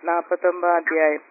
നാൽപ്പത്തൊമ്പതാം അധ്യായം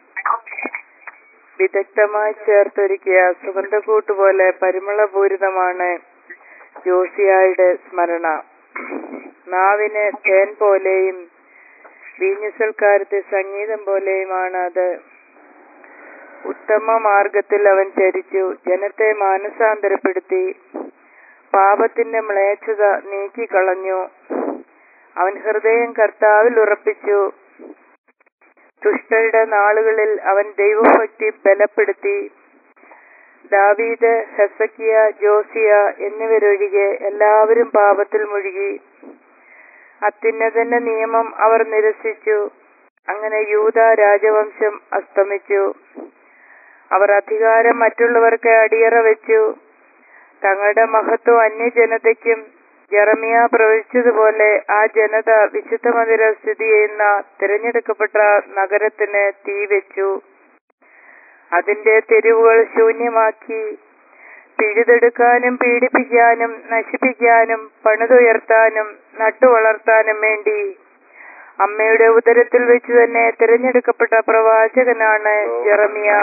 വിദഗ്ധമായി ചേർത്തൊരുക്കിയ സുഗന്ധക്കൂട്ട് പോലെ പരിമളപൂരിതമാണ് ജോസിയായുടെ സ്മരണ നാവിന് തേൻ പോലെയും വീഞ്ഞുസൽക്കാരത്തെ സംഗീതം പോലെയുമാണ് അത് ഉത്തമ മാർഗത്തിൽ അവൻ ചരിച്ചു ജനത്തെ മാനസാന്തരപ്പെടുത്തി പാപത്തിന്റെ മ്ലേച്ഛത നീക്കിക്കളഞ്ഞു അവൻ ഹൃദയം കർത്താവിൽ ഉറപ്പിച്ചു ദുഷ്ടരുടെ നാളുകളിൽ അവൻ ദൈവഭക്തി ബലപ്പെടുത്തി ദാവീദ് ഹെസക്കിയ ജോസിയ എന്നിവരൊഴികെ എല്ലാവരും പാപത്തിൽ മുഴുകി അത്യുന്നതന്റെ നിയമം അവർ നിരസിച്ചു അങ്ങനെ യൂത രാജവംശം അസ്തമിച്ചു അവർ അധികാരം മറ്റുള്ളവർക്ക് അടിയറ വെച്ചു തങ്ങളുടെ മഹത്വം അന്യജനതയ്ക്കും ജെറമിയ പ്രവചിച്ചതുപോലെ ആ ജനത വിശുദ്ധ മന്ദിരം സ്ഥിതി ചെയ്യുന്ന തിരഞ്ഞെടുക്കപ്പെട്ട നഗരത്തിന് തീ വെച്ചു അതിന്റെ തെരുവുകൾ ശൂന്യമാക്കി പിഴുതെടുക്കാനും പീഡിപ്പിക്കാനും നശിപ്പിക്കാനും പണിതുയർത്താനും നട്ടുവളർത്താനും വേണ്ടി അമ്മയുടെ ഉദരത്തിൽ വെച്ച് തന്നെ തിരഞ്ഞെടുക്കപ്പെട്ട പ്രവാചകനാണ് ജെറമിയ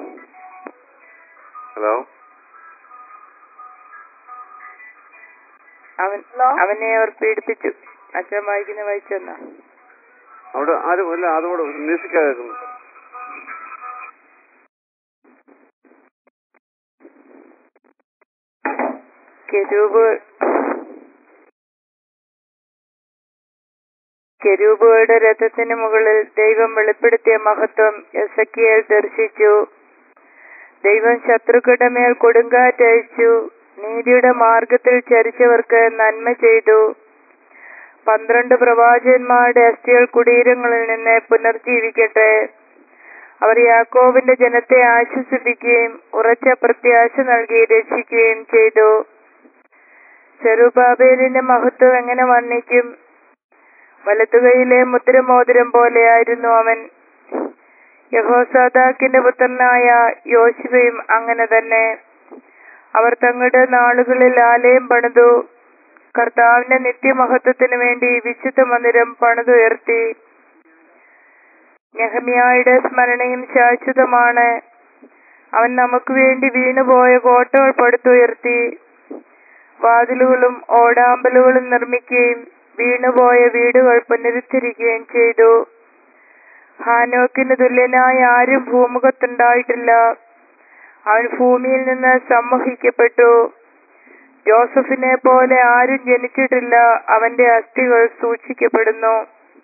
ഹലോ അവൻ അവനെ അവർ പീഡിപ്പിച്ചു അച്ഛൻ വായിക്കുന്ന വായിച്ചെന്നാ അവിടെ ആരും അല്ല അതും കൂടെ മ്യൂസിക് കേൾക്കുന്നു കെരൂബ് കെരൂബുകളുടെ രഥത്തിന് മുകളിൽ ദൈവം വെളിപ്പെടുത്തിയ മഹത്വം എസക്കിയേൽ ദർശിച്ചു ദൈവം ശത്രുക്കളുടെ മേൽ കൊടുങ്കാറ്റയച്ചു നീതിയുടെ മാർഗത്തിൽ ചരിച്ചവർക്ക് നന്മ ചെയ്തു പന്ത്രണ്ട് പ്രവാചകന്മാരുടെ അസ്ഥികൾ കുടീരങ്ങളിൽ നിന്ന് പുനർജീവിക്കട്ടെ അവർ യാക്കോബിന്റെ ജനത്തെ ആശ്വസിപ്പിക്കുകയും ഉറച്ച പ്രത്യാശ നൽകി രക്ഷിക്കുകയും ചെയ്തു ചെറുബാബേലിന്റെ മഹത്വം എങ്ങനെ വർണ്ണിക്കും വലത്തുകൈയിലെ മുദ്രമോതിരം പോലെയായിരുന്നു അവൻ യഹോസാദാക്കിന്റെ പുത്രനായ യോശുവയും അങ്ങനെ തന്നെ അവർ തങ്ങളുടെ നാളുകളിൽ ആലയം പണിതു കർത്താവിന്റെ നിത്യമഹത്വത്തിനു വേണ്ടി വിശുദ്ധ മന്ദിരം പണിതുയർത്തി നെഹമിയായുടെ സ്മരണയും ശാശ്വതമാണ് അവൻ നമുക്ക് വേണ്ടി വീണുപോയ കോട്ടകൾ പടുത്തുയർത്തി വാതിലുകളും ഓടാമ്പലുകളും നിർമ്മിക്കുകയും വീണുപോയ വീടുകൾ പുനരുദ്ധരിക്കുകയും ചെയ്തു ഹാനോക്കിന് തുല്യനായ ആരും ഭൂമുഖത്തുണ്ടായിട്ടില്ല അവൻ ഭൂമിയിൽ നിന്ന് സമ്മോഹിക്കപ്പെട്ടു ജോസഫിനെ പോലെ ആരും ജനിച്ചിട്ടില്ല അവന്റെ അസ്ഥികൾ സൂക്ഷിക്കപ്പെടുന്നു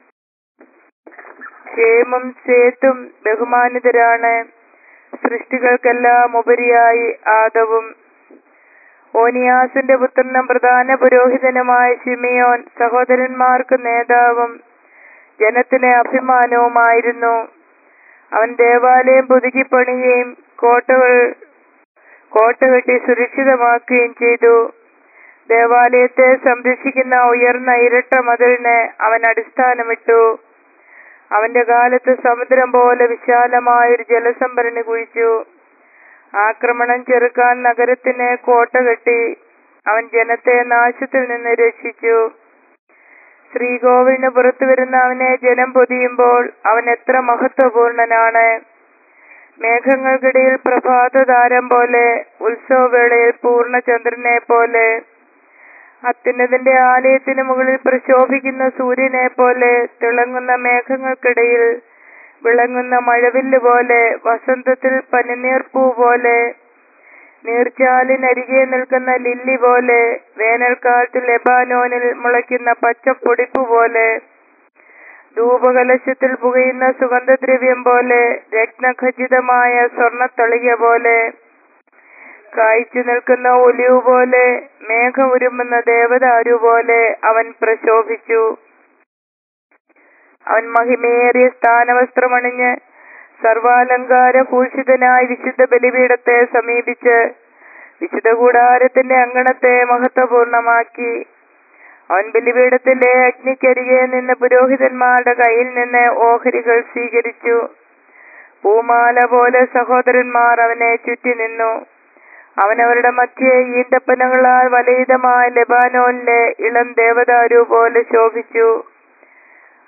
ക്ഷേമം സേത്തും ബഹുമാനിതരാണ് സൃഷ്ടികൾക്കെല്ലാം ഉപരിയായി ആദവും ഓനിയാസിന്റെ പുത്രനും പ്രധാന പുരോഹിതനുമായ ശിമിയോൻ സഹോദരന്മാർക്ക് നേതാവും ജനത്തിന് അഭിമാനവുമായിരുന്നു അവൻ ദേവാലയം പുതുക്കി പണിയുകയും കോട്ടകൾ കോട്ട കെട്ടി സുരക്ഷിതമാക്കുകയും ചെയ്തു ദേവാലയത്തെ സംരക്ഷിക്കുന്ന ഉയർന്ന ഇരട്ട മതിലിന് അവൻ അടിസ്ഥാനമിട്ടു അവന്റെ കാലത്ത് സമുദ്രം പോലെ വിശാലമായൊരു ജലസംഭരണി കുഴിച്ചു ആക്രമണം ചെറുക്കാൻ നഗരത്തിന് കോട്ട കെട്ടി അവൻ ജനത്തെ നാശത്തിൽ നിന്ന് രക്ഷിച്ചു ശ്രീകോവിലിന് പുറത്തു വരുന്ന അവനെ ജനം പൊതിയുമ്പോൾ അവൻ എത്ര മഹത്വപൂർണനാണ് മേഘങ്ങൾക്കിടയിൽ പ്രഭാതതാരം പോലെ ഉത്സവവേളയിൽ പൂർണ്ണചന്ദ്രനെ പോലെ അത്യുന്നതിന്റെ ആലയത്തിന് മുകളിൽ പ്രശോഭിക്കുന്ന സൂര്യനെ പോലെ തിളങ്ങുന്ന മേഘങ്ങൾക്കിടയിൽ വിളങ്ങുന്ന മഴവില്ല് പോലെ വസന്തത്തിൽ പനിനീർപ്പൂ പോലെ നീർച്ചാലിനരികെ നിൽക്കുന്ന ലില്ലി പോലെ വേനൽക്കാലത്ത് ലെബാനോനിൽ മുളയ്ക്കുന്ന പച്ചപ്പൊടിപ്പ് പോലെ ധൂപകലശത്തിൽ പുകയുന്ന സുഗന്ധദ്രവ്യം പോലെ രത്നഖചിതമായ സ്വർണത്തളിക പോലെ കായ്ച്ചു നിൽക്കുന്ന ഒലിവ് പോലെ മേഘം ഉരുമുന്ന ദേവദാരു പോലെ അവൻ പ്രശോഭിച്ചു അവൻ മഹിമേറിയ സ്ഥാനവസ്ത്രമണിഞ്ഞ് സർവാലങ്കാര ഭൂഷിതനായി വിശുദ്ധ ബലിപീഠത്തെ സമീപിച്ച് വിശുദ്ധ കൂടാരത്തിന്റെ അങ്കണത്തെ മഹത്വപൂർണമാക്കി അവൻ ബലിപീഠത്തിലെ അഗ്നിക്കരികെ നിന്ന് പുരോഹിതന്മാരുടെ കയ്യിൽ നിന്ന് ഓഹരികൾ സ്വീകരിച്ചു പൂമാല പോലെ സഹോദരന്മാർ അവനെ ചുറ്റി നിന്നു അവൻ അവരുടെ മധ്യേ ഈന്തപ്പനകളാൽ വലയിതമായ ലെബാനോനിലെ ഇളം ദേവദാരു പോലെ ശോഭിച്ചു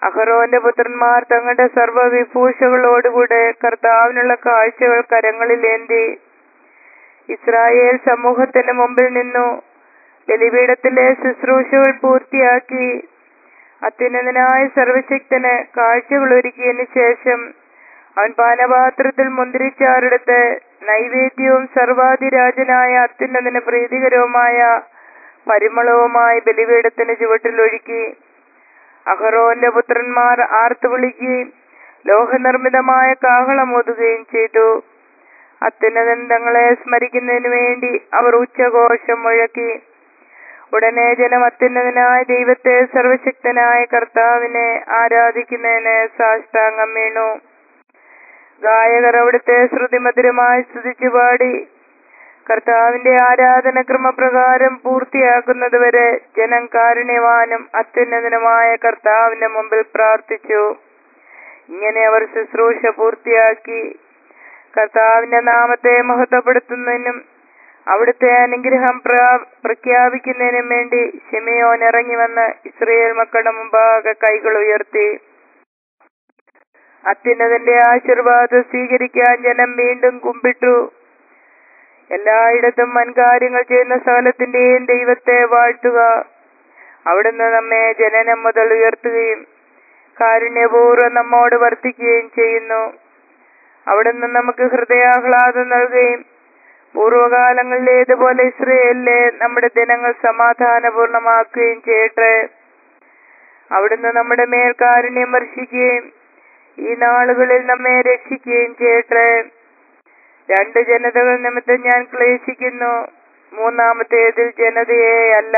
അഹറോന്റെ പുത്രന്മാർ തങ്ങളുടെ സർവ്വവിഭൂഷകളോടുകൂടെ കർത്താവിനുള്ള കാഴ്ചകൾ കരങ്ങളിലേന്തി ഇസ്രായേൽ സമൂഹത്തിന് മുമ്പിൽ നിന്നു ബലിപീഠത്തിലെ ശുശ്രൂഷകൾ പൂർത്തിയാക്കി അത്യുന്നതനായ സർവശക്തന് കാഴ്ചകൾ ഒരുക്കിയതിനു ശേഷം അവൻ പാനപാത്രത്തിൽ മുന്തിരിച്ചാറെടുത്ത് നൈവേദ്യവും സർവാധിരാജനായ അത്യുന്നതന് പ്രീതികരവുമായ പരിമളവുമായി ബലിപീഠത്തിന് ചുവട്ടിലൊഴുക്കി അഹറോന്റെ പുത്രന്മാർ ആർത്തു വിളിക്കുകയും ലോഹനിർമ്മിതമായ കാഹളം ഊതുകയും ചെയ്തു അത്യുന്നതൻ തങ്ങളെ സ്മരിക്കുന്നതിനു വേണ്ടി അവർ ഉച്ചഘോഷം മുഴക്കി ഉടനെ ജനം അത്യുന്നതനായ ദൈവത്തെ സർവശക്തനായ കർത്താവിനെ ആരാധിക്കുന്നതിന് സാഷ്ടാംഗം വീണു ഗായകർ അവിടുത്തെ ശ്രുതിമധുരമായി സ്തുതിച്ചു പാടി കർത്താവിന്റെ ആരാധന ക്രമപ്രകാരം പൂർത്തിയാക്കുന്നതുവരെ ജനം കാരുണ്യവാനും അത്യുന്നതനുമായ കർത്താവിന്റെ മുമ്പിൽ പ്രാർത്ഥിച്ചു ഇങ്ങനെ അവർ ശുശ്രൂഷ പൂർത്തിയാക്കി കർത്താവിന്റെ നാമത്തെ മഹത്വപ്പെടുത്തുന്നതിനും അവിടുത്തെ അനുഗ്രഹം പ്ര- പ്രഖ്യാപിക്കുന്നതിനും വേണ്ടി ഷിമയോൻ ഇറങ്ങി വന്ന് ഇസ്രയേൽ മക്കളുടെ മുമ്പാകെ കൈകൾ ഉയർത്തി അത്യുന്നതന്റെ ആശീർവാദം സ്വീകരിക്കാൻ ജനം വീണ്ടും കുമ്പിട്ടു എല്ലായിടത്തും വൻകാര്യങ്ങൾ ചെയ്യുന്ന സകലത്തിന്റെയും ദൈവത്തെ വാഴ്ത്തുക അവിടുന്ന് നമ്മെ ജനനം മുതൽ ഉയർത്തുകയും കാരുണ്യപൂർവ്വം നമ്മോട് വർത്തിക്കുകയും ചെയ്യുന്നു അവിടുന്ന് നമുക്ക് ഹൃദയാഹ്ലാദം നൽകുകയും പൂർവകാലങ്ങളിലേതുപോലെ ഇസ്രയേലിലെ നമ്മുടെ ദിനങ്ങൾ സമാധാനപൂർണമാക്കുകയും ചെയ്യട്ടെ അവിടുന്ന് നമ്മുടെ മേൽ കാരുണ്യം വർഷിക്കുകയും ഈ നാളുകളിൽ നമ്മെ രക്ഷിക്കുകയും ചെയ്യട്ടെ രണ്ട് ജനതകൾ നിമിത്തം ഞാൻ ക്ലേശിക്കുന്നു മൂന്നാമത്തേതിൽ ജനതയെ അല്ല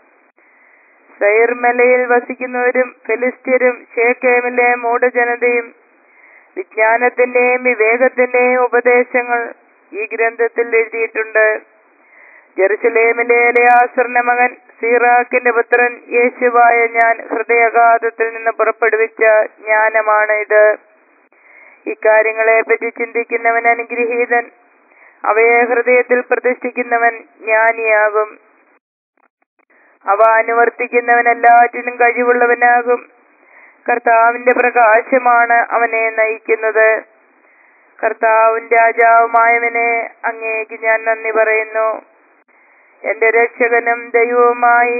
സൈർമലയിൽ വസിക്കുന്നവരും ഫെലിസ്ത്യരും ഷേക്കേമിലെ മൂഢജനതയും വിജ്ഞാനത്തിന്റെയും വിവേകത്തിന്റെയും ഉപദേശങ്ങൾ ഈ ഗ്രന്ഥത്തിൽ എഴുതിയിട്ടുണ്ട് ജെറുസലേമിലെ എലയാസറിന്റെ മകൻ സീറാക്കിന്റെ പുത്രൻ യേശുവായ ഞാൻ ഹൃദയാഘാതത്തിൽ നിന്ന് പുറപ്പെടുവിച്ച ജ്ഞാനമാണ് ഇത് ഇക്കാര്യങ്ങളെ പറ്റി ചിന്തിക്കുന്നവൻ അനുഗ്രഹീതൻ അവയെ ഹൃദയത്തിൽ പ്രതിഷ്ഠിക്കുന്നവൻ ജ്ഞാനിയാകും അവ അനുവർത്തിക്കുന്നവൻ എല്ലാറ്റിനും കഴിവുള്ളവനാകും കർത്താവിന്റെ പ്രകാശമാണ് അവനെ നയിക്കുന്നത് കർത്താവും രാജാവുമായവനെ അങ്ങേക്ക് ഞാൻ നന്ദി പറയുന്നു എന്റെ രക്ഷകനും ദൈവവുമായി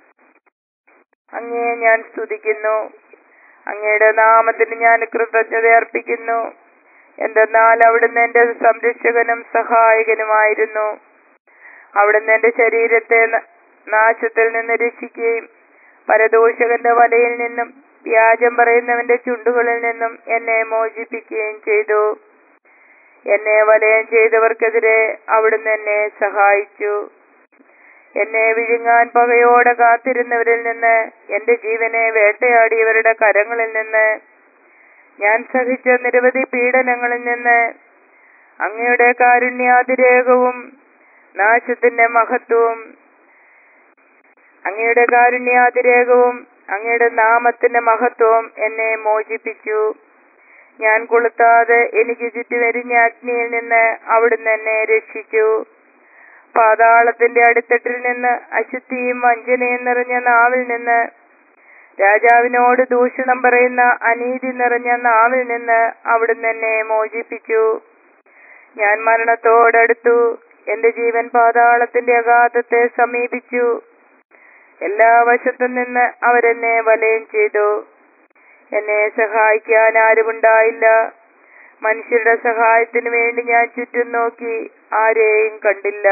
അങ്ങയെ ഞാൻ സ്തുതിക്കുന്നു അങ്ങയുടെ നാമത്തിന് ഞാൻ കൃതജ്ഞത അർപ്പിക്കുന്നു എന്തെന്നാൽ അവിടുന്ന് എന്റെ സംരക്ഷകനും സഹായകനുമായിരുന്നു അവിടുന്ന് എന്റെ ശരീരത്തെ ന- നാശത്തിൽ നിന്ന് രക്ഷിക്കുകയും പരദോഷകന്റെ വലയിൽ നിന്നും വ്യാജം പറയുന്നവന്റെ ചുണ്ടുകളിൽ നിന്നും എന്നെ മോചിപ്പിക്കുകയും ചെയ്തു എന്നെ വലയം ചെയ്തവർക്കെതിരെ അവിടുന്ന് എന്നെ സഹായിച്ചു എന്നെ വിഴുങ്ങാൻ പകയോടെ കാത്തിരുന്നവരിൽ നിന്ന് എന്റെ ജീവനെ വേട്ടയാടിയവരുടെ കരങ്ങളിൽ നിന്ന് ഞാൻ സഹിച്ച നിരവധി പീഡനങ്ങളിൽ നിന്ന് അങ്ങയുടെ കാരുണ്യാതിരേകവും നാശത്തിന്റെ മഹത്വവും അങ്ങയുടെ കാരുണ്യാതിരേകവും അങ്ങയുടെ നാമത്തിന്റെ മഹത്വവും എന്നെ മോചിപ്പിച്ചു ഞാൻ കൊളുത്താതെ എനിക്ക് ചുറ്റുമെരിഞ്ഞ അഗ്നിയിൽ നിന്ന് അവിടുന്ന് എന്നെ രക്ഷിച്ചു പാതാളത്തിന്റെ അടിത്തട്ടിൽ നിന്ന് അശുദ്ധിയും വഞ്ചനയും നിറഞ്ഞ നാവിൽ നിന്ന് രാജാവിനോട് ദൂഷണം പറയുന്ന അനീതി നിറഞ്ഞ നാവിൽ നിന്ന് അവിടുന്ന് എന്നെ മോചിപ്പിച്ചു ഞാൻ മരണത്തോടടുത്തു എന്റെ ജീവൻ പാതാളത്തിന്റെ അഗാധത്തെ സമീപിച്ചു എല്ലാ വശത്തും നിന്ന് അവരെന്നെ വലയം ചെയ്തു എന്നെ സഹായിക്കാൻ ആരുമുണ്ടായില്ല മനുഷ്യരുടെ സഹായത്തിനു വേണ്ടി ഞാൻ ചുറ്റും നോക്കി ആരെയും കണ്ടില്ല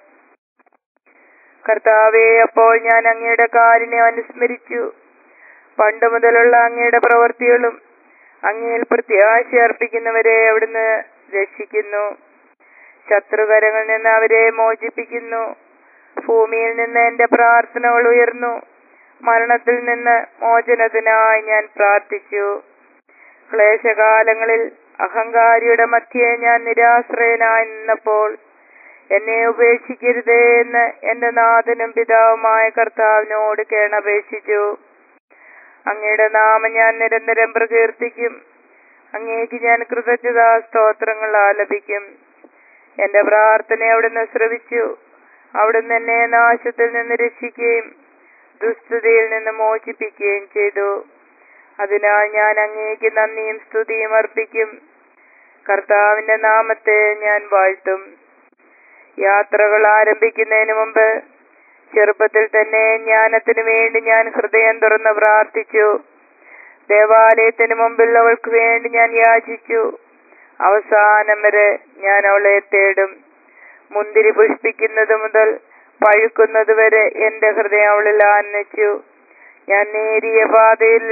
കർത്താവെ അപ്പോൾ ഞാൻ അങ്ങയുടെ കാലിനെ അനുസ്മരിച്ചു പണ്ട് മുതലുള്ള അങ്ങയുടെ പ്രവൃത്തികളും അങ്ങയിൽ പ്രത്യാശ അർപ്പിക്കുന്നവരെ അവിടുന്ന് രക്ഷിക്കുന്നു ശത്രുകരങ്ങളിൽ നിന്ന് അവരെ മോചിപ്പിക്കുന്നു ഭൂമിയിൽ നിന്ന് എന്റെ പ്രാർത്ഥനകൾ ഉയർന്നു മരണത്തിൽ നിന്ന് മോചനത്തിനായി ഞാൻ പ്രാർത്ഥിച്ചു ക്ലേശകാലങ്ങളിൽ അഹങ്കാരിയുടെ മധ്യേ ഞാൻ നിരാശ്രയനായി നിന്നപ്പോൾ എന്നെ ഉപേക്ഷിക്കരുതേ എന്ന് എന്റെ നാഥനും പിതാവുമായ കർത്താവിനോട് കേണപേക്ഷിച്ചു അങ്ങയുടെ നാമം ഞാൻ നിരന്തരം പ്രകീർത്തിക്കും അങ്ങേക്ക് ഞാൻ കൃതജ്ഞതാ സ്തോത്രങ്ങൾ ആലപിക്കും എന്റെ പ്രാർത്ഥന അവിടുന്ന് ശ്രവിച്ചു അവിടുന്ന് എന്നെ നാശത്തിൽ നിന്ന് രക്ഷിക്കുകയും ദുസ്ഥിതിയിൽ നിന്ന് മോചിപ്പിക്കുകയും ചെയ്തു അതിനാൽ ഞാൻ അങ്ങേക്ക് നന്ദിയും സ്തുതിയും അർപ്പിക്കും കർത്താവിന്റെ നാമത്തെ ഞാൻ വാഴ്ത്തും യാത്രകൾ ആരംഭിക്കുന്നതിന് മുമ്പ് ചെറുപ്പത്തിൽ തന്നെ ജ്ഞാനത്തിനു വേണ്ടി ഞാൻ ഹൃദയം തുറന്ന് പ്രാർത്ഥിച്ചു ദേവാലയത്തിന് മുമ്പിൽ അവൾക്ക് വേണ്ടി ഞാൻ യാചിച്ചു അവസാനം വരെ ഞാൻ അവളെ തേടും മുന്തിരി പുഷ്പിക്കുന്നത് മുതൽ പഴുക്കുന്നത് വരെ എന്റെ ഹൃദയം അവളിൽ ആനച്ചു ഞാൻ നേരിയ പാതയിൽ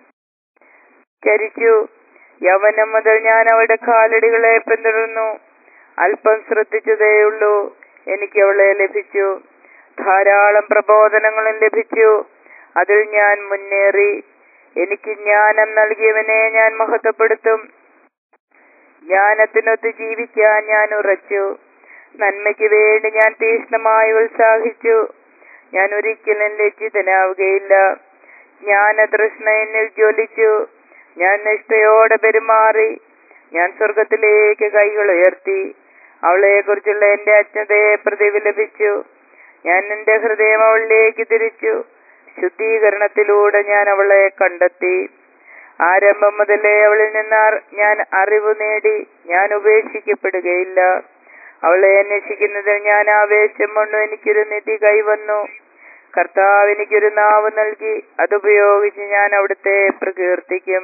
ചരിച്ചു യവനം മുതൽ ഞാൻ അവളുടെ കാലടികളെ പിന്തുടർന്നു അല്പം ശ്രദ്ധിച്ചതേയുള്ളൂ എനിക്ക് അവളെ ലഭിച്ചു ധാരാളം പ്രബോധനങ്ങളും ലഭിച്ചു അതിൽ ഞാൻ മുന്നേറി എനിക്ക് ജ്ഞാനം നൽകിയവനെ ഞാൻ മഹത്വപ്പെടുത്തും ജ്ഞാനത്തിനൊത്ത് ജീവിക്കാൻ ഞാൻ ഉറച്ചു നന്മയ്ക്ക് വേണ്ടി ഞാൻ തീക്ഷ്ണമായി ഉത്സാഹിച്ചു ഞാൻ ഒരിക്കലും ലജ്ജിതനാവുകയില്ല ജ്ഞാനതൃഷ്ണ എന്നിൽ ജ്വലിച്ചു ഞാൻ നിഷ്ഠയോടെ പെരുമാറി ഞാൻ സ്വർഗത്തിലേക്ക് കൈകൾ ഉയർത്തി അവളെ കുറിച്ചുള്ള എന്റെ അജ്ഞതയെ പ്രതിഫലിപ്പിച്ചു ഞാൻ എന്റെ ഹൃദയം അവളിലേക്ക് തിരിച്ചു ശുദ്ധീകരണത്തിലൂടെ ഞാൻ അവളെ കണ്ടെത്തി ആരംഭം മുതലേ അവളിൽ നിന്ന് അർ- ഞാൻ അറിവ് നേടി ഞാൻ ഉപേക്ഷിക്കപ്പെടുകയില്ല അവളെ അന്വേഷിക്കുന്നതിൽ ഞാൻ ആവേശം കൊണ്ടു എനിക്കൊരു നിധി കൈവന്നു കർത്താവ് എനിക്കൊരു നാവ് നൽകി അതുപയോഗിച്ച് ഞാൻ അവിടുത്തെ പ്രകീർത്തിക്കും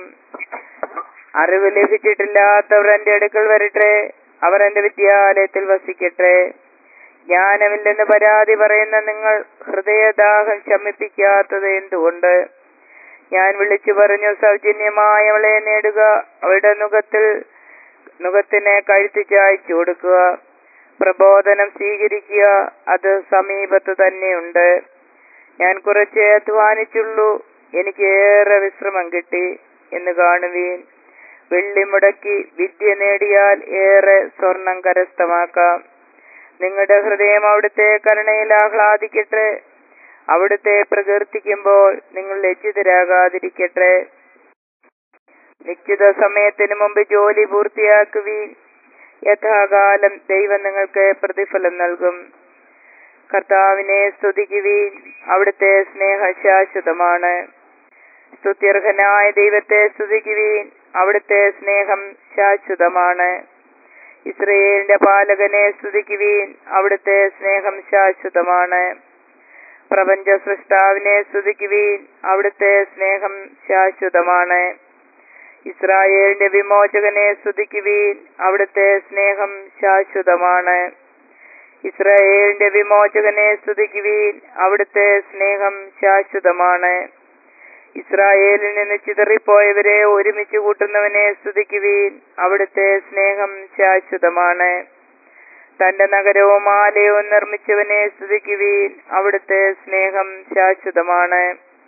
അറിവ് ലഭിച്ചിട്ടില്ലാത്തവർ എന്റെ അടുക്കൽ വരട്ടെ അവർ എന്റെ വിദ്യാലയത്തിൽ വസിക്കട്ടെ ജ്ഞാനമില്ലെന്ന് പരാതി പറയുന്ന നിങ്ങൾ ഹൃദയദാഹം ശമിപ്പിക്കാത്തത് എന്തുകൊണ്ട് ഞാൻ വിളിച്ചു പറഞ്ഞു സൗജന്യമായി അവളെ നേടുക അവളുടെ മുഖത്തിൽ മുഖത്തിനെ കഴുത്തി ചായച്ചു കൊടുക്കുക പ്രബോധനം സ്വീകരിക്കുക അത് സമീപത്ത് തന്നെയുണ്ട് ഞാൻ കുറച്ചേ അധ്വാനിച്ചുള്ളൂ എനിക്ക് ഏറെ വിശ്രമം കിട്ടി എന്ന് കാണുവീൻ വെള്ളി മുടക്കി വിദ്യ നേടിയാൽ ഏറെ സ്വർണം കരസ്ഥമാക്കാം നിങ്ങളുടെ ഹൃദയം അവിടുത്തെ കരുണയിൽ ആഹ്ലാദിക്കട്ടെ അവിടുത്തെ പ്രകീർത്തിക്കുമ്പോൾ നിങ്ങൾ ലജ്ജിതരാകാതിരിക്കട്ടെ നിശ്ചിത സമയത്തിന് മുമ്പ് ജോലി പൂർത്തിയാക്കുവീൻ യഥാകാലം ദൈവം നിങ്ങൾക്ക് പ്രതിഫലം നൽകും കർത്താവിനെ സ്തുതിക്കുവീൻ അവിടുത്തെ സ്നേഹ ശാശ്വതമാണ് സ്തുത്യർഹനായ ദൈവത്തെ സ്തുതിക്കുവീൻ അവിടുത്തെ സ്നേഹം ശാശ്വതമാണ് ഇസ്രയേലിന്റെ പാലകനെ സ്തുതിക്കുവീൻ അവിടുത്തെ സ്നേഹം ശാശ്വതമാണ് പ്രപഞ്ച സൃഷ്ടാവിനെ സ്തുതിക്കുവീൻ അവിടുത്തെ സ്നേഹം ശാശ്വതമാണ് ഇസ്രായേലിന്റെ വിമോചകനെ സ്തുതിക്കുവീൻ അവിടുത്തെ സ്നേഹം ശാശ്വതമാണ് ഇസ്രായേലിന്റെ വിമോചകനെ സ്തുതിക്കുവീൻ അവിടുത്തെ സ്നേഹം ശാശ്വതമാണ് ഇസ്രായേലിൽ നിന്ന് ചിതറിപ്പോയവരെ ഒരുമിച്ച് കൂട്ടുന്നവനെ സ്തുതിക്കുവീൻ അവിടുത്തെ സ്നേഹം ശാശ്വതമാണ് തന്റെ നഗരവും ആലയവും നിർമ്മിച്ചവനെ സ്തുതിക്കുവീൻ അവിടുത്തെ സ്നേഹം ശാശ്വതമാണ്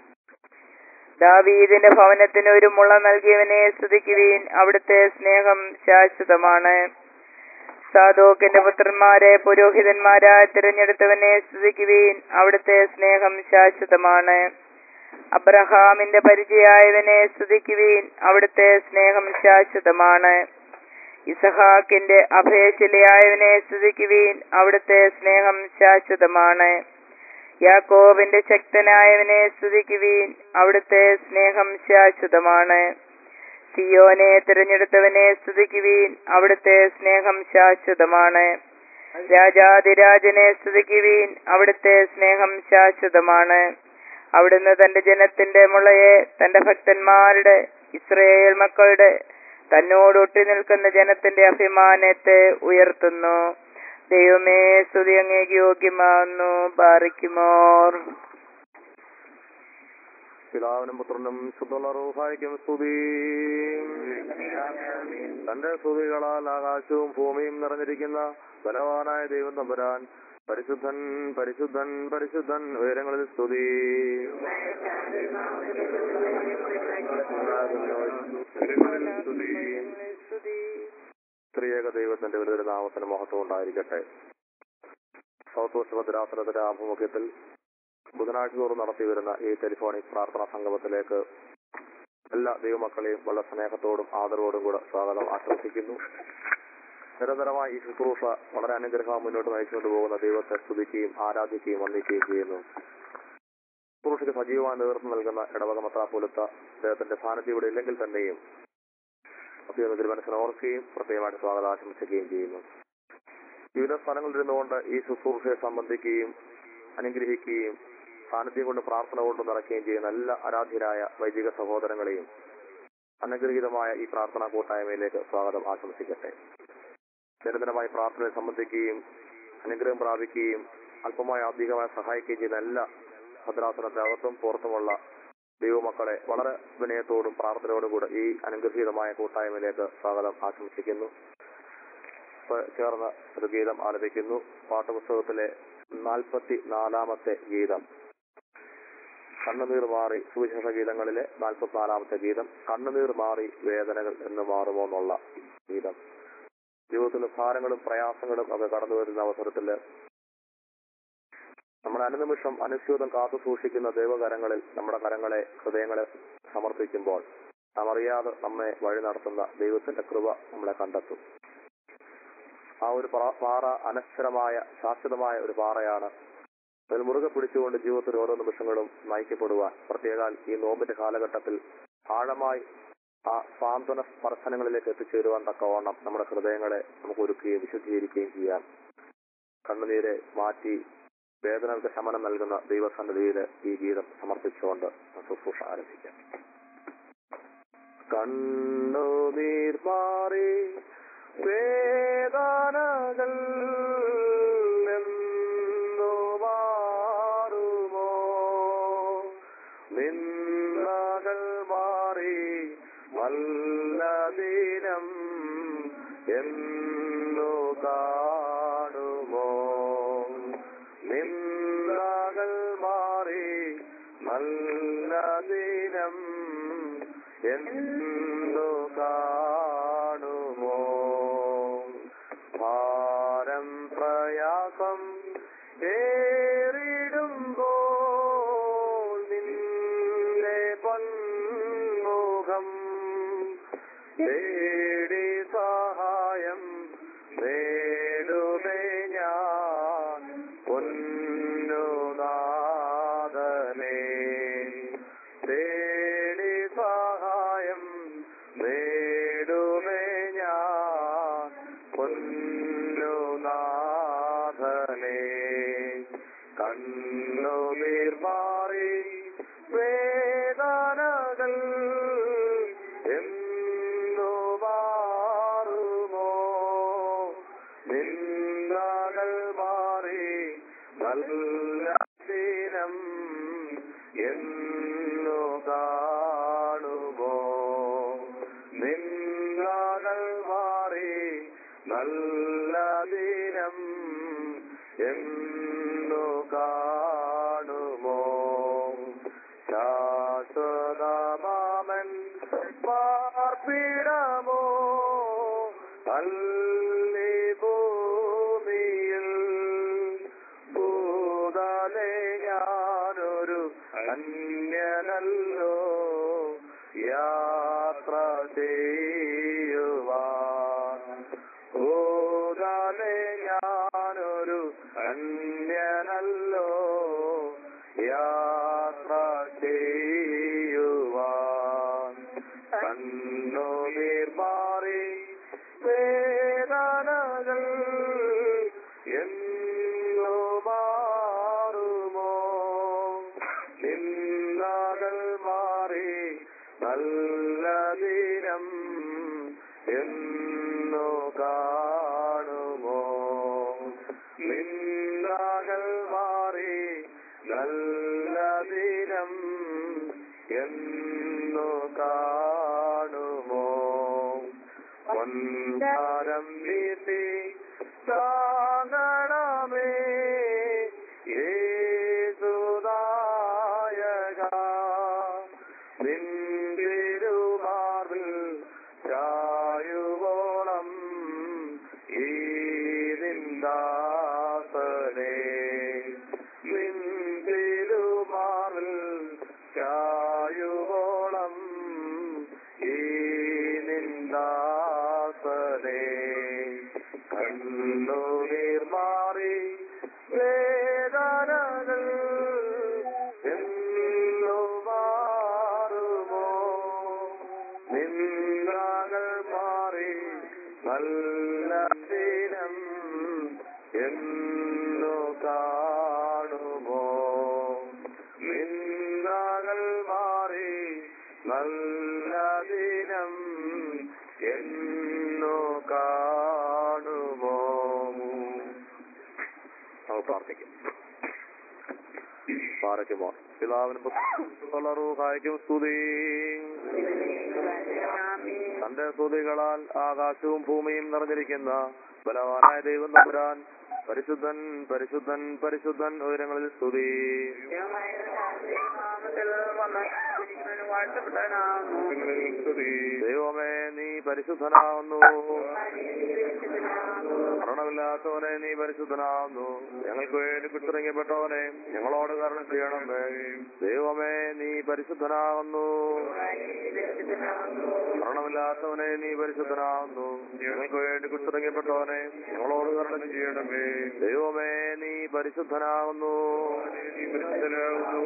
ദാവീദിന്റെ ഭവനത്തിന് ഒരു മുള നൽകിയവനെ സ്തുതിക്കുവീൻ അവിടുത്തെ സ്നേഹം ശാശ്വതമാണ് സാധോക്കിന്റെ പുത്രന്മാരെ പുരോഹിതന്മാരായി തിരഞ്ഞെടുത്തവനെ സ്തുതിക്കുവീൻ അവിടുത്തെ സ്നേഹം ശാശ്വതമാണ് അബ്രഹാമിന്റെ പരിചയായവനെ സ്തുതിക്കുവീൻ അവിടുത്തെ സ്നേഹം ശാശ്വതമാണ് ഇസഹാക്കിന്റെ അഭയശിലയായവനെ സ്തുതിക്കുവീൻ അവിടുത്തെ സ്നേഹം ശാശ്വതമാണ് യാക്കോബിന്റെ ശക്തനായവനെ സ്തുതിക്കുവീൻ അവിടുത്തെ സ്നേഹം ശാശ്വതമാണ് സിയോനെ തിരഞ്ഞെടുത്തവനെ സ്തുതിക്കുവീൻ അവിടുത്തെ സ്നേഹം ശാശ്വതമാണ് രാജാതിരാജനെ സ്തുതിക്കുവീൻ അവിടുത്തെ സ്നേഹം ശാശ്വതമാണ് അവിടുന്ന് തന്റെ ജനത്തിന്റെ മുളയെ തന്റെ ഭക്തന്മാരുടെ ഇസ്രയേൽ മക്കളുടെ തന്നോടൊട്ടി നിൽക്കുന്ന ജനത്തിന്റെ അഭിമാനത്തെ ഉയർത്തുന്നു ദൈവമേ സ്തുതി അങ്ങേക്ക് യോഗ്യമാകുന്നു ബാറിക്കുമോർ പിതാവിനും പുത്രനും ശുദ്ധമുള്ള റൂഹായിക്കും സ്തുതി തന്റെ സ്തുതികളാൽ ആകാശവും ഭൂമിയും നിറഞ്ഞിരിക്കുന്ന ബലവാനായ ദൈവം തമ്പുരാൻ പരിശുദ്ധൻ പരിശുദ്ധൻ പരിശുദ്ധൻ ഉയരങ്ങളിൽ സ്തുതി ഉയരങ്ങളിൽ സ്തുതി സ്ത്രീയേക ദൈവത്തിന്റെ വലിയൊരു നാമത്തിന് മഹത്വം ഉണ്ടായിരിക്കട്ടെ സൗത്ത് വെസ്റ്റ് ഭദ്രാസനത്തിന്റെ ആഭിമുഖ്യത്തിൽ ബുധനാഴ്ച തോറും നടത്തി വരുന്ന ഈ ടെലിഫോണിക് പ്രാർത്ഥനാ സംഗമത്തിലേക്ക് എല്ലാ ദൈവമക്കളെയും വളരെ സ്നേഹത്തോടും ആദരവോടും കൂടെ സ്വാഗതം ആശംസിക്കുന്നു നിരന്തരമായി ഈ ശുശ്രൂഷ വളരെ അനുഗ്രഹം മുന്നോട്ട് നയിച്ചുകൊണ്ട് പോകുന്ന ദൈവത്തെ സ്തുതിക്കുകയും ആരാധിക്കുകയും വന്ദിക്കുകയും ചെയ്യുന്നു ശുശ്രൂഷയ്ക്ക് സജീവമായ നേതൃത്വം നൽകുന്ന ഇടവക മത്രാപുലത്ത അദ്ദേഹത്തിന്റെ സാന്നിധ്യം ഇവിടെ ഇല്ലെങ്കിൽ തന്നെയും അഭ്യുന്ന തിരുമനസിനെ ഓർക്കുകയും പ്രത്യേകമായിട്ട് സ്വാഗതം ആശംസിക്കുകയും ചെയ്യുന്നു വിവിധ സ്ഥലങ്ങളിൽ ഇരുന്നുകൊണ്ട് ഈ ശുശ്രൂഷയെ സംബന്ധിക്കുകയും അനുഗ്രഹിക്കുകയും സാന്നിധ്യം കൊണ്ട് പ്രാർത്ഥന കൊണ്ട് നിറയ്ക്കുകയും ചെയ്യുന്ന എല്ലാ ആരാധ്യരായ വൈദിക സഹോദരങ്ങളെയും അനുഗ്രഹീതമായ ഈ പ്രാർത്ഥനാ കൂട്ടായ്മയിലേക്ക് സ്വാഗതം ആശംസിക്കട്ടെ നിരന്തരമായി പ്രാർത്ഥനയെ സംബന്ധിക്കുകയും അനുഗ്രഹം പ്രാപിക്കുകയും അല്പമായ അധികമായി സഹായിക്കുകയും ചെയ്യുന്ന എല്ലാ ഭദ്രാസനത്തെ അകത്തും പുറത്തുമുള്ള ദൈവമക്കളെ വളരെ വിനയത്തോടും പ്രാർത്ഥനയോടും കൂടെ ഈ അനുഗ്രഹീതമായ കൂട്ടായ്മയിലേക്ക് സ്വാഗതം ആശംസിക്കുന്നു ഇപ്പൊ ചേർന്ന് ഒരു ഗീതം ആലപിക്കുന്നു പാഠപുസ്തകത്തിലെ നാൽപ്പത്തി നാലാമത്തെ ഗീതം കണ്ണുനീർ മാറി സുവിശേഷ ഗീതങ്ങളിലെ നാൽപ്പത്തിനാലാമത്തെ ഗീതം കണ്ണുനീർ മാറി വേദനകൾ എന്ന് മാറുമോ എന്നുള്ള ഗീതം ജീവിതത്തിൽ ഭാരങ്ങളും പ്രയാസങ്ങളും ഒക്കെ കടന്നു വരുന്ന അവസരത്തില് നമ്മുടെ അനുനിമിഷം അനുസ്യൂതം കാത്തു സൂക്ഷിക്കുന്ന ദൈവകരങ്ങളിൽ നമ്മുടെ കരങ്ങളെ ഹൃദയങ്ങളെ സമർപ്പിക്കുമ്പോൾ നാം അറിയാതെ നമ്മെ വഴി നടത്തുന്ന ദൈവത്തിന്റെ കൃപ നമ്മളെ കണ്ടെത്തും ആ ഒരു പാ- പാറ അനശ്വരമായ ശാശ്വതമായ ഒരു പാറയാണ് അതിൽ മുറുകെ പിടിച്ചുകൊണ്ട് ജീവിതത്തിൽ ഓരോ നിമിഷങ്ങളും നയിക്കപ്പെടുവാൻ പ്രത്യേകാൽ ഈ നോമ്പിന്റെ കാലഘട്ടത്തിൽ ആഴമായി ആ സാന്ത്വന സ്പർശനങ്ങളിലേക്ക് എത്തിച്ചേരുവാൻ തക്കവണ്ണം നമ്മുടെ ഹൃദയങ്ങളെ നമുക്ക് ഒരുക്കുകയും വിശുദ്ധീകരിക്കുകയും ചെയ്യാം കണ്ണുനീരെ മാറ്റി വേദനകൾക്ക് ശമനം നൽകുന്ന ദൈവസന്നിധിയിൽ ഈ ഗീതം സമർപ്പിച്ചുകൊണ്ട് ശുശ്രൂഷ ആരംഭിക്കാം കണ്ണുനീർ മാറി വേദനകൾ നിന്നു മാറുമോ നിന്നകൾ മാറി നല്ല ദിനം എന്നു കാണുമോ നിന്നകൾ മാറി നല്ല ദിനം എന്നു കാണുമോ ഭാരം പ്രയാസം ഏറിടുമ്പോൾ നിന്നെ പൊന്മുഖം തേടി സഹായം നേടുമേ ഞാൻ പൊന്നുനാഥനേ തേടി സഹായം നേടുമേ ഞാൻ പൊന്നുനാഥനേ കണ്ണുനീർ മാറി വേദനകൾ എന്നു മാറുമോ നിന്നകൾ മാറി നല്ല ദിനം എന്നു കാണുമോ നിന്നകൾ മാറി നല്ല ദിനം എന്നു കാണുമോ ശാശ്വതമാമൻ പാർപ്പിടമോ അല്ലി ഭൂമിയിൽ ഭൂതലെ ഞാനൊരു അന്യനല്ലോ യാത്ര ചെയ്യുവാൻ ഭൂതലെ ഞാനൊരു അന്യനല്ലോ യാത്ര ചെയ്യുവാൻ കണ്ണുനീർ മാറി വേദനകൾ എന്നു മാറുമോ നിന്നകൾ മാറി നല്ല ദിനം എന്നു കാണുമോ നിന്നകൾ മാറി നല്ല ദിനം എന്നു കാണുമോ പൊൻതാരം വീട്ടി താങ്ങണമേ യേസുദായക നിന്തിരുമാറിൽ ചായുവോളം ഈ നിന്ദാസനെ നിന്തിരുമാറിൽ ചായുവോളം ഈ നിന്ദാസനെ കണ്ണുനീർ മാറി വേദനകൾ നല്ല ദിനം എന്നു കാണുമോ നിന്ദകൾ മാറി നല്ല ദിനം എന്നു കാണുമോ നമുക്ക് പ്രാർത്ഥിക്കാം പാറയ്ക്കുമോ പിതാവിനും പുത്രനുള്ള റൂഹായ്ക്കും സ്തുതി തന്റെ സ്തുതികളാൽ ആകാശവും ഭൂമിയും നിറഞ്ഞിരിക്കുന്ന ബലവാനായ ദൈവം തമ്പുരാൻ പരിശുദ്ധൻ പരിശുദ്ധൻ പരിശുദ്ധൻ ഉയരങ്ങളിൽ സ്തുതി ദൈവമേ നീ പരിശുദ്ധനാവുന്നു മരണമില്ലാത്തവനെ നീ പരിശുദ്ധനാവുന്നു ഞങ്ങൾക്ക് വേണ്ടി കുത്തിറങ്ങിപ്പെട്ടവനെ ഞങ്ങളോട് കരുണ ചെയ്യണമേ ദൈവമേ നീ പരിശുദ്ധനാവുന്നു മരണമില്ലാത്തവനെ നീ പരിശുദ്ധനാവുന്നു ഞങ്ങൾക്ക് വേണ്ടി കുത്തിറങ്ങിപ്പെട്ടവനെ ഞങ്ങളോട് കരുണ ചെയ്യണമേ ദൈവമേ നീ പരിശുദ്ധനാവുന്നു നീ പരിശുദ്ധനാവുന്നു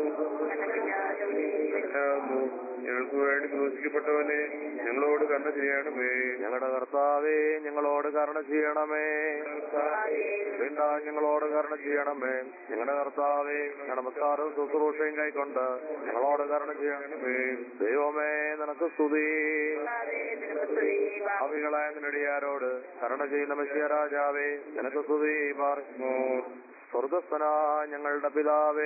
ഞങ്ങൾക്ക് വേണ്ടി ക്രൂശിക്കപ്പെട്ടവനെ ഞങ്ങളോട് കരുണ ചെയ്യണമേ ഞങ്ങളുടെ കർത്താവേ ഞങ്ങളോട് കരുണ ചെയ്യണമേ വീണ്ടാ ഞങ്ങളോട് കരുണ ചെയ്യണമേ ഞങ്ങളുടെ കർത്താവേ നമസ്കാരവും ശുശ്രൂഷയും കൈക്കൊണ്ട് ഞങ്ങളോട് കരുണ ചെയ്യണമേ ദൈവമേ നിനക്ക് സ്തുതി ഭാവികളായ നിന്നടിയാരോട് കരുണ ചെയ്യുന്ന മെസ്സിയ രാജാവേ നിനക്ക് സ്തുതി പാർക്കുന്നു സ്വർഗസ്ഥന ഞങ്ങളുടെ പിതാവേ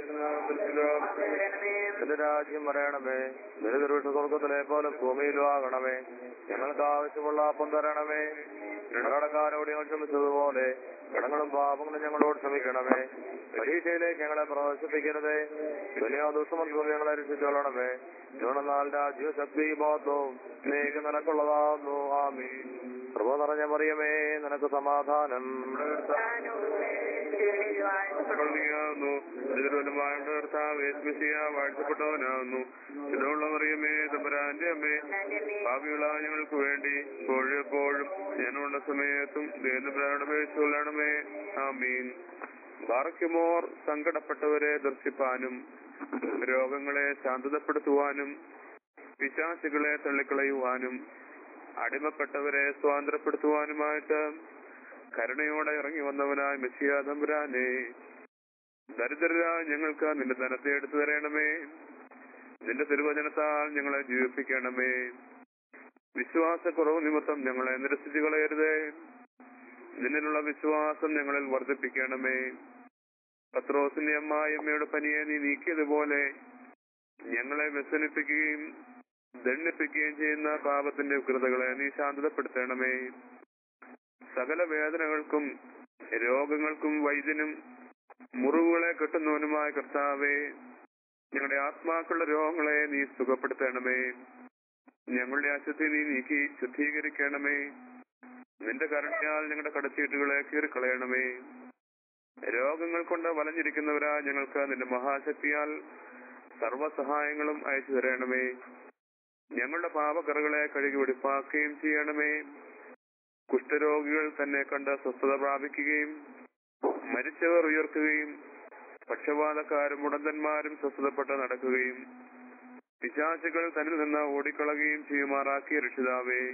നിന്റെ രാജ്യം വരയണമേ നിന്റെ തിരുവിട്ട സ്വർഗത്തിലെ പോലെ ഭൂമിയിലും ആകണമേ ഞങ്ങൾക്ക് ആവശ്യമുള്ള അപ്പം തരണമേ കടക്കാരോട് ഞങ്ങൾ ക്ഷമിച്ചതുപോലെ കടങ്ങളും പാപങ്ങളും ഞങ്ങളോട് ക്ഷമിക്കണമേ പരീക്ഷയിലേക്ക് ഞങ്ങളെ പ്രവേശിപ്പിക്കരുതേ ദുനിയാ ദുഷ്ടമന്ത്രം ഞങ്ങളെ രക്ഷിച്ചോളണമേ എന്നാൽ രാജ്യ ശക്തി ബോധവും നീക്ക് നിനക്കുള്ളതാവുന്നു ആമി കൃപ നിറഞ്ഞ മറിയമേ നിനക്ക് സമാധാനം വാഴ്ത്തപ്പെട്ടവനാകുന്നു ഇതുള്ള മറിയമേ തമ്പരാന്റെ അമ്മേ ഭാവിയുള്ള ഞങ്ങൾക്ക് വേണ്ടി ഇപ്പോഴും എപ്പോഴും ഞാനുള്ള സമയത്തും ദേവപ്രാണമേ ആമീൻ ബാറയ്ക്കുമോർ സങ്കടപ്പെട്ടവരെ ദർശിപ്പാനും രോഗങ്ങളെ ശാന്തതപ്പെടുത്തുവാനും പിശാചുകളെ തള്ളിക്കളയുവാനും അടിമപ്പെട്ടവരെ സ്വാതന്ത്ര്യപ്പെടുത്തുവാനുമായിട്ട് കരുണയോടെ ഇറങ്ങി വന്നവനായ മെസ്സിയ തമ്പുരാനെ ദരിദ്രരായ ഞങ്ങൾക്ക് നിന്റെ ധനത്തെ എടുത്തു തരണമേ നിന്റെ തിരുവചനത്താൽ ഞങ്ങളെ ജീവിപ്പിക്കണമേ വിശ്വാസക്കുറവ് നിമിത്തം ഞങ്ങളെ നിരസിച്ചു കളയരുതേ നിന്നിലുള്ള വിശ്വാസം ഞങ്ങളിൽ വർദ്ധിപ്പിക്കണമേ പത്രോസിന്റെ അമ്മായിയമ്മയുടെ പനിയെ നീ നീക്കിയതുപോലെ ഞങ്ങളെ വ്യസനിപ്പിക്കുകയും ദണ്ഡിപ്പിക്കുകയും ചെയ്യുന്ന പാപത്തിന്റെ ഉഗ്രതകളെ നീ ശാന്തതപ്പെടുത്തണമേ സകല വേദനകൾക്കും രോഗങ്ങൾക്കും വൈദ്യനും മുറിവുകളെ കെട്ടുന്നവനുമായ കർത്താവേ ഞങ്ങളുടെ ആത്മാക്കളുടെ രോഗങ്ങളെ നീ സുഖപ്പെടുത്തണമേ ഞങ്ങളുടെ അശുദ്ധി നീ നീക്കി ശുദ്ധീകരിക്കണമേ നിന്റെ കരുണയാൽ ഞങ്ങളുടെ കടച്ചീട്ടുകളെ കീറിക്കളയണമേ രോഗങ്ങൾ കൊണ്ട് വലഞ്ഞിരിക്കുന്നവരാ ഞങ്ങൾക്ക് നിന്റെ മഹാശക്തിയാൽ സർവസഹായങ്ങളും അയച്ചു തരണമേ ഞങ്ങളുടെ പാപക്കറകളെ കഴുകി വെടിപ്പാക്കുകയും ചെയ്യണമേ കുഷ്ഠരോഗികൾ തന്നെ കണ്ട് സ്വസ്ഥത പ്രാപിക്കുകയും മരിച്ചവർ ഉയർക്കുകയും പക്ഷപാതക്കാരും മുടന്തന്മാരും സ്വസ്ഥതപ്പെട്ട് നടക്കുകയും പിശാചുകൾ തന്നിൽ നിന്ന് ഓടിക്കളയുകയും ചെയ്യുമാറാക്കിയ രക്ഷിതാവേ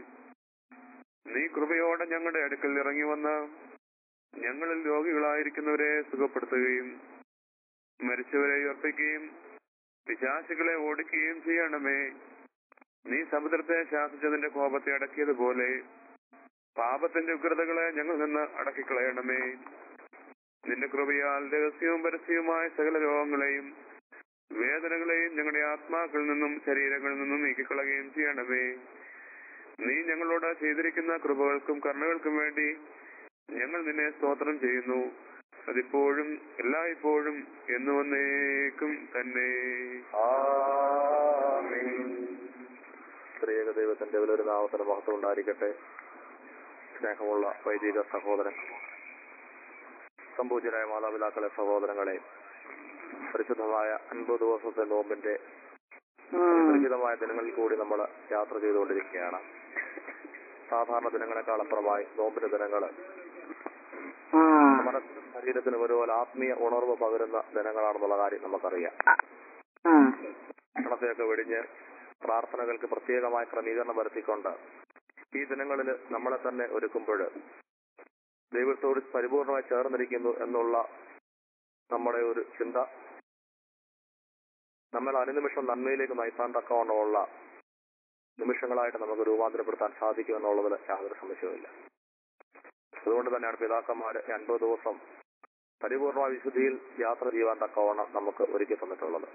നീ കൃപയോടെ ഞങ്ങളുടെ അടുക്കൽ ഇറങ്ങി വന്ന് ഞങ്ങളിൽ രോഗികളായിരിക്കുന്നവരെ സുഖപ്പെടുത്തുകയും മരിച്ചവരെ ഉയർപ്പിക്കുകയും പിശാചുകളെ ഓടിക്കുകയും ചെയ്യണമേ നീ സമുദ്രത്തെ ശാസിച്ചതിന്റെ കോപത്തെ അടക്കിയതുപോലെ പാപത്തിന്റെ ഉഗ്രതകളെ ഞങ്ങൾ നിന്ന് അടക്കിക്കളയണമേ നിന്റെ കൃപയാൽ രഹസ്യവും പരസ്യവുമായ സകല രോഗങ്ങളെയും വേദനകളെയും ഞങ്ങളുടെ ആത്മാക്കളിൽ നിന്നും ശരീരങ്ങളിൽ നിന്നും നീക്കിക്കളയുകയും ചെയ്യണമേ നീ ഞങ്ങളോട് ചെയ്തിരിക്കുന്ന കൃപകൾക്കും കരുണകൾക്കും വേണ്ടി ഞങ്ങൾ നിന്നെ സ്തോത്രം ചെയ്യുന്നു അതിപ്പോഴും എല്ലായ്പ്പോഴും എന്നു വന്നേക്കും തന്നെ സ്ത്രീക ദൈവത്തിന്റെ വലിയൊരു നാമത്തിന് മഹത്വം ഉണ്ടായിരിക്കട്ടെ സ്നേഹമുള്ള വൈദിക സഹോദരൻ സംപൂജ്യരായ മാതാപിതാക്കളെ സഹോദരങ്ങളെ പരിശുദ്ധമായ അൻപത് ദിവസത്തെ നോമ്പിന്റെ പരിചിതമായ ദിനങ്ങളിൽ കൂടി നമ്മൾ യാത്ര ചെയ്തുകൊണ്ടിരിക്കുകയാണ് സാധാരണ ദിനങ്ങളെക്കാൾ അപ്പുറമായി നോമ്പിന്റെ ദിനങ്ങള് നമ്മുടെ ശരീരത്തിന് ഒരുപോലെ ആത്മീയ ഉണർവ് പകരുന്ന ദിനങ്ങളാണെന്നുള്ള കാര്യം നമുക്കറിയാം ഭക്ഷണത്തെയൊക്കെ വെടിഞ്ഞ് പ്രാർത്ഥനകൾക്ക് പ്രത്യേകമായ ക്രമീകരണം വരുത്തിക്കൊണ്ട് ഈ ദിനങ്ങളിൽ നമ്മളെ തന്നെ ഒരുക്കുമ്പോൾ ദൈവത്തോട് പരിപൂർണമായി ചേർന്നിരിക്കുന്നു എന്നുള്ള നമ്മുടെ ഒരു ചിന്ത നമ്മൾ അനുനിമിഷം നന്മയിലേക്ക് നയിക്കാൻ തക്കവണ്ണമുള്ള നിമിഷങ്ങളായിട്ട് നമുക്ക് രൂപാന്തരപ്പെടുത്താൻ സാധിക്കുമെന്നുള്ളതിൽ യാതൊരു സംശയവുമില്ല അതുകൊണ്ട് തന്നെയാണ് പിതാക്കന്മാര് അൻപത് ദിവസം പരിപൂർണമായ വിശുദ്ധിയിൽ യാത്ര ചെയ്യുവാൻ തക്കവണ്ണം നമുക്ക് ഒരുക്കി തന്നിട്ടുള്ളത്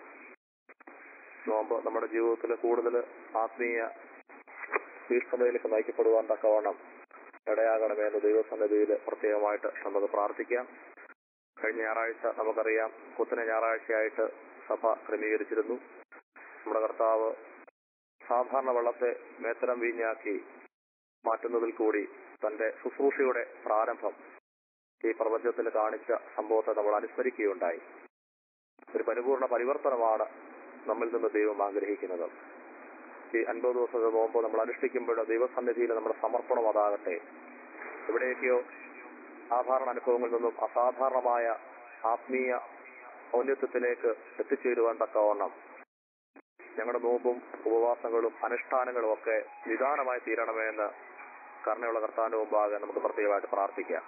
നോമ്പ് നമ്മുടെ ജീവിതത്തിൽ കൂടുതൽ ആത്മീയ തീഷ്ണതയിലേക്ക് നയിക്കപ്പെടുവാൻ തക്കവണ്ണം ഇടയാകണമെന്ന് ദൈവസന്നിധിയിൽ പ്രത്യേകമായിട്ട് നമുക്ക് പ്രാർത്ഥിക്കാം കഴിഞ്ഞ ഞായറാഴ്ച നമുക്കറിയാം കുത്തന ഞായറാഴ്ചയായിട്ട് സഭ ക്രമീകരിച്ചിരുന്നു നമ്മുടെ കർത്താവ് സാധാരണ വെള്ളത്തെ മേത്തരം വീഞ്ഞാക്കി മാറ്റുന്നതിൽ കൂടി തന്റെ ശുശ്രൂഷയുടെ പ്രാരംഭം ഈ പ്രപഞ്ചത്തിൽ കാണിച്ച സംഭവത്തെ നമ്മൾ അനുസ്മരിക്കുകയുണ്ടായി ഒരു പരിപൂർണ പരിവർത്തനമാണ് നമ്മിൽ നിന്ന് ദൈവം ആഗ്രഹിക്കുന്നത് ഈ അൻപത് ദിവസത്തെ നോമ്പ് നമ്മൾ അനുഷ്ഠിക്കുമ്പോൾ ദൈവസന്നിധിയിൽ നമ്മുടെ സമർപ്പണം അതാകട്ടെ എവിടെയൊക്കെയോ സാധാരണ അനുഭവങ്ങളിൽ നിന്നും അസാധാരണമായ ആത്മീയ ഔന്നത്യത്തിലേക്ക് എത്തിച്ചേരുവാൻ തക്കവണ്ണം ഞങ്ങളുടെ നോമ്പും ഉപവാസങ്ങളും അനുഷ്ഠാനങ്ങളും ഒക്കെ നിദാനമായി തീരണമെന്ന് കരുണയുള്ള കർത്താവിന്റെ മുമ്പാകെ നമുക്ക് പ്രത്യേകമായിട്ട് പ്രാർത്ഥിക്കാം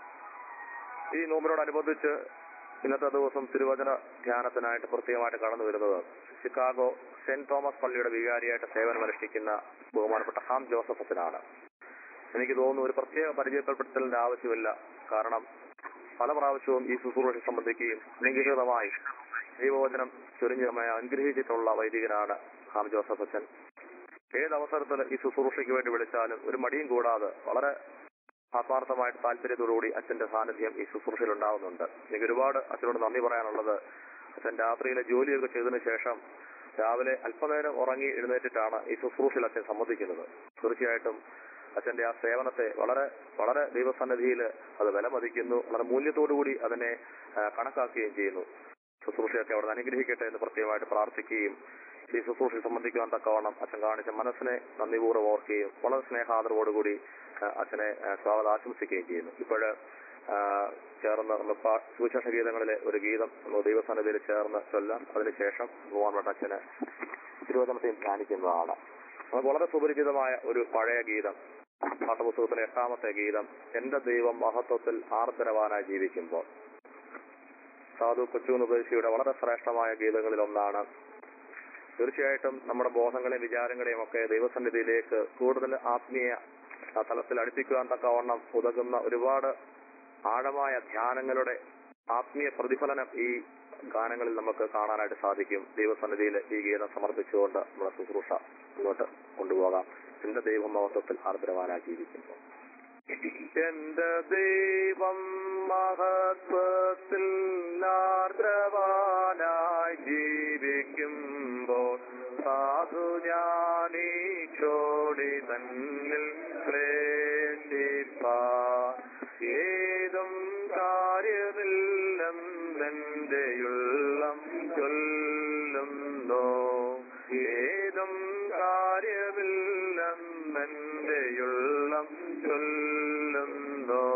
ഈ നോമ്പിനോടനുബന്ധിച്ച് ഇന്നത്തെ ദിവസം തിരുവചന ധ്യാനത്തിനായിട്ട് പ്രത്യേകമായിട്ട് കടന്നു വരുന്നത് ചിക്കാഗോ സെന്റ് തോമസ് പള്ളിയുടെ വികാരിയായിട്ട് സേവനമനുഷ്ഠിക്കുന്ന ബഹുമാനപ്പെട്ട ഹാം ജോസഫത്തിനാണ് എനിക്ക് തോന്നുന്നു ഒരു പ്രത്യേക പരിചയപ്പെടുത്തലിന്റെ ആവശ്യമില്ല കാരണം പല പ്രാവശ്യവും ഈ ശുശ്രൂഷ സംബന്ധിക്കുകയും ലിംഗികൃതമായി ദൈവവചനം ചൊരിഞ്ഞമയ അനുഗ്രഹിച്ചിട്ടുള്ള വൈദികനാണ് ഹാം ജോസഫ് അച്ഛൻ ഏത് അവസരത്തിൽ ഈ ശുശ്രൂഷയ്ക്ക് വേണ്ടി വിളിച്ചാലും ഒരു മടിയും കൂടാതെ വളരെ ആത്മാർത്ഥമായിട്ട് താല്പര്യത്തോടുകൂടി അച്ഛന്റെ സാന്നിധ്യം ഈ ശുശ്രൂഷയിൽ ഉണ്ടാവുന്നുണ്ട് എനിക്ക് ഒരുപാട് അച്ഛനോട് നന്ദി പറയാനുള്ളത് അച്ഛൻ രാത്രിയിലെ ജോലിയൊക്കെ ചെയ്തതിനു ശേഷം രാവിലെ അല്പനേരം ഉറങ്ങി എഴുന്നേറ്റിട്ടാണ് ഈ ശുശ്രൂഷയിൽ അച്ഛൻ സംബന്ധിക്കുന്നത് തീർച്ചയായിട്ടും അച്ഛന്റെ ആ സേവനത്തെ വളരെ വളരെ ദൈവസന്നിധിയിൽ അത് വിലമതിക്കുന്നു വളരെ മൂല്യത്തോടുകൂടി അതിനെ ആ, കണക്കാക്കുകയും ചെയ്യുന്നു ശുശ്രൂഷയൊക്കെ അവിടെ അനുഗ്രഹിക്കട്ടെ എന്ന് പ്രത്യേകമായിട്ട് പ്രാർത്ഥിക്കുകയും ഈ ശുശ്രൂഷയിൽ സംബന്ധിക്കുവാൻ തക്കവണ്ണം അച്ഛൻ കാണിച്ച മനസ്സിനെ നന്ദിപൂർവ്വം ഓർക്കുകയും വളരെ സ്നേഹാദരവോടുകൂടി ആ, അച്ഛനെ ആ, സ്വാഗതം ആശംസിക്കുകയും ചെയ്യുന്നു ഇപ്പോഴ് ചേർന്ന് നമ്മൾ പാ- സുവിശേഷ ഗീതങ്ങളിലെ ഒരു ഗീതം നമ്മൾ ദൈവസന്നിധിയിൽ ചേർന്ന് ചൊല്ലാം അതിനുശേഷം ഭഗവാൻ അച്ഛന് തിരുവനന്തപുരത്തെയും ധ്യാനിക്കുന്നതാണ് നമുക്ക് വളരെ സുപരിചിതമായ ഒരു പഴയ ഗീതം പാഠപുസ്തകത്തിലെ എട്ടാമത്തെ ഗീതം എന്റെ ദൈവം മഹത്വത്തിൽ ആർദ്രവാനായി ജീവിക്കുമ്പോൾ സാധു കൊച്ചുനുപദേശിയുടെ വളരെ ശ്രേഷ്ഠമായ ഗീതങ്ങളിൽ ഒന്നാണ് തീർച്ചയായിട്ടും നമ്മുടെ ബോധങ്ങളെയും വിചാരങ്ങളെയും ഒക്കെ ദൈവസന്നിധിയിലേക്ക് കൂടുതൽ ആത്മീയ ആ, തലത്തിൽ അടുപ്പിക്കുവാൻ തക്കവണ്ണം ഉതകുന്ന ഒരുപാട് ആഴമായ ധ്യാനങ്ങളുടെ ആത്മീയ പ്രതിഫലനം ഈ ഗാനങ്ങളിൽ നമുക്ക് കാണാനായിട്ട് സാധിക്കും ദൈവസന്നിധിയിൽ ഈ ഗീതം സമർപ്പിച്ചുകൊണ്ട് നമ്മുടെ ശുശ്രൂഷ മുന്നോട്ട് കൊണ്ടുപോകാം എന്റെ ദൈവമഹത്വത്തിൽ ആർദ്രവാനായി ജീവിക്കുമ്പോൾ എന്റെ ദൈവം മഹത്വത്തിൽ ആർദ്രവാനായി ജീവിക്കുമ്പോൾ സാധു ഞാനീ ചോടി തന്നിൽ ക്ലേശിപ്പാൻ ഏതും കാര്യമില്ലെന്നെന്റെയുള്ളം ചൊല്ലുന്നോ ഏതും കാര്യമില്ലെന്നെന്റെയുള്ളം ചൊല്ലുന്നോ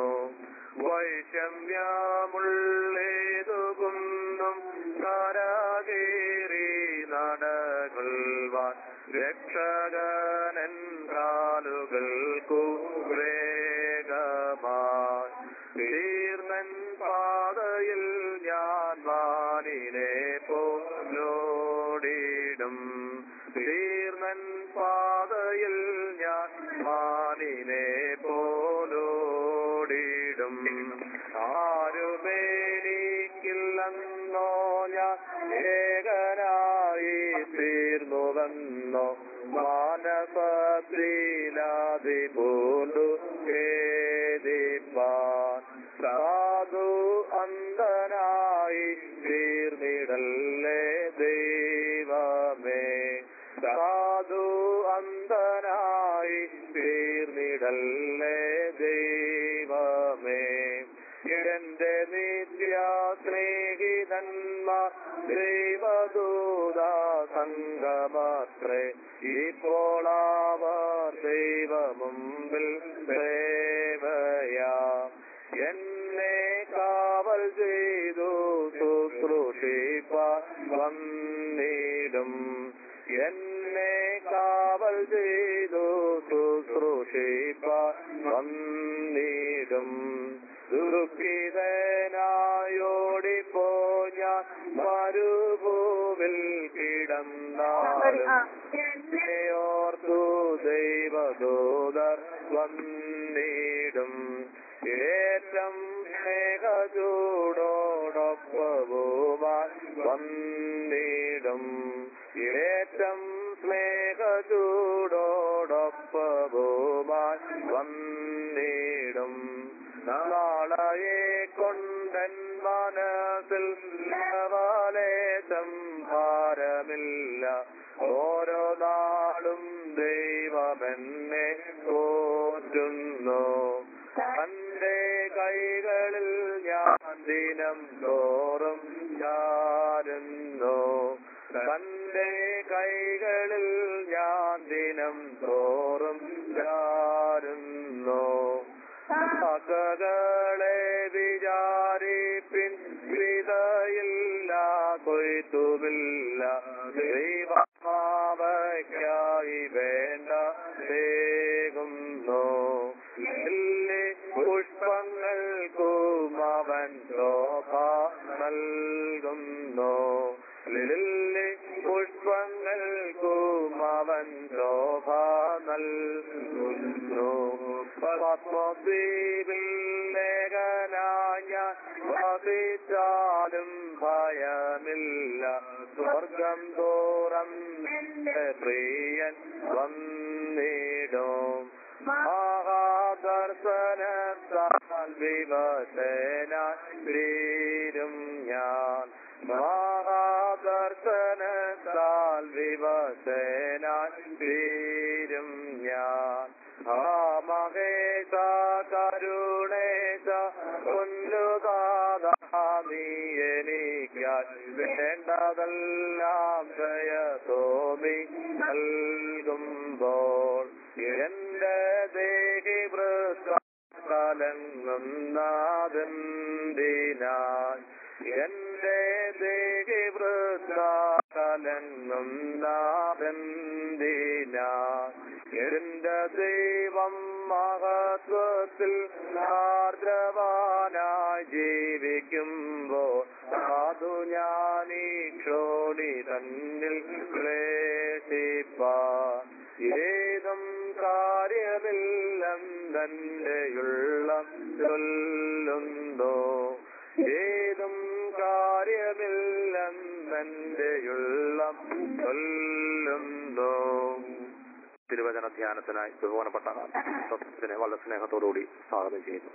വൈഷമ്യമുള്ളേതുകുന്നും കരകേറി നടകൊള്ളുവാൻ രക്ഷകനൻ കാലുകൾക്കു വേഗമായി തീർന്നൻ പാതയിൽ ഞാൻ വാനിനെ പോലോടിടും തീർന്നൻ പാതയിൽ ഞാൻ വാനിനെ പോലോടിടും ആരുമേനിക്കില്ലെന്നോ ഞാൻ ഏകനായി തീർന്നുവെന്നോ മാനസത്തിലാതി പൂണ്ടു ഖേദിപ്പാൻ സാധു അന്ധനായി തീർന്നിടല്ലേ ദൈവമേ സാധു അന്ധനായി തീർന്നിടല്ലേ ദൈവമേ എന്റെ നിത്യ സ്നേഹിതന്മാർ ദൈവദൂത സംഗമത്രേ ഇപ്പോൾ അവർ ദൈവമുമ്പിൽ സേവയാ എന്നെ കാവൽ ചെയ്തു ശുശ്രൂഷിപ്പാൻ വന്നിടും എന്നെ കാവൽ ചെയ്തു ശുശ്രൂഷി വന്നിടും ദുഃഖിതനായോടിപ്പോ ഞാൻ മരുഭൂവിൽ കിടന്നാലും ഓർത്തു ദൈവദൂതർ വന്നിടും ഏറ്റം സ്നേഹചൂടോടൊപ്പവുമാൻ വന്നിടും ഏറ്റം സ്നേഹചൂടോടൊപ്പവുമാൻ വന്നിടും നാളയെ കൊണ്ടൻ മനസ്സിൽ നവലേശം ഭാരമില്ല ഓരോ നാളും ദൈവമെന്നെ പോറ്റുന്നു തന്റെ കൈകളിൽ ഞാൻ ദിനം തോറും ചാരുന്നു തന്റെ കൈകളിൽ ഞാൻ ദിനം തോറും ചാരുന്നു മകളെ വിചാരിപ്പിൻ വിതയില്ല കൊയ്ത്തുമില്ല ദൈവമാവയ്ക്കായി വേണ്ട വേകുന്നു ലില്ലി പുഷ്പങ്ങൾക്കും അവൻ ശോഭ നൽകുന്നു ലില്ലി പുഷ്പങ്ങൾക്കും അവൻ ശോഭ നൽകുന്നു പത്മദ്വീപിൽ ലേഖനായ വസിച്ചാലും ഭയമില്ല സ്വർഗം തോറം പ്രിയൻ വന്നിടും മഹാദർശനത്താൽ വിവശനായിരും ഞാൻ മഹാദർശനത്താൽ വിവശനായിരും ഞാൻ ആ മഹേശ കരുണേശ കൊല്ലുകാതാ നീ എനിക്കായി വേണ്ടതെല്ലാം ജയതോമി നൽകുമ്പോൾ എന്റെ ദേഹി വൃത്തലങ്ങുന്നതെന്തിനായി എന്റെ ദേഹി വൃത്തലങ്ങുന്നതെന്തിനായി എന്റെ ദൈവം മഹത്വത്തിൽ ആർദ്രവാനായി ജീവിക്കുമ്പോൾ അതു ഞാൻ ഈ ക്ഷോണി തന്നിൽ ക്ലേശിപ്പാൻ ഏതും കാര്യമില്ലെന്നെന്റെയുള്ള ചൊല്ലുണ്ടോ ഏതും കാര്യമില്ലെന്നെന്റെയുള്ള ചൊല്ലുണ്ടോ തിരുവചന ധ്യാനത്തിനായി ബഹുമാനപ്പെട്ട സത്യത്തിനെ വളരെ സ്നേഹത്തോടുകൂടി സ്വാഗതം ചെയ്യുന്നു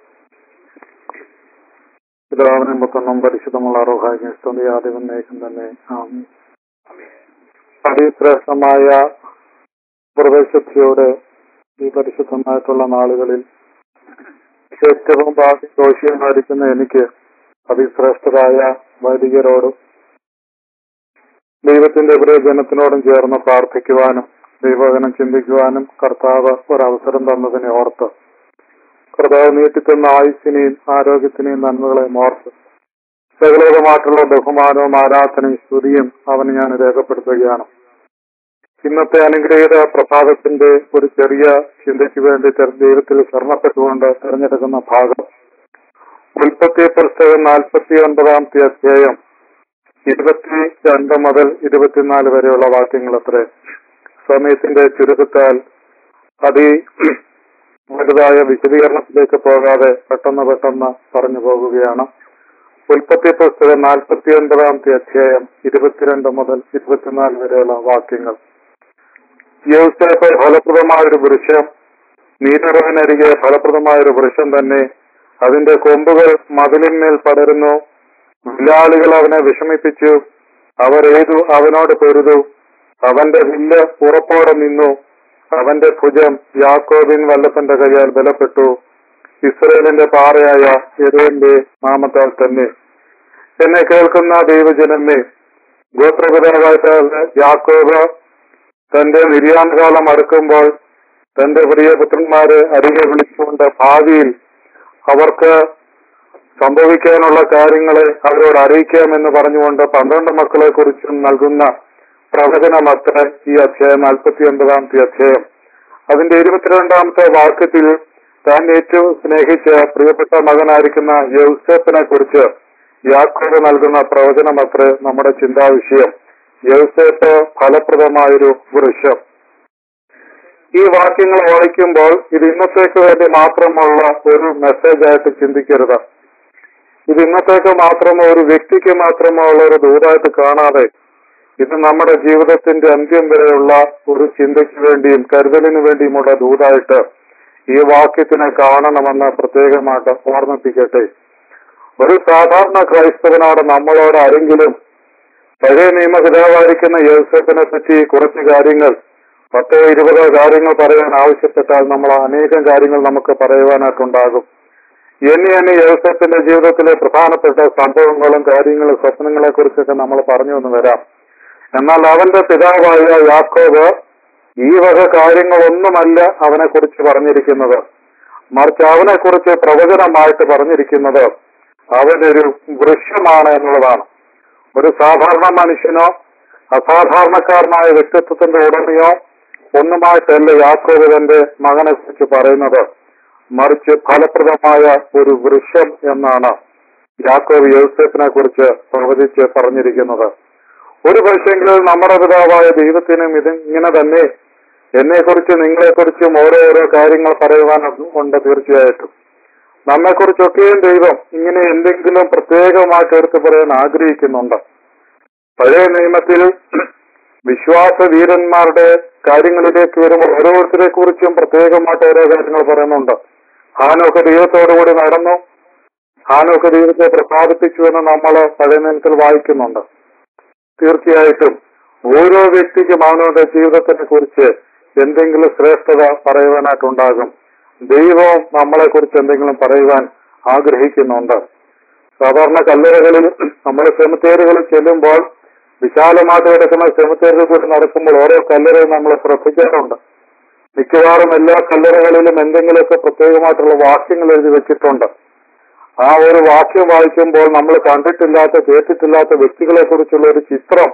പിതാവിനും പുത്രനും പരിശുദ്ധമുള്ള അറുഹായി സ്തുതിയാദിവൻ നയിക്കും തന്നെ ആമീൻ. അതിശ്രേഷ്ഠമായ പ്രവേശത്തിയോടെ ഈ പരിശുദ്ധമായിട്ടുള്ള നാളുകളിൽ ഏറ്റവും ഭാഗ്യദോഷിയമായിരിക്കുന്ന എനിക്ക് അതിശ്രേഷ്ഠരായ വൈദികരോടും ദൈവത്തിന്റെ ഇവരെ ജനത്തിനോടും ചേർന്ന് പ്രാർത്ഥിക്കുവാനും ദൈവവചനം ചിന്തിക്കുവാനും കർത്താവ് ഒരവസരം തന്നതിനെ ഓർത്ത് കർത്താവ് നീട്ടിത്തന്ന ആയുസിനെയും ആരോഗ്യത്തിനെയും നന്മകളെയും ഓർത്ത് സകലവിധമായിട്ടുള്ള ബഹുമാനവും ആരാധനയും സ്തുതിയും അവന് ഞാൻ രേഖപ്പെടുത്തുകയാണ് ഇന്നത്തെ അനുഗ്രഹീത പ്രഭാതത്തിന്റെ ഒരു ചെറിയ ചിന്തയ്ക്ക് വേണ്ടി തെര- ദൈവത്തിൽ ശരണപ്പെട്ടുകൊണ്ട് തിരഞ്ഞെടുക്കുന്ന ഭാഗം ഉൽപ്പത്തി പുസ്തകം നാൽപ്പത്തി ഒൻപതാമത്തെ അധ്യായം ഇരുപത്തി രണ്ട് മുതൽ ഇരുപത്തിനാല് വരെയുള്ള വാക്യങ്ങൾ അത്രേ സമയത്തിന്റെ ചുരുക്കത്താൽ അതി വലുതായ വിശദീകരണത്തിലേക്ക് പോകാതെ പെട്ടെന്ന് പെട്ടെന്ന് പറഞ്ഞു പോകുകയാണ് ഉൽപ്പത്തി പുസ്തകം നാൽപ്പത്തി ഒൻപതാമത്തെ അധ്യായം ഇരുപത്തിരണ്ട് മുതൽ ഇരുപത്തിനാല് വരെയുള്ള വാക്യങ്ങൾ യോസേഫ് ഫലപ്രദമായ ഒരു വൃക്ഷം നീരറിവിനരികെ ഫലപ്രദമായ ഒരു വൃക്ഷം തന്നെ അതിന്റെ കൊമ്പുകൾ മതിലിന്മേൽ പടരുന്നു വില്ലാളികൾ അവനെ വിഷമിപ്പിച്ചു അവരേതു അവനോട് പൊരുതു അവന്റെ വില്ല് ഉറപ്പോടെ നിന്നു അവന്റെ ഭുജം യാക്കോബിൻ വല്ലപ്പന്റെ കൈയാൽ ബലപ്പെട്ടു ഇസ്രയേലിന്റെ പാറയായ യെരൂന്റെ നാമത്താൽ തന്നെ എന്നെ കേൾക്കുന്ന ദൈവജനമേ ഗോത്രപിതാവായിട്ട് യാക്കോബ് തന്റെ നിര്യാണകാലം അടുക്കുമ്പോൾ തന്റെ പ്രിയപുത്രന്മാരെ അരികെ വിളിച്ചുകൊണ്ട് ഭാവിയിൽ അവർക്ക് സംഭവിക്കാനുള്ള കാര്യങ്ങളെ അവരോട് അറിയിക്കാമെന്ന് പറഞ്ഞുകൊണ്ട് പന്ത്രണ്ട് മക്കളെ കുറിച്ചും നൽകുന്ന പ്രവചനമത്ര ഈ അധ്യായം നാൽപ്പത്തി ഒൻപതാമത്തെ അധ്യായം അതിന്റെ ഇരുപത്തിരണ്ടാമത്തെ വാക്യത്തിൽ താൻ ഏറ്റവും സ്നേഹിച്ച് പ്രിയപ്പെട്ട മകനായിരിക്കുന്ന യൗസേപ്പിനെ കുറിച്ച് യാക്കോബ് നൽകുന്ന പ്രവചനം അത്രേ നമ്മുടെ ചിന്താവിഷയം യൗസേപ്പ് ഫലപ്രദമായൊരു വൃക്ഷം ഈ വാക്യങ്ങൾ വായിക്കുമ്പോൾ ഇത് ഇന്നത്തേക്ക് വേണ്ടി മാത്രമുള്ള ഒരു മെസ്സേജ് ആയിട്ട് ചിന്തിക്കരുത് ഇത് ഇന്നത്തേക്ക് മാത്രമോ ഒരു വ്യക്തിക്ക് മാത്രമോ ഉള്ള ഒരു ദൂതായിട്ട് കാണാതെ ഇത് നമ്മുടെ ജീവിതത്തിന്റെ അന്ത്യം വരെയുള്ള ഒരു ചിന്തയ്ക്ക് വേണ്ടിയും കരുതലിന് വേണ്ടിയുമുള്ള ദൂതായിട്ട് ഈ വാക്യത്തിനെ കാണണമെന്ന് പ്രത്യേകമായിട്ട് ഓർമ്മിപ്പിക്കട്ടെ ഒരു സാധാരണ ക്രൈസ്തവനോട് നമ്മളോട് ആരെങ്കിലും പഴയ നിയമപിതാവായിരിക്കുന്ന യോസഫിനെ പറ്റി കുറച്ച് കാര്യങ്ങൾ പത്തോ ഇരുപതോ കാര്യങ്ങൾ പറയാൻ ആവശ്യപ്പെട്ടാൽ നമ്മൾ അനേകം കാര്യങ്ങൾ നമുക്ക് പറയുവാനായിട്ടുണ്ടാകും എന്നെ എന്നെ യോസഫിന്റെ ജീവിതത്തിലെ പ്രധാനപ്പെട്ട സംഭവങ്ങളും കാര്യങ്ങളും സ്വപ്നങ്ങളെ കുറിച്ചൊക്കെ നമ്മൾ പറഞ്ഞു എന്ന് വരാം എന്നാൽ അവന്റെ പിതാവായ യാക്കോബ് ഈ വക കാര്യങ്ങളൊന്നുമല്ല അവനെ കുറിച്ച് പറഞ്ഞിരിക്കുന്നത് മറിച്ച് അവനെ കുറിച്ച് പ്രവചനമായിട്ട് പറഞ്ഞിരിക്കുന്നത് അവനൊരു വൃക്ഷമാണ് എന്നുള്ളതാണ് ഒരു സാധാരണ മനുഷ്യനോ അസാധാരണക്കാരനായ വ്യക്തിത്വത്തിന്റെ ഉടമയോ ഒന്നുമായിട്ടല്ല യാക്കോബ് തന്റെ മകനെ കുറിച്ച് പറയുന്നത് മറിച്ച് ഫലപ്രദമായ ഒരു വൃക്ഷം എന്നാണ് യാക്കോബ് യോസഫിനെ കുറിച്ച് പ്രവചിച്ച് പറഞ്ഞിരിക്കുന്നത് ഒരു പക്ഷെങ്കിലും നമ്മുടെ പിതാവായ ദൈവത്തിനും ഇത് ഇങ്ങനെ തന്നെ എന്നെ കുറിച്ച് നിങ്ങളെ കുറിച്ചും ഓരോ ഓരോ കാര്യങ്ങൾ പറയുവാനുണ്ട് തീർച്ചയായിട്ടും നമ്മെ കുറിച്ചൊക്കെയും ദൈവം ഇങ്ങനെ എന്തെങ്കിലും പ്രത്യേകമായിട്ട് എടുത്തു പറയാൻ ആഗ്രഹിക്കുന്നുണ്ട് പഴയ നിയമത്തിൽ വിശ്വാസ വീരന്മാരുടെ കാര്യങ്ങളിലേക്ക് വരുമ്പോൾ ഓരോരുത്തരെ കുറിച്ചും പ്രത്യേകമായിട്ട് ഓരോ കാര്യങ്ങൾ പറയുന്നുണ്ട് ഹാനൊക്കെ ദൈവത്തോടുകൂടി നടന്നു ഹാനൊക്കെ ദൈവത്തെ പ്രസാദിപ്പിച്ചു എന്ന് നമ്മൾ പഴയ നിയമത്തിൽ വായിക്കുന്നുണ്ട് തീർച്ചയായിട്ടും ഓരോ വ്യക്തിക്കും അവനവന്റെ ജീവിതത്തിനെ കുറിച്ച് എന്തെങ്കിലും ശ്രേഷ്ഠത പറയുവാനായിട്ടുണ്ടാകും ദൈവവും നമ്മളെ കുറിച്ച് എന്തെങ്കിലും പറയുവാൻ ആഗ്രഹിക്കുന്നുണ്ട് സാധാരണ കല്ലറകളിൽ നമ്മൾ സെമിത്തേരുകളിൽ ചെല്ലുമ്പോൾ വിശാലമായിട്ട് കിടക്കുന്ന സെമിത്തേരിൽ കൂടി നടക്കുമ്പോൾ ഓരോ കല്ലറയും നമ്മൾ ശ്രദ്ധിക്കാറുണ്ട് മിക്കവാറും എല്ലാ കല്ലറകളിലും എന്തെങ്കിലുമൊക്കെ പ്രത്യേകമായിട്ടുള്ള വാക്യങ്ങൾ എഴുതി വെച്ചിട്ടുണ്ട് ആ ഒരു വാക്യം വായിക്കുമ്പോൾ നമ്മൾ കണ്ടിട്ടില്ലാത്ത കേട്ടിട്ടില്ലാത്ത വ്യക്തികളെ കുറിച്ചുള്ള ഒരു ചിത്രം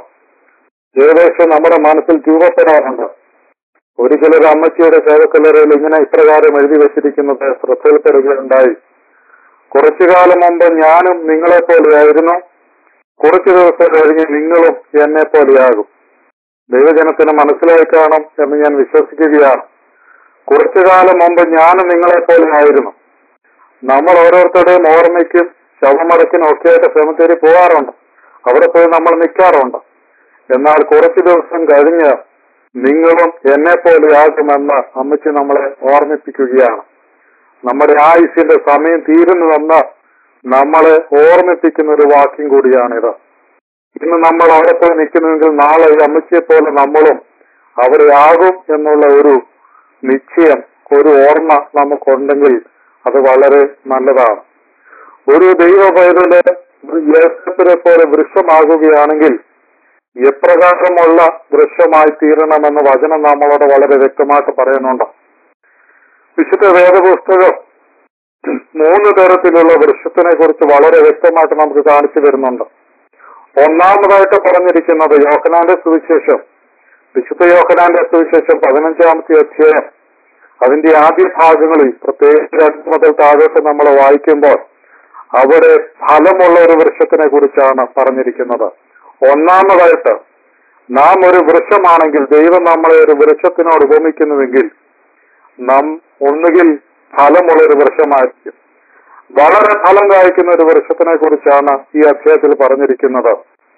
ഏകദേശം നമ്മുടെ മനസ്സിൽ രൂപപ്പെടാറുണ്ട് ഒരിക്കലൊരു അമ്മച്ചിയുടെ സേവക്കല്ലറയിൽ ഇങ്ങനെ ഇപ്രകാരം എഴുതി വെച്ചിരിക്കുന്നത് ശ്രദ്ധയിൽപ്പെടുകയുണ്ടായി കുറച്ചു കാലം മുമ്പ് ഞാനും നിങ്ങളെ പോലെയായിരുന്നു കുറച്ചു ദിവസം കഴിഞ്ഞ് നിങ്ങളും എന്നെ പോലെയാകും ദൈവജനത്തിന് മനസ്സിലായി കാണും എന്ന് ഞാൻ വിശ്വസിക്കുകയാണ് കുറച്ചു കാലം മുമ്പ് ഞാനും നിങ്ങളെ പോലെയായിരുന്നു നമ്മൾ ഓരോരുത്തരുടെയും ഓർമ്മയ്ക്കും ശവമടക്കിനും ഒക്കെയായിട്ട് സെമിത്തേരി പോകാറുണ്ട് അവിടെ പോയി നമ്മൾ നിൽക്കാറുണ്ട് എന്നാൽ കുറച്ചു ദിവസം കഴിഞ്ഞ് നിങ്ങളും എന്നെ പോലെയാകുമെന്ന് അമ്മച്ചി നമ്മളെ ഓർമ്മിപ്പിക്കുകയാണ് നമ്മുടെ ആയുസിന്റെ സമയം തീരുന്നുവെന്ന് നമ്മളെ ഓർമ്മിപ്പിക്കുന്ന ഒരു വാക്യം കൂടിയാണിത് ഇന്ന് നമ്മൾ അവിടെ പോയി നിൽക്കുന്നുവെങ്കിൽ നാളെ ഈ അമ്മച്ചിയെ പോലെ നമ്മളും അവിടെ ആകും എന്നുള്ള ഒരു നിശ്ചയം ഒരു ഓർമ്മ നമുക്കുണ്ടെങ്കിൽ അത് വളരെ നല്ലതാണ് ഒരു ദൈവ പൈതല് യേശുവിനെ പോലെ വൃക്ഷമാകുകയാണെങ്കിൽ എപ്രകാരമുള്ള വൃക്ഷമായി തീരണമെന്ന് വചനം നമ്മളോട് വളരെ വ്യക്തമായിട്ട് പറയുന്നുണ്ട് വിശുദ്ധ വേദപുസ്തകം മൂന്ന് തരത്തിലുള്ള വൃക്ഷത്തിനെ കുറിച്ച് വളരെ വ്യക്തമായിട്ട് നമുക്ക് കാണിച്ചു തരുന്നുണ്ട് ഒന്നാമതായിട്ട് പറഞ്ഞിരിക്കുന്നത് യോഹനാന്റെ സുവിശേഷം വിശുദ്ധ യോഹനാന്റെ സുവിശേഷം പതിനഞ്ചാമത്തെ അധ്യായം അതിന്റെ ആദ്യ ഭാഗങ്ങളിൽ പ്രത്യേകിച്ച് രണ്ട് മുതൽ താഴോട്ട് നമ്മൾ വായിക്കുമ്പോൾ അവിടെ ഫലമുള്ള ഒരു വൃക്ഷത്തിനെ കുറിച്ചാണ് പറഞ്ഞിരിക്കുന്നത് ഒന്നാമതായിട്ട് നാം ഒരു വൃക്ഷമാണെങ്കിൽ ദൈവം നമ്മളെ ഒരു വൃക്ഷത്തിനോട് ഉപമിക്കുന്നുവെങ്കിൽ നാം ഒന്നുകിൽ ഫലമുള്ള ഒരു വൃക്ഷമായിരിക്കും വളരെ ഫലം കായ്ക്കുന്ന ഒരു വൃക്ഷത്തിനെ കുറിച്ചാണ് ഈ അധ്യായത്തിൽ പറഞ്ഞിരിക്കുന്നത്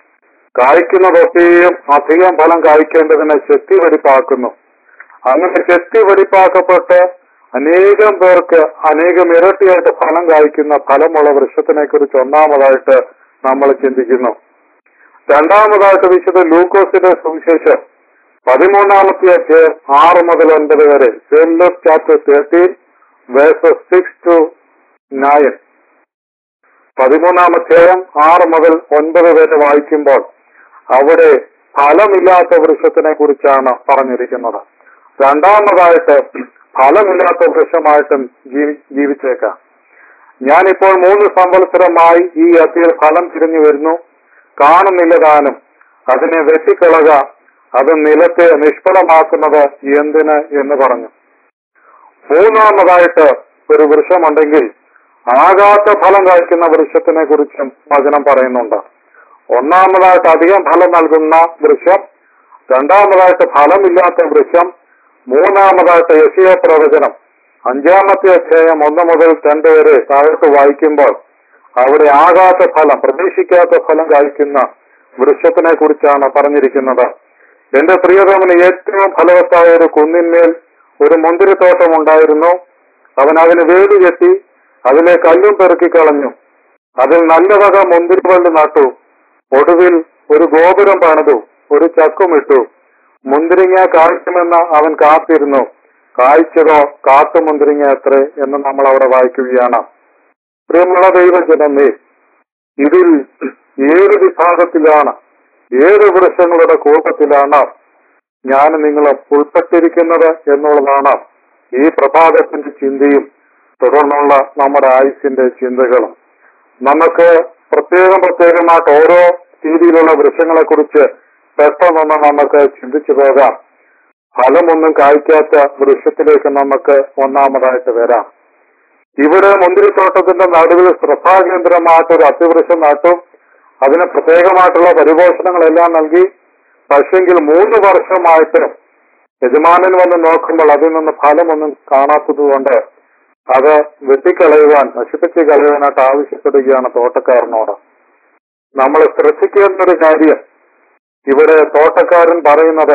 കായ്ക്കുന്നതൊക്കെയും അധികം ഫലം കായ്ക്കേണ്ടതിനെ ശക്തി വെടിപ്പാക്കുന്നു അങ്ങനെ ശക്തി വെടിപ്പാക്കപ്പെട്ട് അനേകം പേർക്ക് അനേകം ഇരട്ടിയായിട്ട് ഫലം കായ്ക്കുന്ന ഫലമുള്ള വൃക്ഷത്തിനെ കുറിച്ച് ഒന്നാമതായിട്ട് നമ്മൾ ചിന്തിക്കുന്നു രണ്ടാമതായിട്ട് വിശുദ്ധ ലൂക്കോസിന്റെ സുവിശേഷം പതിമൂന്നാമത്തെ അധ്യായം ആറ് മുതൽ ഒൻപത് വരെ സെല്ലസ് chapter thirteen verses six to nine പതിമൂന്നാം അധ്യായം ആറ് മുതൽ ഒൻപത് വരെ വായിക്കുമ്പോൾ അവിടെ ഫലമില്ലാത്ത വൃക്ഷത്തിനെ കുറിച്ചാണ് പറഞ്ഞിരിക്കുന്നത് രണ്ടാമതായിട്ട് ഫലമില്ലാത്ത വൃക്ഷമായിട്ടും ജീവി ജീവിച്ചേക്കാം ഞാനിപ്പോൾ മൂന്ന് സംവത്സരമായി ഈ അത്തിയിൽ ഫലം തിരിഞ്ഞു വരുന്നു കാണുന്നില്ല താനും അതിനെ വെട്ടിക്കളക അത് നിലത്തെ നിഷ്ഫലമാക്കുന്നത് എന്തിന് എന്ന് പറഞ്ഞു മൂന്നാമതായിട്ട് ഒരു വൃക്ഷമുണ്ടെങ്കിൽ ആകാത്ത ഫലം കായ്ക്കുന്ന വൃക്ഷത്തിനെ കുറിച്ചും വചനം പറയുന്നുണ്ട് ഒന്നാമതായിട്ട് അധികം ഫലം നൽകുന്ന വൃക്ഷം രണ്ടാമതായിട്ട് ഫലമില്ലാത്ത വൃക്ഷം മൂന്നാമതായിട്ട് യശിയ പ്രവചനം അഞ്ചാമത്തെ അധ്യായം ഒന്ന് മുതൽ രണ്ട് വരെ താഴോട്ട് വായിക്കുമ്പോൾ അവിടെ ആകാത്ത ഫലം പ്രതീക്ഷിക്കാത്ത ഫലം കായ്ക്കുന്ന വൃക്ഷത്തിനെ കുറിച്ചാണ് പറഞ്ഞിരിക്കുന്നത് എന്റെ പ്രിയതമന് ഏറ്റവും ഫലവത്തായ ഒരു കുന്നിന്മേൽ ഒരു മുന്തിരിത്തോട്ടം ഉണ്ടായിരുന്നു അവൻ അതിന് വേലി കെട്ടി അതിലെ കല്ലും പെറുക്കി കളഞ്ഞു അതിൽ നല്ല വക മുന്തിരിവള്ളി നട്ടു ഒടുവിൽ ഒരു ഗോപുരം പണിതു ഒരു ചക്കുമിട്ടു മുന്തിരിങ്ങ കായ്ക്കുമെന്ന് അവൻ കാത്തിരുന്നു കായ്ച്ചതോ കാട്ടുമുന്തിരിങ്ങ അത്രേ എന്ന് നമ്മൾ അവിടെ വായിക്കുകയാണ് പ്രിയമുള്ള ദൈവജനമേ ഇതിൽ ഏത് വിഭാഗത്തിലാണ് ഏത് വൃക്ഷങ്ങളുടെ കൂട്ടത്തിലാണ് ഞാൻ നിങ്ങൾ ഉൾപ്പെട്ടിരിക്കുന്നത് എന്നുള്ളതാണ് ഈ പ്രഭാതത്തിന്റെ ചിന്തയും തുടർന്നുള്ള നമ്മുടെ ആയുസിന്റെ ചിന്തകളും നമുക്ക് പ്രത്യേകം പ്രത്യേകമായിട്ട് ഓരോ രീതിയിലുള്ള വൃക്ഷങ്ങളെ കുറിച്ച് പെട്ടെന്നൊന്ന് നമുക്ക് ചിന്തിച്ചു പോകാം ഫലമൊന്നും കായ്ക്കാത്ത വൃക്ഷത്തിലേക്ക് നമുക്ക് ഒന്നാമതായിട്ട് വരാം ഇവിടെ മുന്തിരിത്തോട്ടത്തിന്റെ നടുവിൽ ശ്രദ്ധാകേന്ദ്രമായിട്ട് ഒരു അത്തിവൃക്ഷം നട്ടു അതിന് പ്രത്യേകമായിട്ടുള്ള പരിപോഷണങ്ങളെല്ലാം നൽകി പക്ഷെങ്കിൽ മൂന്ന് വർഷമായിട്ട് യജമാനൻ വന്ന് നോക്കുമ്പോൾ അതിൽ നിന്ന് ഫലമൊന്നും കാണാത്തത് കൊണ്ട് അത് വെട്ടിക്കളയുവാൻ നശിപ്പിച്ച് കളയുവാനായിട്ട് ആവശ്യപ്പെടുകയാണ് തോട്ടക്കാരനോട് നമ്മൾ ശ്രദ്ധിക്കേണ്ട ഒരു കാര്യം ഇവിടെ തോട്ടക്കാരൻ പറയുന്നത്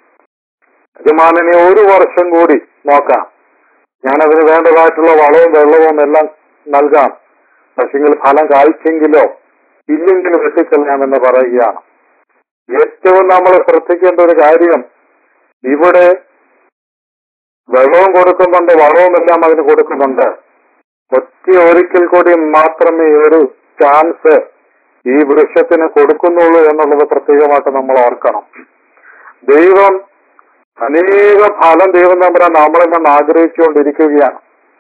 യജമാനനെ ഒരു വർഷം കൂടി നോക്കാം ഞാനതിന് വേണ്ടതായിട്ടുള്ള വളവും വെള്ളവും എല്ലാം നൽകാം പക്ഷെങ്കിൽ ഫലം കായ്ച്ചെങ്കിലോ ഇല്ലെങ്കിൽ വെട്ടിക്കളയാമെന്ന് പറയുകയാണ് ഏറ്റവും നമ്മൾ ശ്രദ്ധിക്കേണ്ട ഒരു കാര്യം ഇവിടെ വെള്ളവും കൊടുക്കുന്നുണ്ട് വളവും എല്ലാം അതിന് കൊടുക്കുന്നുണ്ട് ഒറ്റ ഒരിക്കൽ കൂടി മാത്രമേ ഒരു ചാൻസ് ഈ വൃക്ഷത്തിന് കൊടുക്കുന്നുള്ളൂ എന്നുള്ളത് പ്രത്യേകമായിട്ട് നമ്മൾ ഓർക്കണം ദൈവം അനേക ഫലം ദൈവം തമ്പുരാൻ നമ്മളിൽ നിന്ന് ആഗ്രഹിച്ചുകൊണ്ടിരിക്കുകയാണ്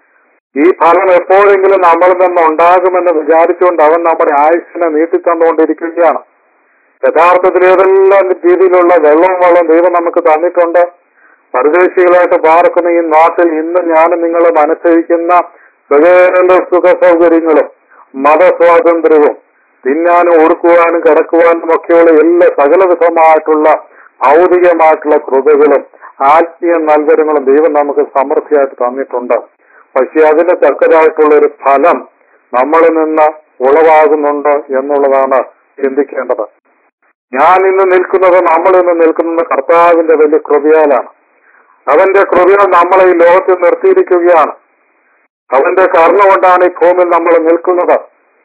ഈ ഫലം എപ്പോഴെങ്കിലും നമ്മളിൽ നിന്ന് ഉണ്ടാകുമെന്ന് വിചാരിച്ചുകൊണ്ട് അവൻ നമ്മുടെ ആയുസ്സിനെ നീട്ടിത്തന്നുകൊണ്ടിരിക്കുകയാണ് യഥാർത്ഥത്തിൽ ഏതെല്ലാം രീതിയിലുള്ള വെള്ളവും വെള്ളവും ദൈവം നമുക്ക് തന്നിട്ടുണ്ട് പരദേശികളായിട്ട് പാർക്കുന്ന ഈ നാട്ടിൽ ഇന്ന് ഞാൻ നിങ്ങൾ അനുസരിക്കുന്ന സകല സുഖ സൗകര്യങ്ങളും മതസ്വാതന്ത്ര്യവും തിന്നാനും ഉടുക്കുവാനും കിടക്കുവാനും ഒക്കെയുള്ള എല്ലാ സകലവിധമായിട്ടുള്ള ഭൗതികമായിട്ടുള്ള കൃതകളും ആത്മീയ നൽകരങ്ങളും ദൈവം നമുക്ക് സമൃദ്ധിയായിട്ട് തന്നിട്ടുണ്ട് പക്ഷെ അതിന് തക്കതായിട്ടുള്ള ഒരു ഫലം നമ്മളിൽ നിന്ന് ഉളവാകുന്നുണ്ട് എന്നുള്ളതാണ് ചിന്തിക്കേണ്ടത് ഞാൻ ഇന്ന് നിൽക്കുന്നത് നമ്മൾ ഇന്ന് നിൽക്കുന്നത് കർത്താവിന്റെ വലിയ കൃപയാലാണ് അവന്റെ കൃപയാൽ നമ്മളെ ഈ ലോകത്തിൽ നിർത്തിയിരിക്കുകയാണ് അവന്റെ കർണ കൊണ്ടാണ് ഈ ഭൂമിയിൽ നമ്മൾ നിൽക്കുന്നത്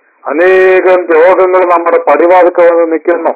അനേകം രോഗങ്ങൾ നമ്മുടെ പടിവാതിക്ക് വന്ന് നിൽക്കുന്നു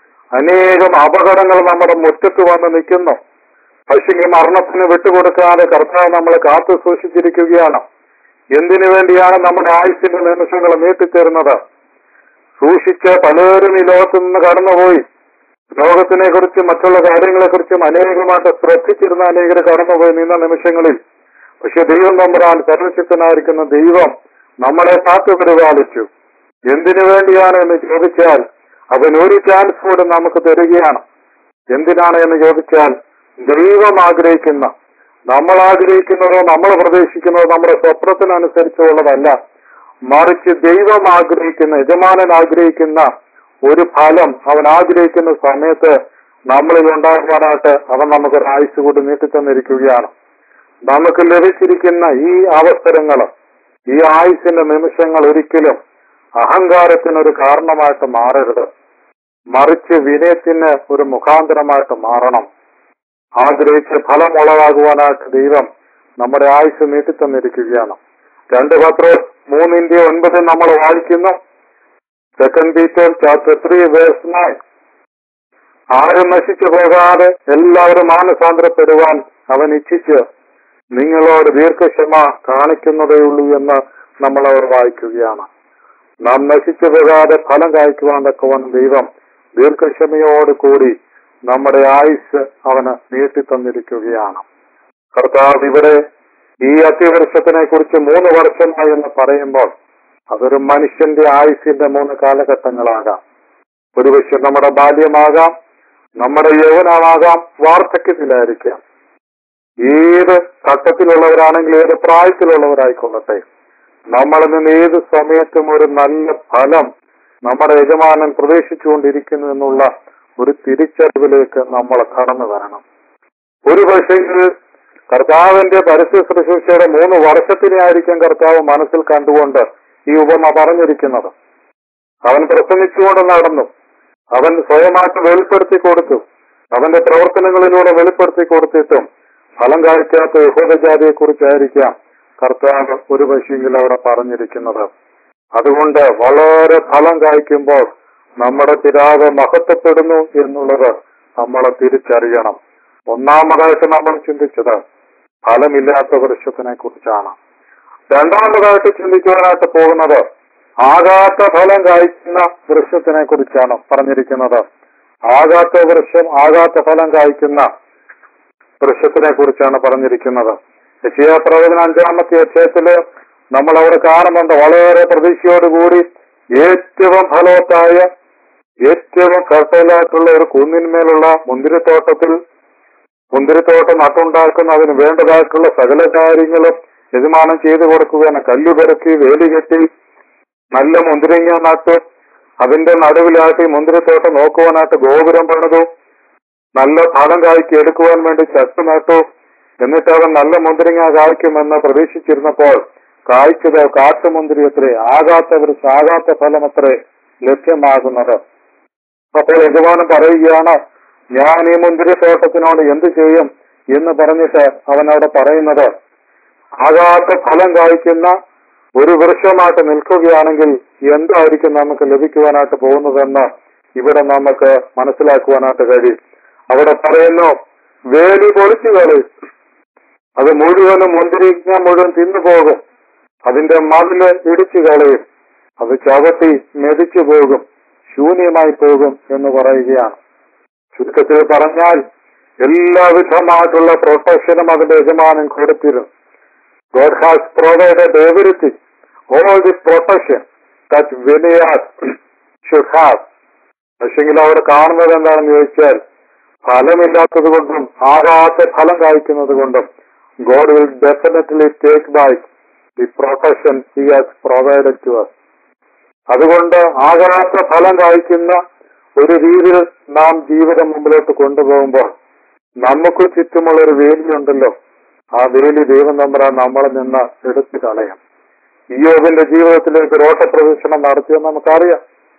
അനേകം അപകടങ്ങൾ നമ്മുടെ മുറ്റത്ത് വന്ന് നിൽക്കുന്നു പക്ഷേ മരണത്തിന് വിട്ടുകൊടുക്കാതെ കർത്താവ് നമ്മളെ കാത്തു സൂക്ഷിച്ചിരിക്കുകയാണ് എന്തിനു വേണ്ടിയാണ് നമ്മുടെ ആയുസിന്റെ നിമിഷങ്ങൾ നീട്ടിത്തരുന്നത് സൂക്ഷിച്ച് പലരും ഈ ലോകത്ത് നിന്ന് കടന്നുപോയി ലോകത്തിനെ കുറിച്ചും മറ്റുള്ള കാര്യങ്ങളെ കുറിച്ചും അനേകമായിട്ട് ശ്രദ്ധിച്ചിരുന്ന അനേകർ കടന്നുപോയി നിന്ന നിമിഷങ്ങളിൽ പക്ഷെ ദൈവം നമ്പരാൻ സർവശക്തനായിരിക്കുന്ന ദൈവം നമ്മളെ കാത്തു പരിപാലിച്ചു എന്തിനു വേണ്ടിയാണ് എന്ന് ചോദിച്ചാൽ അവൻ ഒരു ചാൻസ് കൂടെ നമുക്ക് തരികയാണ് എന്തിനാണ് എന്ന് ചോദിച്ചാൽ ദൈവം ആഗ്രഹിക്കുന്ന നമ്മൾ ആഗ്രഹിക്കുന്നതോ നമ്മൾ പ്രതീക്ഷിക്കുന്നതോ നമ്മുടെ സ്വപ്നത്തിനനുസരിച്ചുള്ളതല്ല മറിച്ച് ദൈവം ആഗ്രഹിക്കുന്ന യജമാനൻ ആഗ്രഹിക്കുന്ന ഒരു ഫലം അവൻ ആഗ്രഹിക്കുന്ന സമയത്ത് നമ്മളിൽ ഉണ്ടാകുവാനായിട്ട് അവൻ നമുക്കൊരു ആയുസ് കൂടി നീട്ടിത്തന്നിരിക്കുകയാണ് നമുക്ക് ലഭിച്ചിരിക്കുന്ന ഈ അവസരങ്ങൾ ഈ ആയുസിന്റെ നിമിഷങ്ങൾ ഒരിക്കലും അഹങ്കാരത്തിനൊരു കാരണമായിട്ട് മാറരുത് മറിച്ച് വിനയത്തിന് ഒരു മുഖാന്തരമായിട്ട് മാറണം ആഗ്രഹിച്ച് ഫലം ഉളവാകുവാനായിട്ട് ദൈവം നമ്മുടെ ആയുസ് നീട്ടിത്തന്നിരിക്കുകയാണ് രണ്ട് പത്രം മൂന്നിന്റെ ഒൻപതിൽ നമ്മൾ വായിക്കുന്നു second Peter chapter three verse nine ആരും നശിച്ചു പോകാതെ എല്ലാവരും മാനസാന്തരപ്പെടുവാൻ അവൻ ഇച്ഛിച്ച് നിങ്ങളോട് ദീർഘക്ഷമ കാണിക്കുന്നതേയുള്ളൂ എന്ന് നമ്മൾ അവർ വായിക്കുകയാണ് നാം നശിച്ചു പോകാതെ ഫലം കായ്ക്കുവാൻ തക്കവൻ ദൈവം ദീർഘക്ഷമയോട് കൂടി നമ്മുടെ ആയുസ് അവന് നീട്ടിത്തന്നിരിക്കുകയാണ് കർത്താവ് ഇവിടെ ഈ അത്യവൃക്ഷത്തിനെ കുറിച്ച് മൂന്ന് വർഷമായി എന്ന് പറയുമ്പോൾ അതൊരു മനുഷ്യന്റെ ആയുസിന്റെ മൂന്ന് കാലഘട്ടങ്ങളാകാം ഒരുപക്ഷെ നമ്മുടെ ബാല്യമാകാം നമ്മുടെ യൗവനമാകാം വാർദ്ധക്യത്തിലായിരിക്കാം ഏത് ഘട്ടത്തിലുള്ളവരാണെങ്കിലും ഏത് പ്രായത്തിലുള്ളവരായിക്കൊള്ളട്ടെ നമ്മളിൽ നിന്ന് ഏത് സമയത്തും ഒരു നല്ല ഫലം നമ്മുടെ യജമാനൻ പ്രതീക്ഷിച്ചുകൊണ്ടിരിക്കുന്നു എന്നുള്ള ഒരു തിരിച്ചറിവിലേക്ക് നമ്മൾ കടന്നു വരണം ഒരു പക്ഷേ കർത്താവിന്റെ പരസ്യ ശുശ്രൂഷയുടെ മൂന്ന് വർഷത്തിനെ ആയിരിക്കും കർത്താവ് മനസ്സിൽ കണ്ടുകൊണ്ട് ഈ ഉപമ പറഞ്ഞിരിക്കുന്നത് അവൻ പ്രസംഗിച്ചുകൊണ്ട് നടന്നു അവൻ സ്വയമായിട്ട് വെളിപ്പെടുത്തി കൊടുത്തു അവന്റെ പ്രവർത്തനങ്ങളിലൂടെ വെളിപ്പെടുത്തി കൊടുത്തിട്ടും ഫലം കാഴ്ചാത്ത യഹൂദജാതിയെ കുറിച്ചായിരിക്കാം കർത്താവ് ഒരു പക്ഷെങ്കിൽ അവിടെ പറഞ്ഞിരിക്കുന്നത് അതുകൊണ്ട് വളരെ ഫലം കായ്ക്കുമ്പോൾ നമ്മുടെ പിതാവ് മഹത്വപ്പെടുന്നു എന്നുള്ളത് നമ്മൾ തിരിച്ചറിയണം ഒന്നാമതായിട്ട് നമ്മൾ ചിന്തിച്ചത് ഫലമില്ലാത്ത വൃക്ഷത്തിനെ കുറിച്ചാണ് രണ്ടാമതായിട്ട് ചിന്തിക്കുവാനായിട്ട് പോകുന്നത് ആകാത്ത ഫലം കായ്ക്കുന്ന വൃക്ഷത്തിനെ കുറിച്ചാണ് പറഞ്ഞിരിക്കുന്നത് ആകാത്ത വൃക്ഷം ആകാത്ത ഫലം കായ്ക്കുന്ന വൃക്ഷത്തിനെ കുറിച്ചാണ് പറഞ്ഞിരിക്കുന്നത് യശിയ പ്രവചന അഞ്ചാമത്തെ അധ്യായത്തില് നമ്മൾ അവിടെ കാണുന്നുണ്ട് വളരെ പ്രതീക്ഷയോടുകൂടി ഏറ്റവും ഫലവത്തായ ഏറ്റവും കർത്തലായിട്ടുള്ള ഒരു കുന്നിന്മേലുള്ള മുന്തിരിത്തോട്ടത്തിൽ മുന്തിരിത്തോട്ടം നട്ടുണ്ടാക്കുന്ന അതിന് വേണ്ടതായിട്ടുള്ള സകല കാര്യങ്ങളും യജമാനം ചെയ്തു കൊടുക്കുകയാണ് കല്ല് പെറുക്കി വേലി കെട്ടി നല്ല മുന്തിരിങ്ങ നട്ടു അതിന്റെ നടുവിലായിട്ട് ഈ മുന്തിരിത്തോട്ടം നോക്കുവാനായിട്ട് ഗോപുരം പണിതു നല്ല ഫലം കായ്ക്ക് എടുക്കുവാൻ വേണ്ടി ചത്ത് നട്ടു എന്നിട്ട് അവൻ നല്ല മുന്തിരിങ്ങ കായ്ക്കുമെന്ന് പ്രതീക്ഷിച്ചിരുന്നപ്പോൾ കായ്ച്ചത് കാട്ടുമുന്തിരി അത്രേ ആകാത്ത വൃക്ഷ ആകാത്ത ഫലം അത്രേ ലഭ്യമാകുന്നത് അപ്പോൾ യജമാനൻ പറയുകയാണ് ഞാൻ ഈ മുന്തിരി തോട്ടത്തിനോട് എന്ത് ചെയ്യും എന്ന് പറഞ്ഞിട്ട് അവൻ അവിടെ പറയുന്നത് ആകാത്ത ഫലം കായ്ക്കുന്ന ഒരു വൃക്ഷമായിട്ട് നിൽക്കുകയാണെങ്കിൽ എന്തായിരിക്കും നമുക്ക് ലഭിക്കുവാനായിട്ട് പോകുന്നതെന്ന് ഇവിടെ നമുക്ക് മനസ്സിലാക്കുവാനായിട്ട് കഴിയും അവിടെ പറയുന്നു വേലി പൊളിച്ചു കളയും അത് മുഴുവനും മുന്തിരിങ്ങ മുഴുവൻ തിന്നുപോകും അതിന്റെ മതില് ഇടിച്ചു കളയും അത് ചവിട്ടി മെതിച്ചു പോകും ശൂന്യമായി പോകും എന്ന് പറയുകയാണ് ചുരുക്കത്തിൽ പറഞ്ഞാൽ എല്ലാവിധമായിട്ടുള്ള പ്രൊട്ടക്ഷനും അതിന്റെ യജമാനൻ കൊടുത്തിരുന്നു God has provided everything, all the protection that vineyard should have. പക്ഷെങ്കിൽ അവർ കാണുന്നത് എന്താണെന്ന് ചോദിച്ചാൽ ഫലമില്ലാത്തത് കൊണ്ടും ആകാത്ത ഫലം കായ്ക്കുന്നത് കൊണ്ടും God will definitely take by the protection he has provided to us അതുകൊണ്ട് ആകാത്ത ഫലം കായ്ക്കുന്ന ഒരു രീതിയിൽ നാം ജീവിതം മുമ്പിലോട്ട് കൊണ്ടുപോകുമ്പോൾ നമുക്ക് ചുറ്റുമുള്ള ഒരു വേലിയുണ്ടല്ലോ ആ വേലി ദൈവം നമ്പറാൻ നമ്മളെ നിന്ന് എടുത്തു കളയാം ഇയോബിന്റെ ജീവിതത്തിലേക്ക് രോഷപ്രദർശനം നടത്തിയെന്ന് നമുക്കറിയാം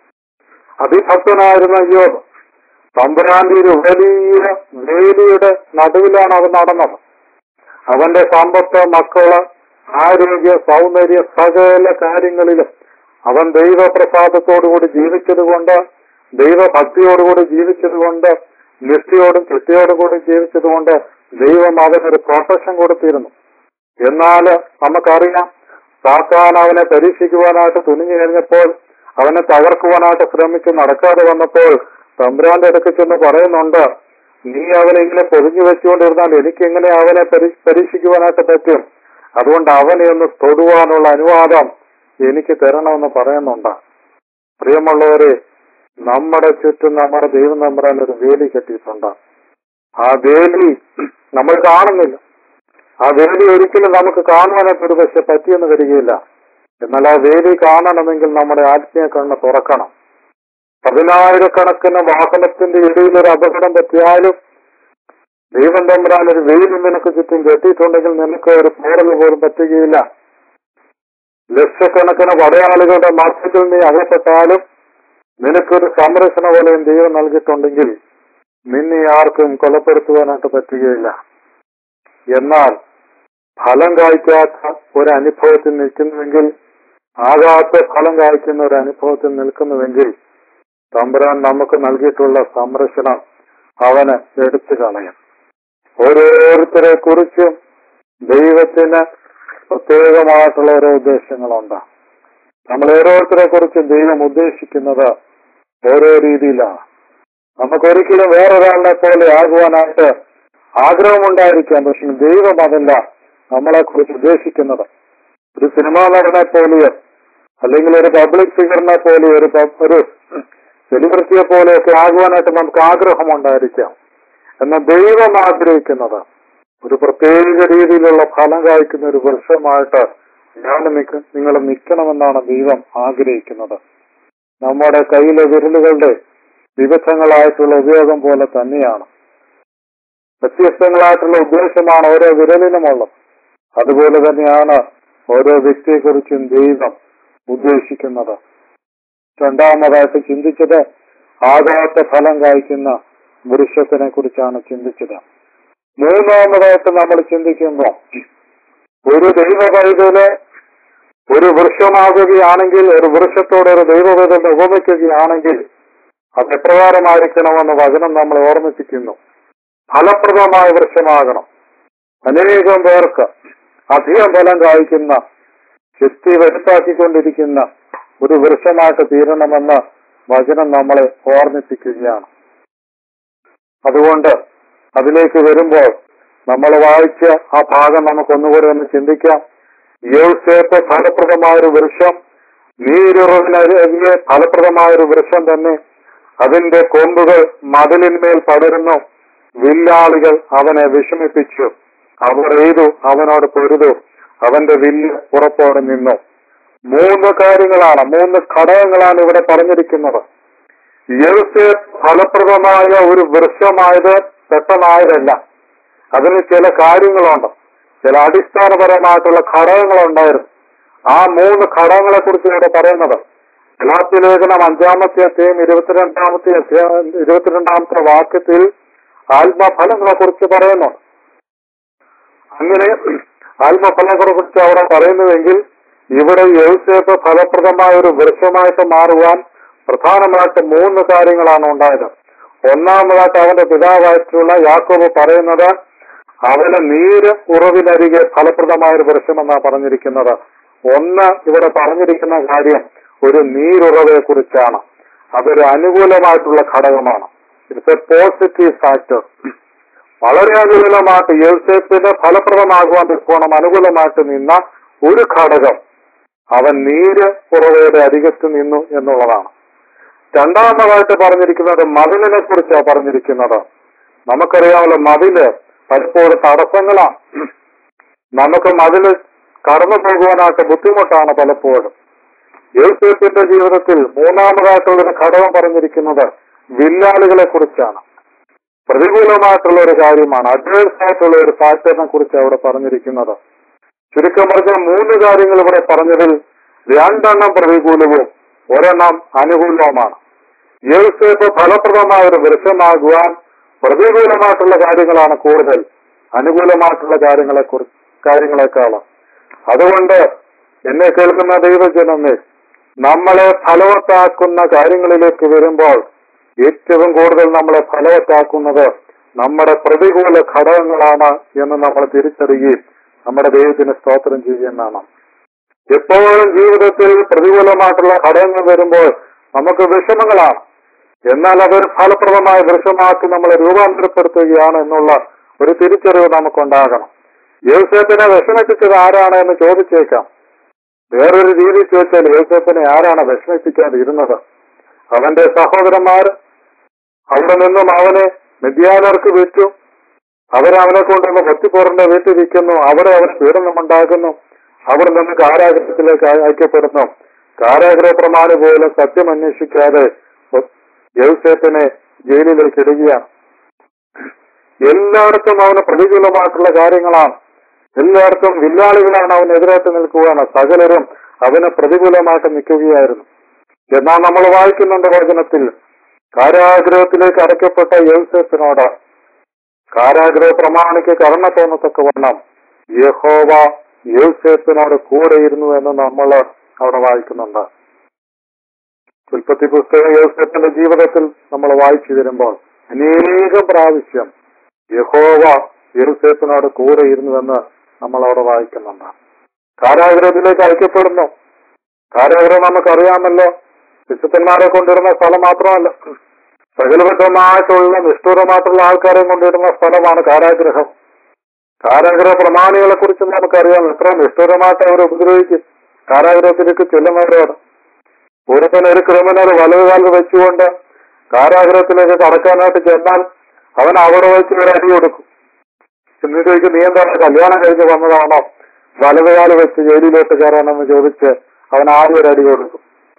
അതിഭക്തനായിരുന്ന ഇയോബ് തമ്പുരാന്റെ ഒരു വലിയ വേലിയുടെ നടുവിലാണ് അവൻ നടന്നത് അവന്റെ സമ്പത്ത് മക്കള് ആരോഗ്യ സൗന്ദര്യ സകല കാര്യങ്ങളിലും അവൻ ദൈവപ്രസാദത്തോടുകൂടി ജീവിച്ചതുകൊണ്ട് ദൈവഭക്തിയോടുകൂടി ജീവിച്ചതുകൊണ്ട് നിഷ്ഠയോടും കൃത്യയോടും കൂടി ജീവിച്ചതുകൊണ്ട് ദൈവം അവനൊരു പ്രൊട്ടക്ഷൻ കൊടുത്തിരുന്നു എന്നാൽ നമുക്കറിയാം സാത്താൻ അവനെ പരീക്ഷിക്കുവാനായിട്ട് തുനിഞ്ഞു കഴിഞ്ഞപ്പോൾ അവനെ തകർക്കുവാനായിട്ട് ശ്രമിച്ച് നടക്കാതെ വന്നപ്പോൾ തമ്പുരാന്റെ അടുക്ക് ചെന്ന് പറയുന്നുണ്ട് നീ അവനെ ഇങ്ങനെ പൊതിഞ്ഞു വെച്ചുകൊണ്ടിരുന്നാൽ എനിക്ക് എങ്ങനെ അവനെ പരീ- പരീക്ഷിക്കുവാനായിട്ട് പറ്റും അതുകൊണ്ട് അവനെ ഒന്ന് തൊടുവാനുള്ള അനുവാദം എനിക്ക് തരണമെന്ന് പറയുന്നുണ്ട് പ്രിയമുള്ളവരെ നമ്മുടെ ചുറ്റും നമ്മുടെ ദൈവം നമ്പറാൻ ഒരു വേലി കെട്ടിയിട്ടുണ്ട് ആ വേലി നമ്മൾ കാണുന്നില്ല ആ വേലി ഒരിക്കലും നമുക്ക് കാണുവാനായിട്ട് ഒരു പക്ഷെ പറ്റിയെന്ന് വരികയില്ല എന്നാൽ ആ വേലി കാണണമെങ്കിൽ നമ്മുടെ ആത്മീയ കണ്ണ് തുറക്കണം പതിനായിരക്കണക്കിന് വാഹനത്തിന്റെ ഇടയിൽ ഒരു അപകടം പറ്റിയാലും ദൈവം തമ്പുരാൻ ഒരു വെയിൽ നിനക്ക് ചുറ്റും കെട്ടിയിട്ടുണ്ടെങ്കിൽ നിനക്ക് ഒരു പോറൽ പോലും പറ്റുകയില്ല ലക്ഷക്കണക്കിന് പടയാളികളുടെ മധ്യത്തിൽ നീ അകപ്പെട്ടാലും നിനക്കൊരു സംരക്ഷണ വലയം ദൈവം നൽകിയിട്ടുണ്ടെങ്കിൽ നിന്നെ ആർക്കും കൊലപ്പെടുത്തുവാനായിട്ട് പറ്റുകയില്ല എന്നാൽ ഫലം കായ്ക്കാത്ത ഒരു അനുഭവത്തിൽ നിൽക്കുന്നുവെങ്കിൽ ആകാത്ത ഫലം കായ്ക്കുന്ന ഒരു അനുഭവത്തിൽ നിൽക്കുന്നുവെങ്കിൽ തമ്പുരാൻ നമുക്ക് നൽകിയിട്ടുള്ള സംരക്ഷണം അവന് എടുത്തു കളയും ഓരോരുത്തരെ കുറിച്ചും ദൈവത്തിന് പ്രത്യേകമായിട്ടുള്ള ഓരോ ഉദ്ദേശങ്ങളുണ്ട് നമ്മൾ ഓരോരുത്തരെ കുറിച്ചും ദൈവം ഉദ്ദേശിക്കുന്നത് ഓരോ രീതിയിലാണ് നമുക്കൊരിക്കലും വേറൊരാളിനെ പോലെ ആകുവാനായിട്ട് ആഗ്രഹമുണ്ടായിരിക്കാം പക്ഷെ ദൈവം അതല്ല നമ്മളെ കുറിച്ച് ഉദ്ദേശിക്കുന്നത് ഒരു സിനിമാ നടനെ പോലെയോ അല്ലെങ്കിൽ ഒരു പബ്ലിക് ഫിഗറിനെ പോലെയോ ഒരു പ- ഒരു സെലിബ്രിറ്റിയെ പോലെയൊക്കെ ആകുവാനായിട്ട് നമുക്ക് ആഗ്രഹമുണ്ടായിരിക്കാം എന്നാൽ ദൈവം ആഗ്രഹിക്കുന്നത് ഒരു പ്രത്യേക രീതിയിലുള്ള ഫലം കായ്ക്കുന്ന ഒരു വൃക്ഷമായിട്ട് ഞാൻ നിക്ക നിങ്ങൾ നിൽക്കണമെന്നാണ് ദൈവം ആഗ്രഹിക്കുന്നത് നമ്മുടെ കയ്യിലെ വിരലുകളുടെ വിവിധങ്ങളായിട്ടുള്ള ഉപയോഗം പോലെ തന്നെയാണ് വ്യത്യസ്തങ്ങളായിട്ടുള്ള ഉദ്ദേശമാണ് ഓരോ വിരലിനുമുള്ളത് അതുപോലെ തന്നെയാണ് ഓരോ വ്യക്തിയെക്കുറിച്ചും ദൈവം ഉദ്ദേശിക്കുന്നത് രണ്ടാമതായിട്ട് ചിന്തിച്ചത് ആകാത്ത ഫലം കായ്ക്കുന്ന വൃക്ഷത്തിനെ കുറിച്ചാണ് ചിന്തിച്ചത് മൂന്നാമതായിട്ട് നമ്മൾ ചിന്തിക്കുമ്പോൾ ഒരു ദൈവ പൈതല് ഒരു വൃക്ഷമാകുകയാണെങ്കിൽ ഒരു വൃക്ഷത്തോട് ഒരു ദൈവപൈതലിനെ ഉപമിക്കുകയാണെങ്കിൽ അത് എപ്രകാരമായിരിക്കണമെന്ന് വചനം നമ്മളെ ഓർമ്മിപ്പിക്കുന്നു ഫലപ്രദമായ വൃക്ഷമാകണം അനേകം പേർക്ക് അധികം ഫലം കായ്ക്കുന്ന ശക്തി വെളുപ്പാക്കിക്കൊണ്ടിരിക്കുന്ന ഒരു വൃക്ഷമായിട്ട് തീരണമെന്ന് വചനം നമ്മളെ ഓർമ്മിപ്പിക്കുകയാണ് അതുകൊണ്ട് അതിലേക്ക് വരുമ്പോൾ നമ്മൾ വായിച്ച ആ ഭാഗം നമുക്ക് ഒന്നുകൂടെ ഒന്ന് ചിന്തിക്കാം യോസേപ്പ് ഫലപ്രദമായ ഒരു വൃക്ഷം നീരുറവിനരികെ ഫലപ്രദമായ ഒരു വൃക്ഷം തന്നെ അതിന്റെ കൊമ്പുകൾ മതിലിന്മേൽ പടരുന്നു വില്ലാളികൾ അവനെ വിഷമിപ്പിച്ചു അവർ എയ്തു അവനോട് പൊരുതു അവന്റെ വില്ല് ഉറപ്പോടെ നിന്നു മൂന്ന് കാര്യങ്ങളാണ് മൂന്ന് ഘടകങ്ങളാണ് ഇവിടെ പറഞ്ഞിരിക്കുന്നത് യോസേപ്പ് ഫലപ്രദമായ ഒരു വൃക്ഷമായത് പെട്ടെന്നായതല്ല അതിന് ചില കാര്യങ്ങളുണ്ട് ചില അടിസ്ഥാനപരമായിട്ടുള്ള ഘടകങ്ങളുണ്ടായിരുന്നു ആ മൂന്ന് ഘടകങ്ങളെ കുറിച്ച് ഇവിടെ പറയുന്നത് ഗലാത്യ ലേഖനം അഞ്ചാമത്തെ അധ്യായം ഇരുപത്തിരണ്ടാമത്തെ അധ്യായം ഇരുപത്തിരണ്ടാമത്തെ വാക്യത്തിൽ ആത്മഫലങ്ങളെ കുറിച്ച് പറയുന്നു അങ്ങനെ ആത്മഫലങ്ങളെ കുറിച്ച് അവിടെ പറയുന്നുവെങ്കിൽ ഇവിടെ യോസേപ്പ് ഫലപ്രദമായ ഒരു വൃക്ഷമായിട്ട് മാറുവാൻ പ്രധാനമായിട്ട് മൂന്ന് കാര്യങ്ങളാണ് ഉണ്ടായത് ഒന്നാമതായിട്ട് അവന്റെ പിതാവായിട്ടുള്ള യാക്കോബ് പറയുന്നത് അവന് നീര് ഉറവിനരികെ ഫലപ്രദമായ ഒരു വൃക്ഷമെന്നാണ് പറഞ്ഞിരിക്കുന്നത് ഒന്ന് ഇവിടെ പറഞ്ഞിരിക്കുന്ന കാര്യം ഒരു നീരുറവയെ കുറിച്ചാണ് അതൊരു അനുകൂലമായിട്ടുള്ള ഘടകമാണ് ഇറ്റ്സ് എ പോസിറ്റീവ് ഫാക്ടർ വളരെ അനുകൂലമായിട്ട് യോസേപ്പിന് ഫലപ്രദമാകുവാൻ തക്കോണം അനുകൂലമായിട്ട് നിന്ന ഒരു ഘടകം അവൻ നീര് ഉറവയുടെ അരികത്ത് നിന്നു എന്നുള്ളതാണ് രണ്ടാമതായിട്ട് പറഞ്ഞിരിക്കുന്നത് മതിലിനെ കുറിച്ചാണ് പറഞ്ഞിരിക്കുന്നത് നമുക്കറിയാമല്ലോ മതില് പലപ്പോഴും തടസ്സങ്ങളാണ് നമുക്ക് മതില് കടന്നു പോകുവാനായിട്ട് ബുദ്ധിമുട്ടാണ് പലപ്പോഴും യേശുവിന്റെ ജീവിതത്തിൽ മൂന്നാമതായിട്ടുള്ള ഒരു ഘടകം പറഞ്ഞിരിക്കുന്നത് വില്ലാളികളെ കുറിച്ചാണ് പ്രതികൂലമായിട്ടുള്ള ഒരു കാര്യമാണ് അഡ്വേഴ്സ് ആയിട്ടുള്ള ഒരു ഫാക്ടറിനെ കുറിച്ച് അവിടെ പറഞ്ഞിരിക്കുന്നത് ചുരുക്കം പറഞ്ഞ മൂന്ന് കാര്യങ്ങൾ ഇവിടെ പറഞ്ഞതിൽ രണ്ടെണ്ണം പ്രതികൂലവും ഒരെണ്ണം അനുകൂലവുമാണ് യേശുപ്പ് ഫലപ്രദമായ ഒരു വൃക്ഷമാകുവാൻ പ്രതികൂലമായിട്ടുള്ള കാര്യങ്ങളാണ് കൂടുതൽ അനുകൂലമായിട്ടുള്ള കാര്യങ്ങളെ കുറിച്ച് കാര്യങ്ങളെക്കാളും അതുകൊണ്ട് എന്നെ കേൾക്കുന്ന ദൈവജനമേ നമ്മളെ ഫലവത്താക്കുന്ന കാര്യങ്ങളിലേക്ക് വരുമ്പോൾ ഏറ്റവും കൂടുതൽ നമ്മളെ ഫലവത്താക്കുന്നത് നമ്മുടെ പ്രതികൂല ഘടകങ്ങളാണ് എന്ന് നമ്മൾ തിരിച്ചറിയുകയും നമ്മുടെ ദൈവത്തിന് സ്തോത്രം ചെയ്യുന്നതാണ് എപ്പോഴും ജീവിതത്തിൽ പ്രതികൂലമായിട്ടുള്ള ഘടകങ്ങൾ വരുമ്പോൾ നമുക്ക് വിഷമങ്ങളാണ് എന്നാൽ അതൊരു ഫലപ്രദമായ വൃക്ഷമാക്കി നമ്മളെ രൂപാന്തരപ്പെടുത്തുകയാണ് എന്നുള്ള ഒരു തിരിച്ചറിവ് നമുക്കുണ്ടാകണം യോസേപ്പിനെ വിഷമിപ്പിച്ചത് ആരാണ് എന്ന് ചോദിച്ചേക്കാം വേറൊരു രീതി ചോദിച്ചാൽ യോസേപ്പിനെ ആരാണ് വിഷമിപ്പിക്കാതിരുന്നത് അവന്റെ സഹോദരന്മാർ അവിടെ നിന്നും അവനെ മിഥ്യാനർക്ക് വിറ്റു അവരവനെ കൊണ്ടുവന്ന് ഭക്തിപൂർണ്ണ വീട്ടിരിക്കുന്നു അവിടെ അവർ പീഡനമുണ്ടാകുന്നു അവിടെ നിന്ന് കാരാഗ്രഹത്തിലേക്ക് അയക്കപ്പെടുന്നു കാരാഗ്രഹ പ്രമാണി പോലും സത്യം അന്വേഷിക്കാതെ യൗസേപ്പിനെ ജയിലിലേക്ക് ഇടുകയാണ് എല്ലായിടത്തും അവന് പ്രതികൂലമായിട്ടുള്ള കാര്യങ്ങളാണ് എല്ലായിടത്തും വില്ലാളികളാണ് അവനെതിരായിട്ട് നിൽക്കുകയാണ് സകലരും അവന് പ്രതികൂലമായിട്ട് നിൽക്കുകയായിരുന്നു എന്നാൽ നമ്മൾ വായിക്കുന്നുണ്ട് വചനത്തിൽ കാരാഗ്രഹത്തിലേക്ക് അടയ്ക്കപ്പെട്ട യൗസേപ്പിനോട് കാരാഗ്രഹ പ്രമാണിക്ക് കരുണ തോന്നത്തക്ക വണ്ണം യഹോവ യൗസേപ്പിനോട് കൂടെയിരുന്നു എന്ന് നമ്മൾ അവിടെ വായിക്കുന്നുണ്ട് ഉൽപ്പത്തി പുസ്തകം യോസേപ്പിന്റെ ജീവിതത്തിൽ നമ്മൾ വായിച്ചു വരുമ്പോൾ അനേകം പ്രാവശ്യം യഹോവ യെറുസേപ്പിനോട് കൂടെ ഇരുന്നുവെന്ന് നമ്മൾ അവിടെ വായിക്കുന്നുണ്ട് കാരാഗ്രഹത്തിലേക്ക് അയക്കപ്പെടുന്നു കാരാഗ്രഹം നമുക്കറിയാമല്ലോ വിശുദ്ധന്മാരെ കൊണ്ടിരുന്ന സ്ഥലം മാത്രമല്ല സകലബദ്ധമായിട്ടുള്ള നിഷ്ഠൂരമായിട്ടുള്ള ആൾക്കാരെ കൊണ്ടിരുന്ന സ്ഥലമാണ് കാരാഗ്രഹം കാരാഗ്രഹ പ്രമാണികളെ കുറിച്ച് നമുക്കറിയാം എത്ര നിഷ്ഠൂരമായിട്ട് അവർ ഉപദ്രവിക്കും കാരാഗ്രഹത്തിലേക്ക് ചെല്ലുന്നവരോട് ഒരുത്തൻ ഒരു ക്രിമിനൽ വലതുകാലിൽ വെച്ചുകൊണ്ട് കാരാഗ്രഹത്തിലേക്ക് കടക്കാനായിട്ട് ചെന്നാൽ അവൻ അവിടെ വെച്ച് ഒരു അടി കൊടുക്കും എന്നിട്ട് ചോദിക്കും നീ എന്താണ് കല്യാണം കഴിഞ്ഞ് വന്നതാണോ വലതുകാല് വെച്ച് ജയിലിലോട്ട് കയറാനെന്ന് ചോദിച്ച് അവൻ ആദ്യം ഒരു അടി കൊടുക്കും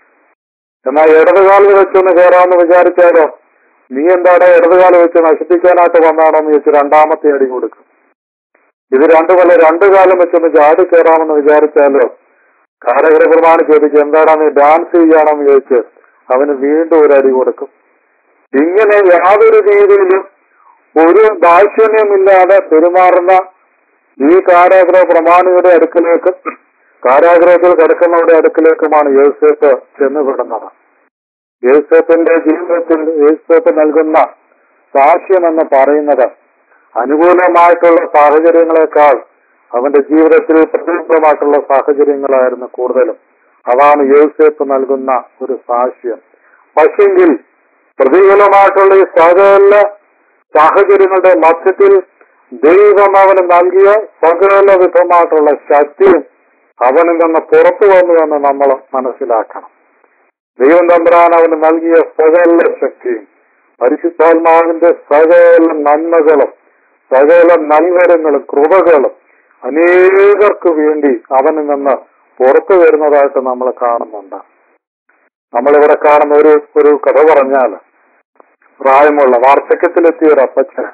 എന്നാൽ ഇടതുകാലിൽ വെച്ചൊന്ന് കയറാമെന്ന് വിചാരിച്ചാലോ നീ എന്താണ് ഇടതുകാല് വെച്ച് നശിപ്പിക്കാനായിട്ട് വന്നാണോ എന്ന് ചോദിച്ച് രണ്ടാമത്തെ അടി കൊടുക്കും ഇത് രണ്ടു കൊല്ല രണ്ടു കാലം വെച്ചൊന്ന് ചാടി കയറാമെന്ന് വിചാരിച്ചാലോ കാലകര പ്രമാണി ചോദിക്കും എന്താടാ നീ ഡാൻസ് ചെയ്യാണെന്ന് ചോദിച്ച് അവന് വീണ്ടും ഒരു അടി കൊടുക്കും ഇങ്ങനെ യാതൊരു രീതിയിലും ഒരു ദാക്ഷിണ്യമില്ലാതെ പെരുമാറുന്ന ഈ കാരാഗ്രഹ പ്രമാണിയുടെ അടുക്കലേക്ക് കാരാഗ്രഹത്തിൽ കിടക്കുന്നവരുടെ അടുക്കലേക്കുമാണ് യേസേപ്പ് ചെന്നുപെടുന്നത് യേസേപ്പിന്റെ ജീവിതത്തിൽ യേസേപ്പ് നൽകുന്ന സാക്ഷ്യം എന്ന് പറയുന്നത് അനുകൂലമായിട്ടുള്ള സാഹചര്യങ്ങളെക്കാൾ അവന്റെ ജീവിതത്തിൽ പ്രതികൂലമായിട്ടുള്ള സാഹചര്യങ്ങളായിരുന്നു കൂടുതലും അതാണ് യേസേപ്പ് നൽകുന്ന ഒരു സാക്ഷ്യം പക്ഷെങ്കിൽ പ്രതികൂലമായിട്ടുള്ള ഈ സകല സാഹചര്യങ്ങളുടെ മധ്യത്തിൽ ദൈവം അവന് നൽകിയ സകല വിധമായിട്ടുള്ള ശക്തിയും അവനിൽ നിന്ന് പുറത്തു വന്നു എന്ന് നമ്മൾ മനസ്സിലാക്കണം ദൈവം തമ്പുരാൻ അവന് നൽകിയ സകല ശക്തിയും പരിശുദ്ധാത്മാവിന്റെ സകല നന്മകളും സകല നൽവരങ്ങളും കൃപകളും അനേകർക്ക് വേണ്ടി അവനിൽ നിന്ന് പുറത്തു വരുന്നതായിട്ട് നമ്മൾ കാണുന്നുണ്ട് നമ്മളിവിടെ കാണുന്ന ഒരു ഒരു കഥ പറഞ്ഞാൽ പ്രായമുള്ള വാർദ്ധക്യത്തിലെത്തിയ ഒരു അപ്പച്ചന്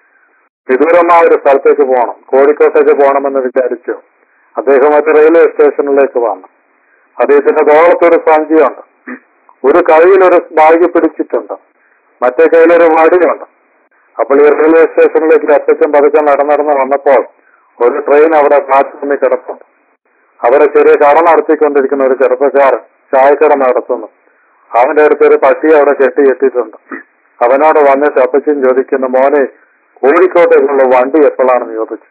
വിദൂരമായ ഒരു സ്ഥലത്തേക്ക് പോകണം കോഴിക്കോട്ടേക്ക് പോകണമെന്ന് വിചാരിച്ചു അദ്ദേഹം മറ്റു റെയിൽവേ സ്റ്റേഷനിലേക്ക് വന്നു അദ്ദേഹത്തിന്റെ തോളത്തൊരു സഞ്ചിയുണ്ട് ഒരു കൈയിൽ ഒരു ബാഗ് പിടിച്ചിട്ടുണ്ട് മറ്റേ കയ്യിലൊരു വടിയുണ്ട് അപ്പോൾ ഈ റെയിൽവേ സ്റ്റേഷനിലേക്ക് അപ്പച്ചൻ പതുക്കെ നടന്നടന്ന് വന്നപ്പോൾ ഒരു ട്രെയിൻ അവിടെ പ്ലാറ്റ്ഫോമിൽ കിടപ്പുണ്ട് അവരെ ചെറിയ കട നടത്തിക്കൊണ്ടിരിക്കുന്ന ഒരു ചെറുപ്പക്കാരൻ ചായക്കട നടത്തുന്നു അവന്റെ അടുത്ത് ഒരു പട്ടി അവിടെ കെട്ടി കെട്ടിയിട്ടുണ്ട് അവനോട് വന്നിട്ട് അപ്പച്ചൻ ചോദിക്കുന്നു മോനെ കോഴിക്കോട്ടേക്കുള്ള വണ്ടി എപ്പോഴാണെന്ന് ചോദിച്ചു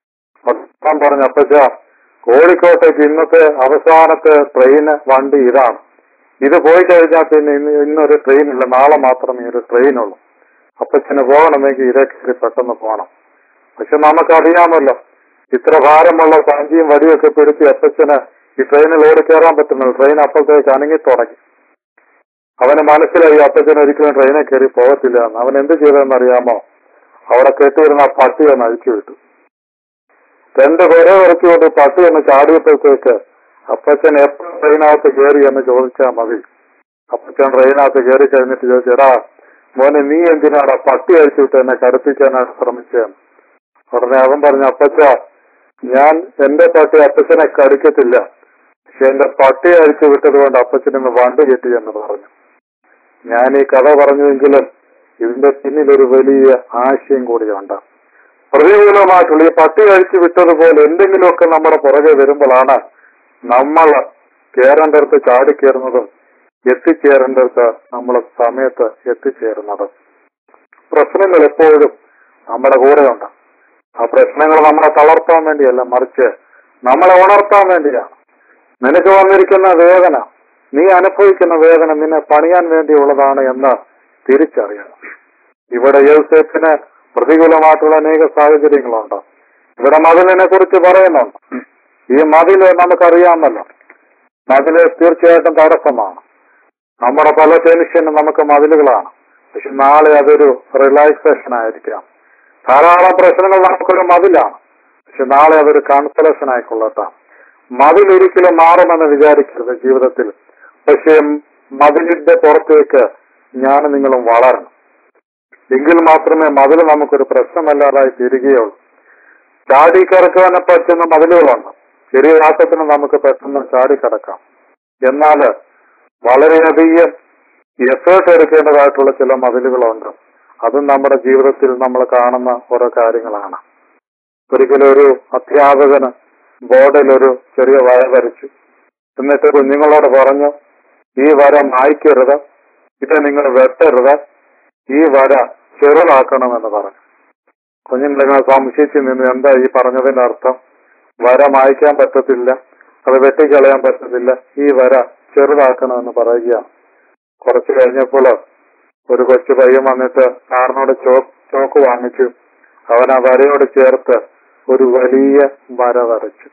ഞാൻ പറഞ്ഞു അപ്പച്ച കോഴിക്കോട്ടേക്ക് ഇന്നത്തെ അവസാനത്തെ ട്രെയിന് വണ്ടി ഇതാണ് ഇത് പോയി കഴിഞ്ഞാൽ പിന്നെ ഇന്ന് ഇന്നൊരു ട്രെയിൻ ഇല്ല നാളെ മാത്രമേ ഒരു ട്രെയിൻ ഉള്ളൂ അപ്പച്ചന് പോകണമെങ്കിൽ ഇതേ കയറി പെട്ടെന്ന് പോകണം പക്ഷെ നമുക്കറിയാമല്ലോ ഇത്ര ഭാരമുള്ള സഞ്ചിയും വടിയൊക്കെ പിടിച്ച് അപ്പച്ചന് ഈ ട്രെയിനിൽ ഓടി കയറാൻ പറ്റുന്നില്ല ട്രെയിൻ അപ്പോഴത്തേക്ക് അനങ്ങി തുടങ്ങി അവന് മനസ്സിലായി അപ്പച്ചൻ ഒരിക്കലും ട്രെയിനിൽ കയറി പോകത്തില്ല എന്ന് അവൻ എന്ത് ചെയ്തതെന്ന് അറിയാമോ അവിടെ കെട്ടിയിരുന്ന ആ പട്ടി ഒന്ന് അഴിച്ചു വിട്ടു രണ്ട് പേരെ ഇറക്കിക്കൊണ്ട് പട്ടി ഒന്ന് ചാടിയപ്പോഴത്തേക്ക് അപ്പച്ചൻ എപ്പോൾ ട്രെയിനകത്ത് കയറി എന്ന് ചോദിച്ചാൽ മതി അപ്പച്ചൻ ട്രെയിനകത്ത് കയറി കഴിഞ്ഞിട്ട് ചോദിച്ചെടാ മോനെ നീ എന്തിനാടാ പട്ടി അഴിച്ചു വിട്ട് എന്നെ കടുപ്പിക്കാനായിട്ട് ശ്രമിച്ചതെന്ന് ഉടനെ അവൻ പറഞ്ഞു അപ്പച്ച ഞാൻ എന്റെ പട്ടി അപ്പച്ചനെ കടിക്കത്തില്ല പക്ഷെ എന്റെ പട്ടി അഴിച്ചു വിട്ടത് കൊണ്ട് അപ്പച്ചനൊന്ന് വണ്ട് കെട്ടി എന്ന് പറഞ്ഞു ഞാൻ ഈ കഥ പറഞ്ഞുവെങ്കിലും ഇതിന്റെ പിന്നിൽ ഒരു വലിയ ആശയം കൂടിയുണ്ട് പ്രതികൂലമായിട്ടുള്ള ഈ പട്ടി അഴിച്ചു വിട്ടതുപോലെ എന്തെങ്കിലുമൊക്കെ നമ്മുടെ പുറകെ വരുമ്പോഴാണ് നമ്മൾ കയറേണ്ടടുത്ത് ചാടിക്കയറുന്നതും എത്തിച്ചേരേണ്ടടുത്ത് നമ്മൾ സമയത്ത് എത്തിച്ചേരുന്നതും പ്രശ്നങ്ങൾ എപ്പോഴും നമ്മുടെ കൂടെയുണ്ട് ആ പ്രശ്നങ്ങൾ നമ്മളെ തളർത്താൻ വേണ്ടിയല്ല മറിച്ച് നമ്മളെ ഉണർത്താൻ വേണ്ടിയാണ് നിനക്ക് വന്നിരിക്കുന്ന വേദന നീ അനുഭവിക്കുന്ന വേദന നിന്നെ പണിയാൻ വേണ്ടിയുള്ളതാണ് എന്ന് തിരിച്ചറിയണം ഇവിടെ യോസേഫിന് പ്രതികൂലമായിട്ടുള്ള അനേക സാഹചര്യങ്ങളുണ്ട് ഇവിടെ മതിലിനെ കുറിച്ച് പറയുന്നുണ്ട് ഈ മതില് നമുക്കറിയാമല്ലോ മതില് തീർച്ചയായിട്ടും തടസ്സമാണ് നമ്മുടെ പല ടെൻഷനും നമുക്ക് മതിലുകളാണ് പക്ഷെ നാളെ അതൊരു റിലാക്സേഷൻ ആയിരിക്കാം ധാരാളം പ്രശ്നങ്ങൾ നമുക്കൊരു മതിലാണ് പക്ഷെ നാളെ അതൊരു കൺസലേഷൻ ആയിക്കൊള്ളട്ടെ മതിൽ ഒരിക്കലും മാറുമെന്ന് വിചാരിക്കരുത് ജീവിതത്തിൽ പക്ഷേ മതിലിന്റെ പുറത്തേക്ക് ഞാൻ നിങ്ങളും വളരണം എങ്കിൽ മാത്രമേ മതിൽ നമുക്കൊരു പ്രശ്നമല്ലാതായി തീരുകയുള്ളൂ ചാടി കിടക്കുവാനെ പറ്റുന്ന മതിലുകളുണ്ട് ചെറിയ ആട്ടത്തിന് നമുക്ക് പെട്ടെന്ന് ചാടി കിടക്കാം എന്നാൽ വളരെയധികം എഫേർട്ട് എടുക്കേണ്ടതായിട്ടുള്ള ചില മതിലുകളുണ്ട് അതും നമ്മുടെ ജീവിതത്തിൽ നമ്മൾ കാണുന്ന ഓരോ കാര്യങ്ങളാണ് ഒരിക്കലും ഒരു അധ്യാപകന് ബോർഡിൽ ഒരു ചെറിയ വര വരച്ചു എന്നിട്ട് കുഞ്ഞുങ്ങളോട് പറഞ്ഞു ഈ വര മായ്ക്കരുത് ഇത് നിങ്ങൾ വെട്ടരുത് ഈ വര ചെറുതാക്കണമെന്ന് പറഞ്ഞു കുഞ്ഞുങ്ങൾ സംശയിച്ചു നിന്ന് എന്താ ഈ പറഞ്ഞതിന്റെ അർത്ഥം വര മായ്ക്കാൻ പറ്റത്തില്ല അത് വെട്ടിക്കളയാൻ പറ്റത്തില്ല ഈ വര ചെറുതാക്കണമെന്ന് പറയുകയാണ് കുറച്ച് കഴിഞ്ഞപ്പോൾ ഒരു കൊച്ചു പയ്യൻ വന്നിട്ട് സാറിനോട് ചോ ചോക്ക് വാങ്ങിച്ചു അവൻ ആ വരയോട് ചേർത്ത് ഒരു വലിയ വര വരച്ചു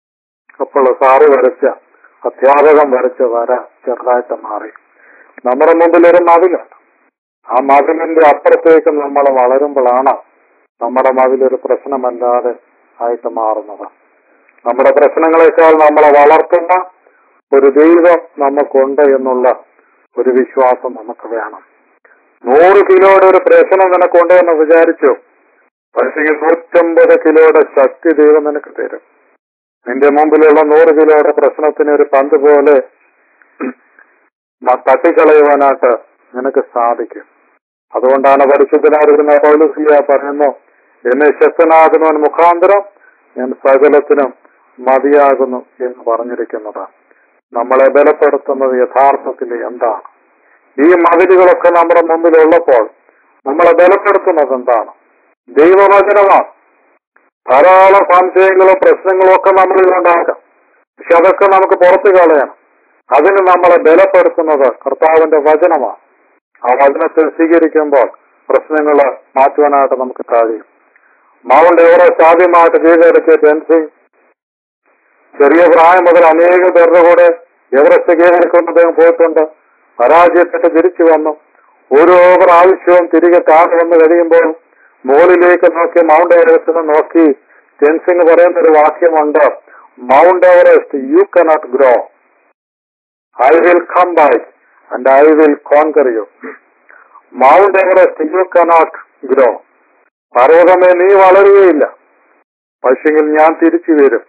അപ്പോൾ സാറ് വരച്ച അധ്യാപകൻ വരച്ച വര ചെറുതായിട്ട് മാറി നമ്മുടെ മുമ്പിൽ ഒരു മതിലുണ്ട് ആ മതിലിന്റെ അപ്പുറത്തേക്ക് നമ്മൾ വളരുമ്പോഴാണ് നമ്മുടെ മതിലൊരു പ്രശ്നമല്ലാതെ ആയിട്ട് മാറുന്നത് നമ്മുടെ പ്രശ്നങ്ങളെക്കാൾ നമ്മളെ വളർത്തുന്ന ഒരു ദൈവം നമുക്കുണ്ട് എന്നുള്ള ഒരു വിശ്വാസം നമുക്ക് വേണം നൂറ് കിലോയുടെ ഒരു പ്രശ്നം നിനക്കുണ്ട് എന്ന് വിചാരിച്ചു പക്ഷേ നൂറ്റമ്പത് കിലോയുടെ ശക്തി ദൈവം നിനക്ക് തരും നിന്റെ മുമ്പിലുള്ള നൂറ് കിലോയുടെ പ്രശ്നത്തിന് ഒരു പന്ത് പോലെ മ- തട്ടിക്കളയുവാനായിട്ട് നിനക്ക് സാധിക്കും അതുകൊണ്ടാണ് പരിശുദ്ധനായിരുന്ന പൗലുസിയ പറയുന്നു എന്നെ ശക്തനാകുന്നവൻ മുഖാന്തരം ഞാൻ സകലത്തിനും മതിയാകുന്നു എന്ന് പറഞ്ഞിരിക്കുന്നത് നമ്മളെ ബലപ്പെടുത്തുന്നത് യഥാർത്ഥത്തിൽ എന്താണ് ഈ മതിലുകളൊക്കെ നമ്മുടെ മുമ്പിലുള്ളപ്പോൾ നമ്മളെ ബലപ്പെടുത്തുന്നത് എന്താണ് ദൈവവചനമാണ് ധാരാളം സംശയങ്ങളും പ്രശ്നങ്ങളും ഒക്കെ നമ്മളിൽ ഉണ്ടാകാം പക്ഷെ അതൊക്കെ നമുക്ക് പുറത്തു കളയണം അതിന് നമ്മളെ ബലപ്പെടുത്തുന്നത് കർത്താവിന്റെ വചനമാണ് ആ വചനത്തെ സ്വീകരിക്കുമ്പോൾ പ്രശ്നങ്ങൾ മാറ്റുവാനായിട്ട് നമുക്ക് കഴിയും മൗണ്ട് എവറസ്റ്റ് ആദ്യമായിട്ട് കീഴടക്കിയ ടെൻസിംഗ് ചെറിയ പ്രായം മുതൽ അനേക പേരുടെ കൂടെ എവറസ്റ്റ് കീഴടക്കുന്ന അദ്ദേഹം പോയിട്ടുണ്ട് പരാജയപ്പെട്ട് തിരിച്ചു വന്നു ഓരോ പ്രാവശ്യവും തിരികെ താഴെ വന്ന് കഴിയുമ്പോൾ മുകളിലേക്ക് നോക്കി മൗണ്ട് എവറസ്റ്റിനെ നോക്കി ടെൻസിംഗ് പറയുന്ന ഒരു വാക്യമുണ്ട് Mount Everest you cannot grow I will come back and I will conquer you Mount Everest you cannot grow പർവ്വതമേ നീ വളരുകയില്ല പക്ഷെങ്കിൽ ഞാൻ തിരിച്ചു വരും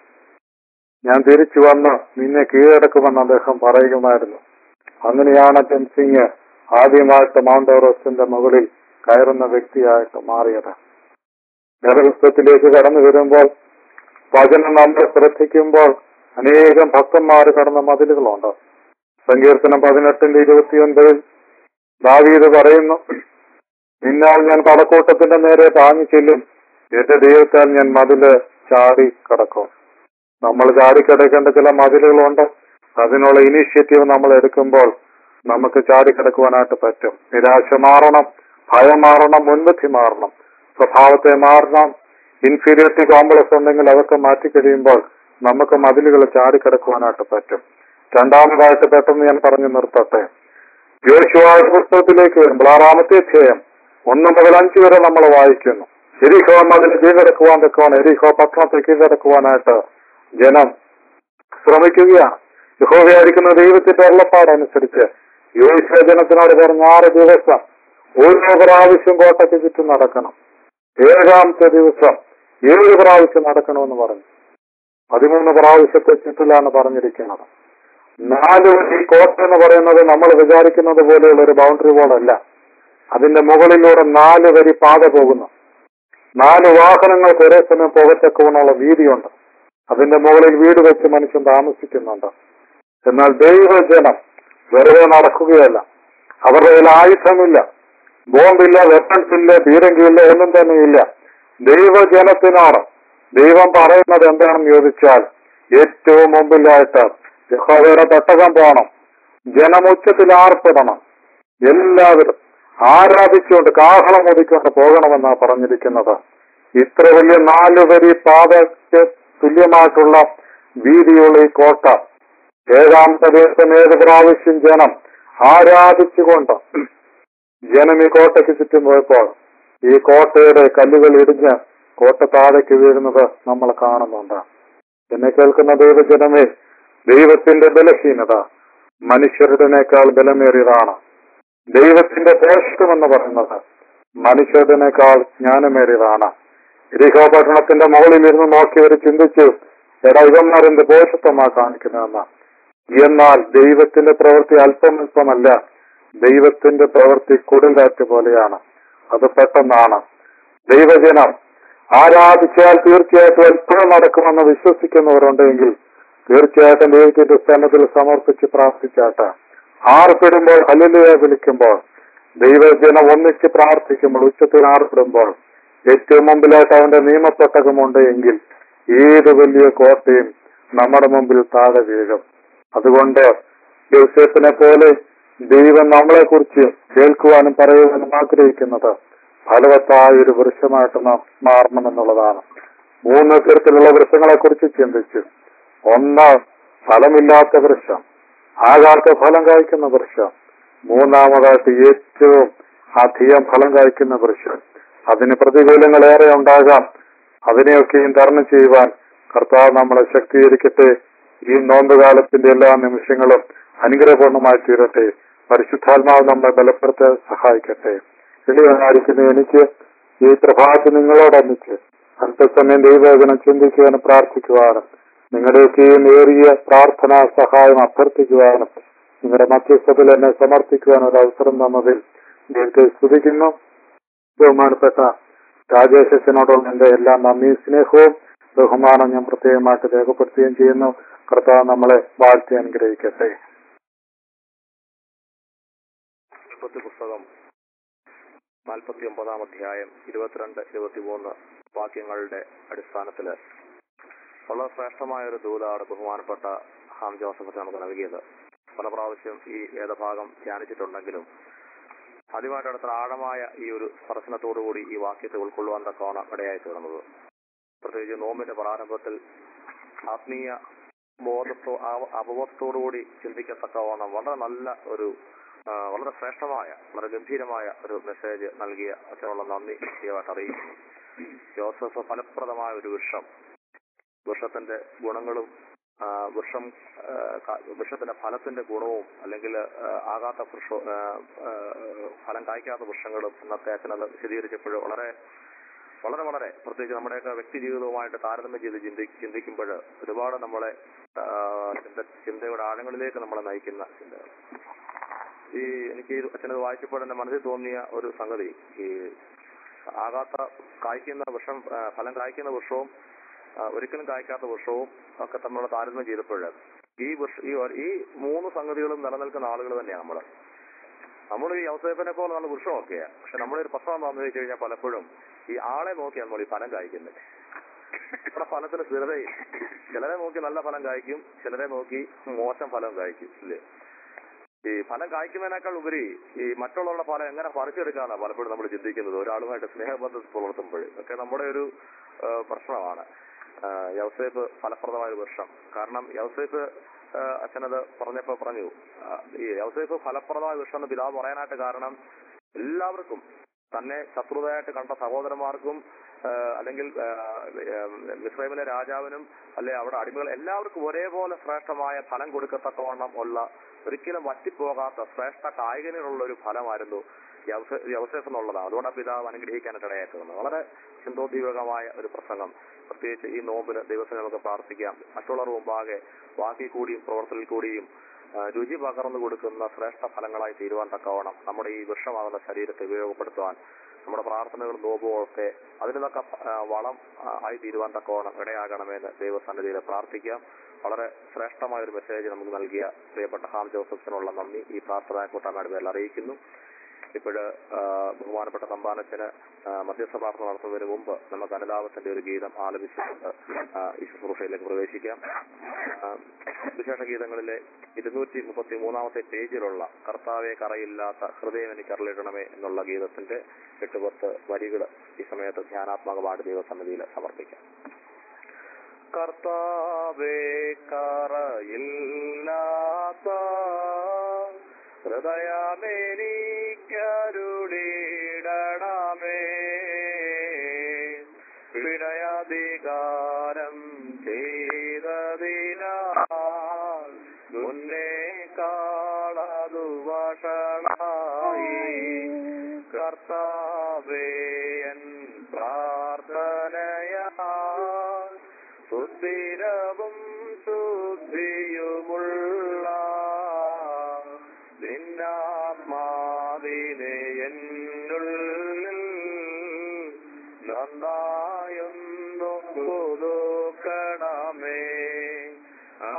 ഞാൻ തിരിച്ചു വന്ന് നിന്നെ കീഴടക്കുമെന്ന് അദ്ദേഹം പറയുമായിരുന്നു അങ്ങനെയാണ് ടെൻസിംഗ് ആദ്യമായിട്ട് മൗണ്ട് എവറസ്റ്റിന്റെ മുകളിൽ കയറുന്ന വ്യക്തിയായിട്ട് മാറിയത് വേദപുസ്തകത്തിലേക്ക് കടന്നു വരുമ്പോൾ വചനം നമ്മൾ ശ്രദ്ധിക്കുമ്പോൾ അനേകം ഭക്തന്മാർ കടന്ന മതിലുകളുണ്ട് സങ്കീർത്തനം പതിനെട്ടിന്റെ ഇരുപത്തിയൊൻപതിൽ ദാവീദ് പറയുന്നു നിന്നാൽ ഞാൻ കടക്കൂട്ടത്തിന്റെ നേരെ പാഞ്ഞു ചെല്ലും എന്റെ ദൈവത്താൽ ഞാൻ മതില് ചാടി കിടക്കും നമ്മൾ ചാടിക്കിടക്കേണ്ട ചില മതിലുകളുണ്ട് അതിനുള്ള ഇനീഷ്യേറ്റീവ് നമ്മൾ എടുക്കുമ്പോൾ നമുക്ക് ചാടിക്കിടക്കുവാനായിട്ട് പറ്റും നിരാശ മാറണം ഭയം മാറണം മുൻബുദ്ധി മാറണം സ്വഭാവത്തെ മാറണം ഇൻഫീരിയോറിറ്റി കോംപ്ലക്സ് ഉണ്ടെങ്കിൽ അതൊക്കെ മാറ്റിക്കഴിയുമ്പോൾ നമുക്ക് മതിലുകൾ ചാടിക്കിടക്കുവാനായിട്ട് പറ്റും രണ്ടാമതായിട്ട് പെട്ടെന്ന് ഞാൻ പറഞ്ഞു നിർത്തട്ടെ യോശുവായ പുസ്തകത്തിലേക്ക് വരുമ്പോൾ ആറാമത്തെ അധ്യായം ഒന്ന് മുതൽ അഞ്ച് വരെ നമ്മൾ വായിക്കുന്നു എരിഹോ മതിൽ കീഴടക്കുവാൻ തക്കവാണ് എരിഹോ പട്ടണത്തെ കീഴടക്കുവാനായിട്ട് ജനം ശ്രമിക്കുകയാണ് യഹോവയായിരിക്കുന്ന ദൈവത്തിന്റെ ഉള്ളപ്പാടനുസരിച്ച് യോശുവ ജനത്തിനോട് പറഞ്ഞ ആറ് ദിവസം ഓരോ പ്രാവശ്യം കോട്ടയ്ക്ക് ചുറ്റും നടക്കണം ഏഴാമത്തെ ദിവസം ഏഴ് പ്രാവശ്യം നടക്കണമെന്ന് പറഞ്ഞു പതിമൂന്ന് പ്രാവശ്യത്തെ ചുറ്റിലാണ് പറഞ്ഞിരിക്കുന്നത് നാല് ഈ കോട്ട എന്ന് പറയുന്നത് നമ്മൾ വിചാരിക്കുന്നത് പോലെയുള്ള ഒരു ബൗണ്ടറി ബോർഡല്ല അതിന്റെ മുകളിലൂടെ നാല് വരി പാത പോകുന്നു നാല് വാഹനങ്ങൾക്ക് ഒരേ സമയം പോകത്തക്കവണ്ണമുള്ള വീതിയുണ്ട് അതിന്റെ മുകളിൽ വീട് വെച്ച് മനുഷ്യൻ താമസിക്കുന്നുണ്ട് എന്നാൽ ദൈവജനം വെറുതെ നടക്കുകയല്ല അവരുടെ കയ്യിൽ ആയുധമില്ല ബോംബില്ല വെപ്പൺസ് ഇല്ല പീരങ്കിയില്ല ഒന്നും തന്നെയില്ല ദൈവജനത്തിനാണ് ദൈവം പറയുന്നത് എന്താണെന്ന് ചോദിച്ചാൽ ഏറ്റവും മുമ്പിലായിട്ട് യഹോവയുടെ തട്ടകം പോകണം ജനമുച്ചത്തിൽ ആർപ്പിടണം എല്ലാവരും ആരാധിച്ചുകൊണ്ട് കാഹളം ഒതുക്കൊണ്ട് പോകണമെന്നാണ് പറഞ്ഞിരിക്കുന്നത് ഇത്ര വലിയ നാല് വരി പാതയ്ക്ക് തുല്യമായിട്ടുള്ള വീതിയുള്ള ഈ കോട്ട ഏഴാമത്തെ ദിവസം ഏത് പ്രാവശ്യം ജനം ആരാധിച്ചുകൊണ്ട് ജനം ഈ കോട്ടയ്ക്ക് ചുറ്റും പോയപ്പോൾ ഈ കോട്ടയുടെ കല്ലുകൾ ഇടിഞ്ഞ് കോട്ട താഴേക്ക് വീഴുന്നത് നമ്മൾ കാണുന്നുണ്ട് എന്നെ കേൾക്കുന്ന ദൈവജനമേ ദൈവത്തിന്റെ ബലഹീനത മനുഷ്യരുടേക്കാൾ ബലമേറിയതാണ് ദൈവത്തിന്റെ പോഷകമെന്ന് പറയുന്നത് മനുഷ്യരുടേക്കാൾ ജ്ഞാനമേറിയതാണ് ഇരിഹോ പട്ടണത്തിന്റെ മുകളിൽ ഇരുന്ന് നോക്കിയവർ ചിന്തിച്ചു എടാ ഇവന്മാരെന്ത് പോഷത്വമാ കാണിക്കുന്നതെന്ന് എന്നാൽ ദൈവത്തിന്റെ പ്രവൃത്തി അല്പം അല്പമല്ല ദൈവത്തിന്റെ പ്രവൃത്തി കൊടുങ്കാറ്റ് പോലെയാണ് അത് പെട്ടെന്നാണ് ദൈവജനം ആരാധിച്ചാൽ തീർച്ചയായിട്ടും അത്ഭുതം നടക്കുമെന്ന് വിശ്വസിക്കുന്നവരുണ്ടെങ്കിൽ തീർച്ചയായിട്ടും ദൈവത്തിന്റെ സ്ഥാനത്തിൽ സമർപ്പിച്ച് പ്രാർത്ഥിച്ചാട്ട് ആർപ്പിടുമ്പോൾ ഹല്ലേലൂയ വിളിക്കുമ്പോൾ ദൈവജനം ഒന്നിച്ച് പ്രാർത്ഥിക്കുമ്പോൾ ഉച്ചത്തിൽ ആർപ്പിടുമ്പോൾ ഏറ്റവും മുമ്പിലായിട്ട് അവന്റെ നിയമപ്പെട്ടകമുണ്ട് എങ്കിൽ ഏത് വലിയ കോട്ടയും നമ്മുടെ മുമ്പിൽ താഴെ വീഴും അതുകൊണ്ട് യോസേഫിനെ പോലെ ദൈവം നമ്മളെ കുറിച്ച് കേൾക്കുവാനും പറയുവാനും ആഗ്രഹിക്കുന്നത് ഫലവത്തായ ഒരു വൃക്ഷമായിട്ട് നാം മാറണമെന്നുള്ളതാണ് മൂന്ന് തരത്തിലുള്ള വൃക്ഷങ്ങളെ കുറിച്ച് ചിന്തിച്ചു ഒന്ന് ഫലമില്ലാത്ത വൃക്ഷം ആകാത്ത ഫലം കായ്ക്കുന്ന വൃക്ഷം മൂന്നാമതായിട്ട് ഏറ്റവും അധികം ഫലം കായ്ക്കുന്ന വൃക്ഷം അതിന് പ്രതികൂലങ്ങളേറെ ഉണ്ടാകാം അതിനെയൊക്കെയും തരണം ചെയ്യുവാൻ കർത്താവ് നമ്മളെ ശക്തീകരിക്കട്ടെ ഈ നോമ്പ് കാലത്തിന്റെ എല്ലാ നിമിഷങ്ങളും അനുഗ്രഹപൂർണ്ണമായി തീരട്ടെ പരിശുദ്ധാത്മാവ് നമ്മളെ ബലപ്പെടുത്താൻ സഹായിക്കട്ടെ എളിയവനായിരിക്കുന്ന എനിക്ക് ഈ പ്രഭാതത്തിൽ നിങ്ങളോടൊന്നിച്ച് അല്പസമയം ദൈവവചനം ചിന്തിക്കുവാനും പ്രാർത്ഥിക്കുവാനും നിങ്ങളുടെയൊക്കെയും ഏറിയ പ്രാർത്ഥന സഹായം അഭ്യർത്ഥിക്കുവാനും നിങ്ങളുടെ മധ്യസ്ഥത്തിൽ എന്നെ സമർപ്പിക്കുവാൻ ഒരു അവസരം തന്നതിൽ ദൈവത്തെ സ്തുതിക്കുന്നു ബഹുമാനപ്പെട്ട രാജേഷനോടുള്ള എന്റെ എല്ലാ നന്ദി സ്നേഹവും ബഹുമാനം ഞാൻ പ്രത്യേകമായിട്ട് രേഖപ്പെടുത്തുകയും ചെയ്യുന്നു കർത്താവ് നമ്മളെ വാഴ്ത്തി അനുഗ്രഹിക്കട്ടെ ഉൽപ്പത്തി പുസ്തകം നാൽപ്പത്തി ഒമ്പതാം അധ്യായം ഇരുപത്തിരണ്ട് ഇരുപത്തിമൂന്ന് വാക്യങ്ങളുടെ അടിസ്ഥാനത്തില് വളരെ ശ്രേഷ്ഠമായ ഒരു ദൂതാണ് ബഹുമാനപ്പെട്ട ഹാം ജോസഫ് നമുക്ക് നൽകിയത് പല പ്രാവശ്യം ഈ വേദഭാഗം ധ്യാനിച്ചിട്ടുണ്ടെങ്കിലും ആദ്യമായിട്ട് അടുത്ത ആഴമായ ഈ ഒരു സ്പർശനത്തോടുകൂടി ഈ വാക്യത്തെ ഉൾക്കൊള്ളുവാൻ തക്കവണ്ണം ഇടയായി തീർന്നത് പ്രത്യേകിച്ച് നോമ്പിന്റെ പ്രാരംഭത്തിൽ ആത്മീയ ബോധത്തോ അവ- അവബോധത്തോടുകൂടി ചിന്തിക്കത്തക്കവണ്ണം വളരെ നല്ല ഒരു ആ, വളരെ ശ്രേഷ്ഠമായ വളരെ ഗംഭീരമായ ഒരു മെസ്സേജ് നൽകിയ അച്ഛനുള്ള നന്ദി പ്രത്യേകമായിട്ട് അറിയിക്കുന്നു ജോസഫ് ഫലപ്രദമായ ഒരു വൃക്ഷം വൃക്ഷത്തിന്റെ ഗുണങ്ങളും ആ, വൃക്ഷം ആ, ക- വൃക്ഷത്തിന്റെ ഫലത്തിന്റെ ഗുണവും അല്ലെങ്കിൽ ആ, ആകാത്ത വൃക്ഷ ആ, ആ, ഫലം കായ്ക്കാത്ത വൃക്ഷങ്ങളും എന്നൊക്കെ അച്ഛനത് വിശദീകരിച്ചപ്പോൾ വളരെ വളരെ വളരെ പ്രത്യേകിച്ച് നമ്മുടെയൊക്കെ വ്യക്തി ജീവിതവുമായിട്ട് താരതമ്യം ചെയ്ത് ചിന്തി ചിന്തിക്കുമ്പോൾ ഒരുപാട് നമ്മളെ ആ, ചിന്ത ചിന്തയുടെ ആഴങ്ങളിലേക്ക് നമ്മളെ നയിക്കുന്ന ചിന്തകൾ ഈ എനിക്ക് ഈ അച്ഛനത് വായിച്ചപ്പോൾ എന്റെ മനസ്സിൽ തോന്നിയ ഒരു സംഗതി ഈ ആകാത്ത കായ്ക്കുന്ന വൃക്ഷം ആ, ഫലം കായ്ക്കുന്ന വൃക്ഷവും ആ, ഒരിക്കലും കായ്ക്കാത്ത വൃക്ഷവും ഒക്കെ തമ്മിലുള്ള താരതമ്യം ചെയ്തപ്പോൾ ഈ വൃക്ഷ ഈ ഒരു- ഈ മൂന്ന് സംഗതികളും നിലനിൽക്കുന്ന ആളുകൾ തന്നെയാണ് നമ്മൾ നമ്മൾ ഈ ഔസേപ്പിനെ പോലെ നല്ല വൃക്ഷമൊക്കെയാണ് പക്ഷെ നമ്മുടെ ഒരു പ്രശ്നം എന്താണെന്ന് വെച്ച് കഴിഞ്ഞാൽ പലപ്പോഴും ഈ ആളെ നോക്കിയാണ് നമ്മൾ ഈ ഫലം കായ്ക്കുന്നത് ഇവിടെ ഫലത്തിന് സ്ഥിരതയില്ല ചിലരെ നോക്കി നല്ല ഫലം കായ്ക്കും ചിലരെ നോക്കി മോശം ഫലം കായ്ക്കും ഇല്ലേ ഈ ഫലം കായ്ക്കുന്നതിനേക്കാൾ ഉപരി ഈ മറ്റുള്ളവരുടെ ഫലം എങ്ങനെ പറിച്ചെടുക്കാന്നാണ് പലപ്പോഴും നമ്മൾ ചിന്തിക്കുന്നത് ഒരാളുമായിട്ട് സ്നേഹബന്ധം പുലർത്തുമ്പോൾ ഒക്കെ നമ്മുടെ ഒരു ആ, പ്രശ്നമാണ് ആ, യൗസേപ്പ് ഫലപ്രദമായ ഒരു വർഷം കാരണം യൗസേപ്പ് ആ, അച്ഛനത് പറഞ്ഞപ്പോ പറഞ്ഞു ആ, ഈ യൗസേപ്പ് ഫലപ്രദമായ വൃക്ഷം എന്ന് പിതാവ് പറയാനായിട്ട് കാരണം എല്ലാവർക്കും തന്നെ ശത്രുതയായിട്ട് കണ്ട സഹോദരന്മാർക്കും ആ, അല്ലെങ്കിൽ ആ, ആ, മിസ്രൈമിലെ രാജാവിനും അല്ലെ അവിടെ അടിമകൾ എല്ലാവർക്കും ഒരേപോലെ ശ്രേഷ്ഠമായ ഫലം കൊടുക്കത്തക്കവണ്ണം ഉള്ള ഒരിക്കലും വറ്റിപ്പോകാത്ത ശ്രേഷ്ഠ കായികനുള്ള ഒരു ഫലമായിരുന്നു യൗസ- യൗസേഫ് എന്നുള്ളതാണ് അതുകൊണ്ട് ആ പിതാവ് അനുഗ്രഹിക്കാനായിട്ട് ഇടയാക്കുന്നത് വളരെ ചിന്തോദ്ദീപകമായ ഒരു പ്രസംഗം പ്രത്യേകിച്ച് ഈ നോമ്പിന് ദൈവത്തിന് നമുക്ക് പ്രാർത്ഥിക്കാം മറ്റുള്ളവർ മുമ്പാകെ വാക്കിൽ കൂടിയും പ്രവർത്തനത്തിൽ കൂടിയും ആ, രുചി പകർന്നു കൊടുക്കുന്ന ശ്രേഷ്ഠ ഫലങ്ങളായി തീരുവാൻ തക്കവണ്ണം നമ്മുടെ ഈ വൃക്ഷമാകുന്ന ശരീരത്തെ ഉപയോഗപ്പെടുത്തുവാൻ നമ്മുടെ പ്രാർത്ഥനകളും നോമ്പുകളും ഒക്കെ അതിന് തക്ക ആ, വളം ആ, ആയി തീരുവാൻ തക്കവണ്ണം ഇടയാകണമെന്ന് ദൈവസന്നിധിയിൽ പ്രാർത്ഥിക്കാം വളരെ ശ്രേഷ്ഠമായ ഒരു മെസ്സേജ് നമുക്ക് നൽകിയ പ്രിയപ്പെട്ട ഹാം ജോസഫിനുള്ള നന്ദി ഈ പ്രാർത്ഥനാ കൂട്ടായ്മയുടെ പേരിൽ അറിയിക്കുന്നു ഇപ്പോഴ് ബഹുമാനപ്പെട്ട തമ്പാനച്ചന് ആ, മധ്യസ്ഥ പ്രാർത്ഥന നടത്തുന്നതിന് മുമ്പ് നമുക്ക് അനുതാപത്തിന്റെ ഒരു ഗീതം ആലപിച്ചുകൊണ്ട് ആ, ഈ ശുശ്രൂഷയിലേക്ക് പ്രവേശിക്കാം ആ, വിശേഷ ഗീതങ്ങളിലെ ഇരുന്നൂറ്റി മുപ്പത്തി മൂന്നാമത്തെ പേജിലുള്ള കർത്താവെ കറയില്ലാത്ത ഹൃദയം എനിക്ക് അറിയിടണമേ എന്നുള്ള ഗീതത്തിന്റെ എട്ട് പത്ത് വരികൾ ഈ സമയത്ത് ധ്യാനാത്മകമായിട്ട് ദൈവസന്നിധിയിൽ സമർപ്പിക്കാം കർത്താവേ കറയില്ലാത്ത ഹൃദയമെനിക്കരുളിടണമേ പിഴയധികാരം ചെയ്തതിനാൽ മുന്നേ കാളതു വഷളായി കർത്താവേയൻ പ്രാർത്ഥനയാ സുസ്ഥിരവും ശുദ്ധിയുമുള്ള നിന്നാത്മാവിനെ എന്നുള്ളിൽ നന്നായൊന്നു പുതുക്കണമേ ആ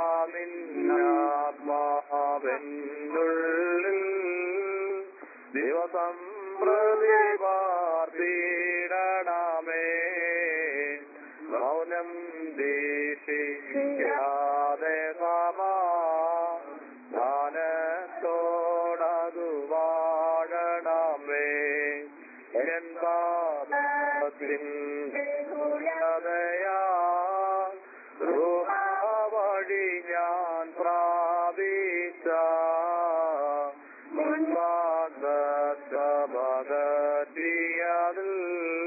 നിന്നാത്മാവെന്നുള്ളിൽ ദിവസം പ്രതിപാർത്തിടണമേ മൗനം ദീക്ഷിക്കാതെ സമാധാനത്തോടതു വാഴണമേ എന്താ വഴി ഞാൻ പ്രാപിച്ച മുൻപാകത്തിയതിൽ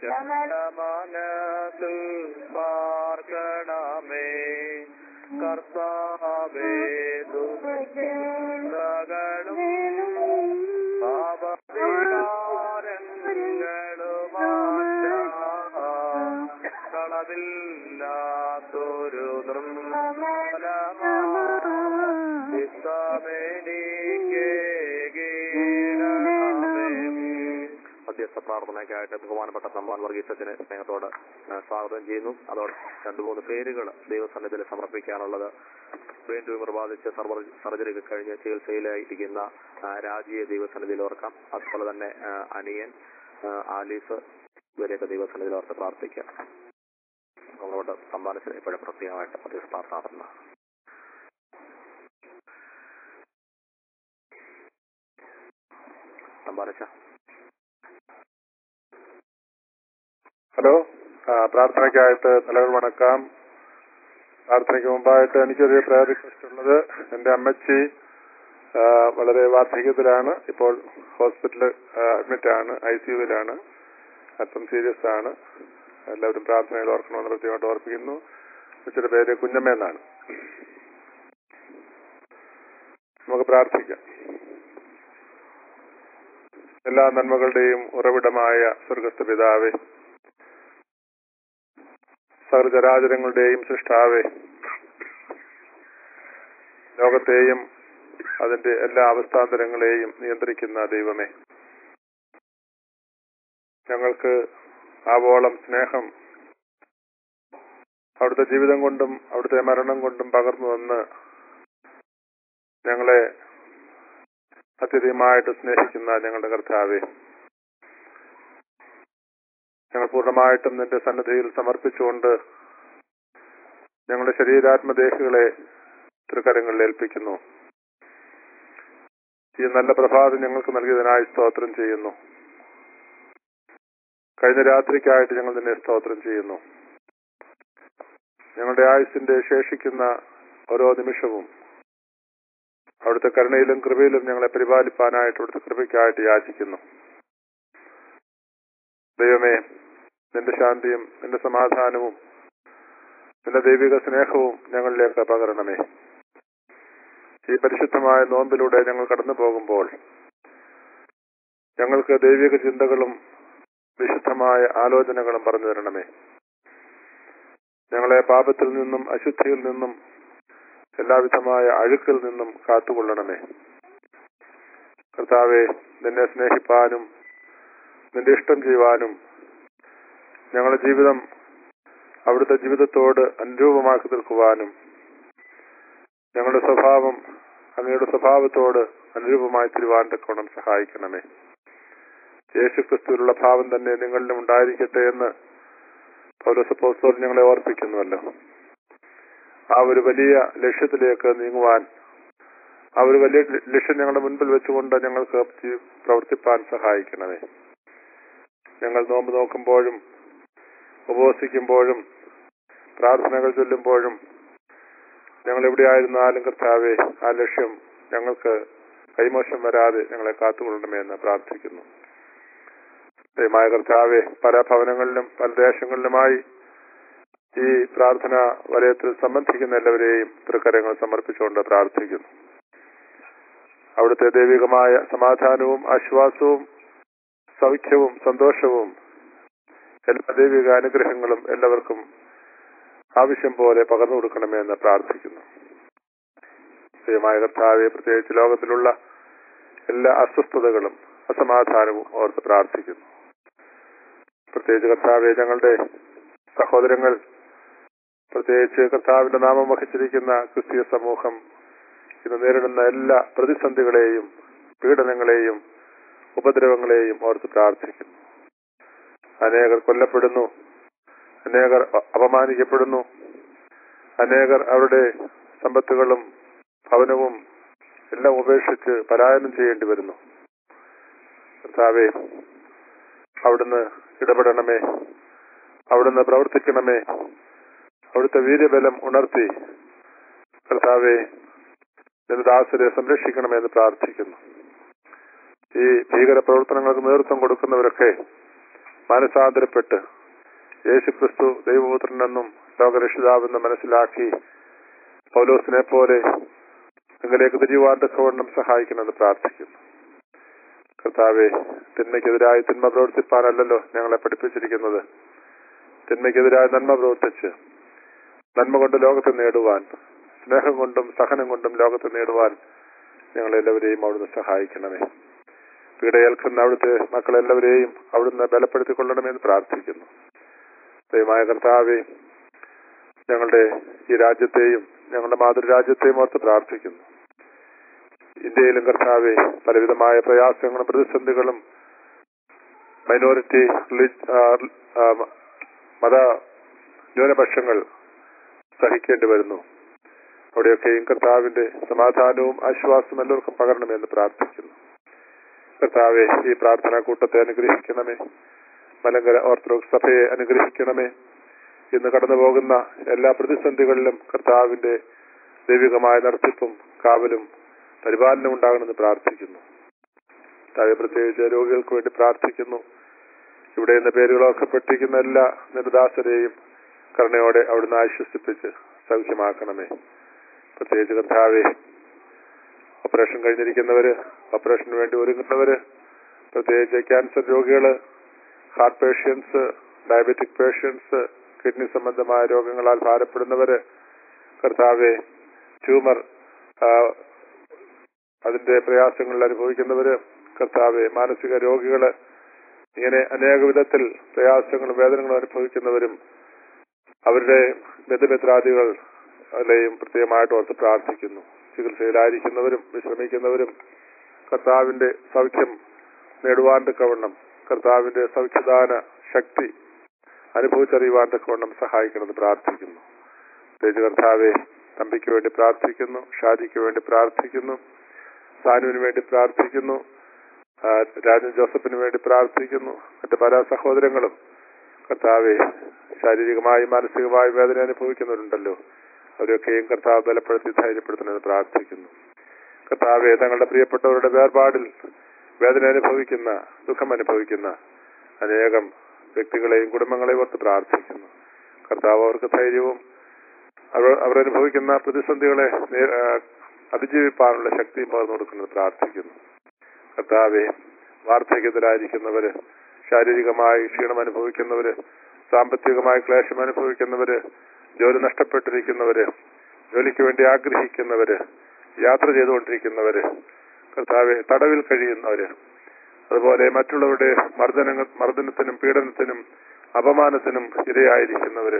മനസ്സിൽ പാർക്കണമേ കർത്താവേ ദുഃഖങ്ങളും പാപവികാരങ്ങളുമാറ്റാം കളവില്ലാത്തൊരു മധ്യസ്ഥ പ്രാർത്ഥനയ്ക്കായിട്ട് ബഹുമാനപ്പെട്ട സമ്മാൻ വർഗീസത്തിന് സ്നേഹത്തോട് ആ, സ്വാഗതം ചെയ്യുന്നു അതോടെ രണ്ടു മൂന്ന് പേരുകൾ ദൈവസന്നിധിയിൽ സമർപ്പിക്കാനുള്ളത് ബ്രെയിൻ ട്യൂമർ ബാധിച്ച് സർവർ സർജറി കഴിഞ്ഞ് ചികിത്സയിലായിരിക്കുന്ന ആ, രാജിയെ ദൈവസന്നിധിയിൽ ഓർക്കാം അതുപോലെ തന്നെ ആ, അനിയൻ ആ, ആലീസ് ഇവരെയൊക്കെ ദൈവസന്നിധിയിൽ ഓർത്ത് പ്രാർത്ഥിക്കാം നമ്മളോട് സമ്മാനത്തിന് ഇപ്പോഴും പ്രത്യേകമായിട്ട് മധ്യസ്ഥ പ്രാർത്ഥന നടത്തുന്ന സമ്മാനിച്ച ഹലോ ആ, പ്രാർത്ഥനയ്ക്കായിട്ട് നിലകൾ വണക്കാം പ്രാർത്ഥനയ്ക്ക് മുമ്പായിട്ട് എനിക്കൊരു പ്രയർ റിക്വസ്റ്റ് ഉള്ളത് എന്റെ അമ്മച്ചി ആ, വളരെ വാർദ്ധക്യത്തിലാണ് ഇപ്പോൾ ഹോസ്പിറ്റലിൽ അഡ്മിറ്റ് ആണ് ഐ സിയുവിലാണ് അല്പം സീരിയസ് ആണ് എല്ലാവരും പ്രാർത്ഥനയിൽ ഓർക്കണമെന്ന് പ്രത്യേകമായിട്ട് ഓർപ്പിക്കുന്നു അമ്മച്ചിയുടെ പേര് കുഞ്ഞമ്മ എന്നാണ് നമുക്ക് പ്രാർത്ഥിക്കാം എല്ലാ നന്മകളുടെയും ഉറവിടമായ സ്വർഗസ്ഥ പിതാവേ സർജരാചരങ്ങളുടെയും സൃഷ്ടാവേ ലോകത്തെയും അതിന്റെ എല്ലാ അവസ്ഥാന്തരങ്ങളെയും നിയന്ത്രിക്കുന്ന ദൈവമേ ഞങ്ങൾക്ക് ആവോളം സ്നേഹം അവിടുത്തെ ജീവിതം കൊണ്ടും അവിടുത്തെ മരണം കൊണ്ടും പകർന്നു വന്ന് ഞങ്ങളെ അത്യധികമായിട്ട് സ്നേഹിക്കുന്ന ഞങ്ങളുടെ കർത്താവെ ഞങ്ങൾ പൂർണ്ണമായിട്ടും നിന്റെ സന്നദ്ധിയിൽ സമർപ്പിച്ചുകൊണ്ട് ഞങ്ങളുടെ ശരീരാത്മദേഹികളെ തൃക്കരങ്ങളിൽ ഏൽപ്പിക്കുന്നു ഈ നല്ല പ്രഭാതം ഞങ്ങൾക്ക് നൽകിയതിനായി സ്തോത്രം ചെയ്യുന്നു കഴിഞ്ഞ രാത്രിക്കായിട്ട് ഞങ്ങൾ നിന്നെ സ്തോത്രം ചെയ്യുന്നു ഞങ്ങളുടെ ആയുസിന്റെ ശേഷിക്കുന്ന ഓരോ നിമിഷവും അവിടുത്തെ കരുണയിലും കൃപയിലും ഞങ്ങളെ പരിപാലിപ്പാനായിട്ട് അവിടുത്തെ കൃപയ്ക്കായിട്ട് യാചിക്കുന്നു ദൈവമേ നിന്റെ ശാന്തിയും നിന്റെ സമാധാനവും നിന്റെ ദൈവിക സ്നേഹവും ഞങ്ങളിലേക്ക് പകരണമേ ഈ പരിശുദ്ധമായ നോമ്പിലൂടെ ഞങ്ങൾ കടന്നു പോകുമ്പോൾ ഞങ്ങൾക്ക് ദൈവിക ചിന്തകളും വിശുദ്ധമായ ആലോചനകളും പറഞ്ഞു തരണമേ ഞങ്ങളെ പാപത്തിൽ നിന്നും അശുദ്ധിയിൽ നിന്നും എല്ലാവിധമായ അഴുക്കിൽ നിന്നും കാത്തുകൊള്ളണമേ കർത്താവെ നിന്നെ സ്നേഹിപ്പാനും നിന്റെ ഇഷ്ടം ചെയ്യുവാനും ഞങ്ങളുടെ ജീവിതം അവിടുത്തെ ജീവിതത്തോട് അനുരൂപമാക്കി നിൽക്കുവാനും ഞങ്ങളുടെ സ്വഭാവം അങ്ങയുടെ സ്വഭാവത്തോട് അനുരൂപമായി തിരുവാൻ തക്കോണം സഹായിക്കണമേ യേശുക്രിസ്തുവിലുള്ള ഭാവം തന്നെ നിങ്ങളിലും ഉണ്ടായിരിക്കട്ടെ എന്ന് പൗരസപ്പോസ്തോൽ ഞങ്ങളെ ഓർപ്പിക്കുന്നുവല്ലോ ആ ഒരു വലിയ ലക്ഷ്യത്തിലേക്ക് നീങ്ങുവാൻ ആ ഒരു വലിയ ലക്ഷ്യം ഞങ്ങളുടെ മുൻപിൽ വെച്ചുകൊണ്ട് ഞങ്ങൾക്ക് ജീ- പ്രവർത്തിപ്പാൻ സഹായിക്കണമേ ഞങ്ങൾ നോമ്പ് നോക്കുമ്പോഴും ഉപവസിക്കുമ്പോഴും പ്രാർത്ഥനകൾ ചൊല്ലുമ്പോഴും ഞങ്ങൾ എവിടെയായിരുന്നാലും കർത്താവെ ആ ലക്ഷ്യം ഞങ്ങൾക്ക് കൈമോശം വരാതെ ഞങ്ങളെ കാത്തുകൊള്ളണമേ എന്ന് പ്രാർത്ഥിക്കുന്നു ദയമായ കർത്താവെ പല ഭവനങ്ങളിലും പല ദേശങ്ങളിലുമായി ഈ പ്രാർത്ഥന വലയത്തിൽ സംബന്ധിക്കുന്ന എല്ലാവരെയും തൃക്കരങ്ങൾ സമർപ്പിച്ചുകൊണ്ട് പ്രാർത്ഥിക്കുന്നു അവിടുത്തെ ദൈവികമായ സമാധാനവും ആശ്വാസവും സൗഖ്യവും സന്തോഷവും എല്ലാ ദൈവിക അനുഗ്രഹങ്ങളും എല്ലാവർക്കും ആവശ്യം പോലെ പകർന്നു കൊടുക്കണമേ എന്ന് പ്രാർത്ഥിക്കുന്നു ദൈവമായ കർത്താവെ പ്രത്യേകിച്ച് ലോകത്തിലുള്ള എല്ലാ അസ്വസ്ഥതകളും അസമാധാനവും ഓർത്ത് പ്രാർത്ഥിക്കുന്നു പ്രത്യേകിച്ച് കർത്താവെ ഞങ്ങളുടെ സഹോദരങ്ങൾ പ്രത്യേകിച്ച് കർത്താവിന്റെ നാമം വഹിച്ചിരിക്കുന്ന ക്രിസ്തീയ സമൂഹം ഇന്ന് നേരിടുന്ന എല്ലാ പ്രതിസന്ധികളെയും പീഡനങ്ങളെയും ഉപദ്രവങ്ങളെയും ഓർത്ത് പ്രാർത്ഥിക്കുന്നു അനേകർ കൊല്ലപ്പെടുന്നു അനേകർ അ- അപമാനിക്കപ്പെടുന്നു അനേകർ അവരുടെ സമ്പത്തുകളും ഭവനവും എല്ലാം ഉപേക്ഷിച്ച് പലായനം ചെയ്യേണ്ടി വരുന്നു കർത്താവെ അവിടുന്ന് ഇടപെടണമേ അവിടുന്ന് പ്രവർത്തിക്കണമേ അവിടുത്തെ വീര്യബലം ഉണർത്തി കർത്താവെ നിന്റെ ദാസരെ സംരക്ഷിക്കണമെന്ന് പ്രാർത്ഥിക്കുന്നു ഈ ഭീകര പ്രവർത്തനങ്ങൾക്ക് നേതൃത്വം കൊടുക്കുന്നവരൊക്കെ മനസാന്തരപ്പെട്ട് യേശുക്രിസ്തു ദൈവപുത്രനെന്നും ലോകരക്ഷിതാവെന്ന് മനസ്സിലാക്കി പൗലോസിനെ പോലെ നിങ്ങളിലേക്ക് തിരിയുവാൻ തക്കവണ്ണം സഹായിക്കണമെന്ന് പ്രാർത്ഥിക്കുന്നു കർത്താവെ തിന്മയ്ക്കെതിരായി തിന്മ പ്രവർത്തിപ്പാനല്ലല്ലോ ഞങ്ങളെ പഠിപ്പിച്ചിരിക്കുന്നത് തിന്മയ്ക്കെതിരായ നന്മ പ്രവർത്തിച്ച് നന്മ കൊണ്ട് ലോകത്തെ നേടുവാൻ സ്നേഹം കൊണ്ടും സഹനം കൊണ്ടും ലോകത്തെ നേടുവാൻ ഞങ്ങളെല്ലാവരെയും അവിടുന്ന് സഹായിക്കണമേ പീഡയേൽക്കുന്ന അവിടുത്തെ മക്കളെല്ലാവരെയും അവിടുന്ന് ബലപ്പെടുത്തിക്കൊള്ളണമെന്ന് പ്രാർത്ഥിക്കുന്നു ദയമായ കർത്താവെ ഞങ്ങളുടെ ഈ രാജ്യത്തെയും ഞങ്ങളുടെ മാതൃരാജ്യത്തെയും ഓർത്ത് പ്രാർത്ഥിക്കുന്നു ഇന്ത്യയിലും കർത്താവെ പലവിധമായ പ്രയാസങ്ങളും പ്രതിസന്ധികളും മൈനോറിറ്റി റിലി- ആ, ആ, മത ന്യൂനപക്ഷങ്ങൾ സഹിക്കേണ്ടി വരുന്നു അവിടെയൊക്കെയും കർത്താവിന്റെ സമാധാനവും ആശ്വാസവും എല്ലാവർക്കും പകരണമെന്ന് പ്രാർത്ഥിക്കുന്നു കർത്താവെ ഈ പ്രാർത്ഥനാ കൂട്ടത്തെ അനുഗ്രഹിക്കണമേ മലങ്കര ഓർത്തഡോക്സ് സഭയെ അനുഗ്രഹിക്കണമേ ഇന്ന് കടന്നു പോകുന്ന എല്ലാ പ്രതിസന്ധികളിലും കർത്താവിന്റെ ദൈവികമായ നടത്തിപ്പും കാവലും പരിപാലനവും ഉണ്ടാകണമെന്ന് പ്രാർത്ഥിക്കുന്നു താഴെ പ്രത്യേകിച്ച് രോഗികൾക്ക് വേണ്ടി പ്രാർത്ഥിക്കുന്നു ഇവിടെ നിന്ന് പേരുകളൊക്കെ പെട്ടിരിക്കുന്ന എല്ലാ നിർദാസരെയും കരുണയോടെ അവിടുന്ന് ആശ്വസിപ്പിച്ച് സൗഖ്യമാക്കണമേ പ്രത്യേകിച്ച് കർത്താവെ ഓപ്പറേഷൻ കഴിഞ്ഞിരിക്കുന്നവര് ഓപ്പറേഷന് വേണ്ടി ഒരുങ്ങുന്നവര് പ്രത്യേകിച്ച് ക്യാൻസർ രോഗികള് heart patients diabetic patients kidney സംബന്ധമായ രോഗങ്ങളാൽ ഭാരപ്പെടുന്നവര് കർത്താവെ ട്യൂമർ ആ, അതിന്റെ പ്രയാസങ്ങളിൽ അനുഭവിക്കുന്നവര് കർത്താവെ മാനസിക രോഗികള് ഇങ്ങനെ അനേക വിധത്തിൽ പ്രയാസങ്ങളും വേദനകളും അനുഭവിക്കുന്നവരും അവരുടെ ബന്ധുമിത്രാദികൾ അല്ലെയും പ്രത്യേകമായിട്ട് ഓർത്ത് പ്രാർത്ഥിക്കുന്നു ചികിത്സയിലായിരിക്കുന്നവരും വിശ്രമിക്കുന്നവരും കർത്താവിന്റെ സൗഖ്യം നേടുവാൻ തക്കവണ്ണം കർത്താവിന്റെ സൗഖ്യദാന ശക്തി അനുഭവിച്ചറിയുവാൻ തക്കവണ്ണം സഹായിക്കണമെന്ന് പ്രാർത്ഥിക്കുന്നു തേജ് കർത്താവെ തമ്പിക്ക് വേണ്ടി പ്രാർത്ഥിക്കുന്നു ഷാജിക്ക് വേണ്ടി പ്രാർത്ഥിക്കുന്നു സാനുവിന് വേണ്ടി പ്രാർത്ഥിക്കുന്നു ആ, രാജൻ ജോസഫിന് വേണ്ടി പ്രാർത്ഥിക്കുന്നു മറ്റ് പല സഹോദരങ്ങളും കർത്താവെ ശാരീരികമായും മാനസികമായും വേദന അനുഭവിക്കുന്നവരുണ്ടല്ലോ അവരൊക്കെയും കർത്താവ് ബലപ്പെടുത്തി ധൈര്യപ്പെടുത്തണമെന്ന് പ്രാർത്ഥിക്കുന്നു കർത്താവെ തങ്ങളുടെ പ്രിയപ്പെട്ടവരുടെ വേർപാടിൽ വേദന അനുഭവിക്കുന്ന ദുഃഖം അനുഭവിക്കുന്ന അനേകം വ്യക്തികളെയും കുടുംബങ്ങളെയും ഓർത്ത് പ്രാർത്ഥിക്കുന്നു കർത്താവ് അവർക്ക് ധൈര്യവും അവർ അവർ അനുഭവിക്കുന്ന പ്രതിസന്ധികളെ നേ- ആ, അതിജീവിപ്പാനുള്ള ശക്തിയും പകർന്നു കൊടുക്കുന്നത് പ്രാർത്ഥിക്കുന്നു കർത്താവെ വാർദ്ധക്യത്തിലായിരിക്കുന്നവര് ശാരീരികമായി ക്ഷീണം അനുഭവിക്കുന്നവര് സാമ്പത്തികമായി ക്ലേശം അനുഭവിക്കുന്നവര് ജോലി നഷ്ടപ്പെട്ടിരിക്കുന്നവര് ജോലിക്ക് വേണ്ടി ആഗ്രഹിക്കുന്നവര് യാത്ര ചെയ്തുകൊണ്ടിരിക്കുന്നവര് കർത്താവെ തടവിൽ കഴിയുന്നവര് അതുപോലെ മറ്റുള്ളവരുടെ മർദ്ദന മർദ്ദനത്തിനും പീഡനത്തിനും അപമാനത്തിനും ഇരയായിരിക്കുന്നവര്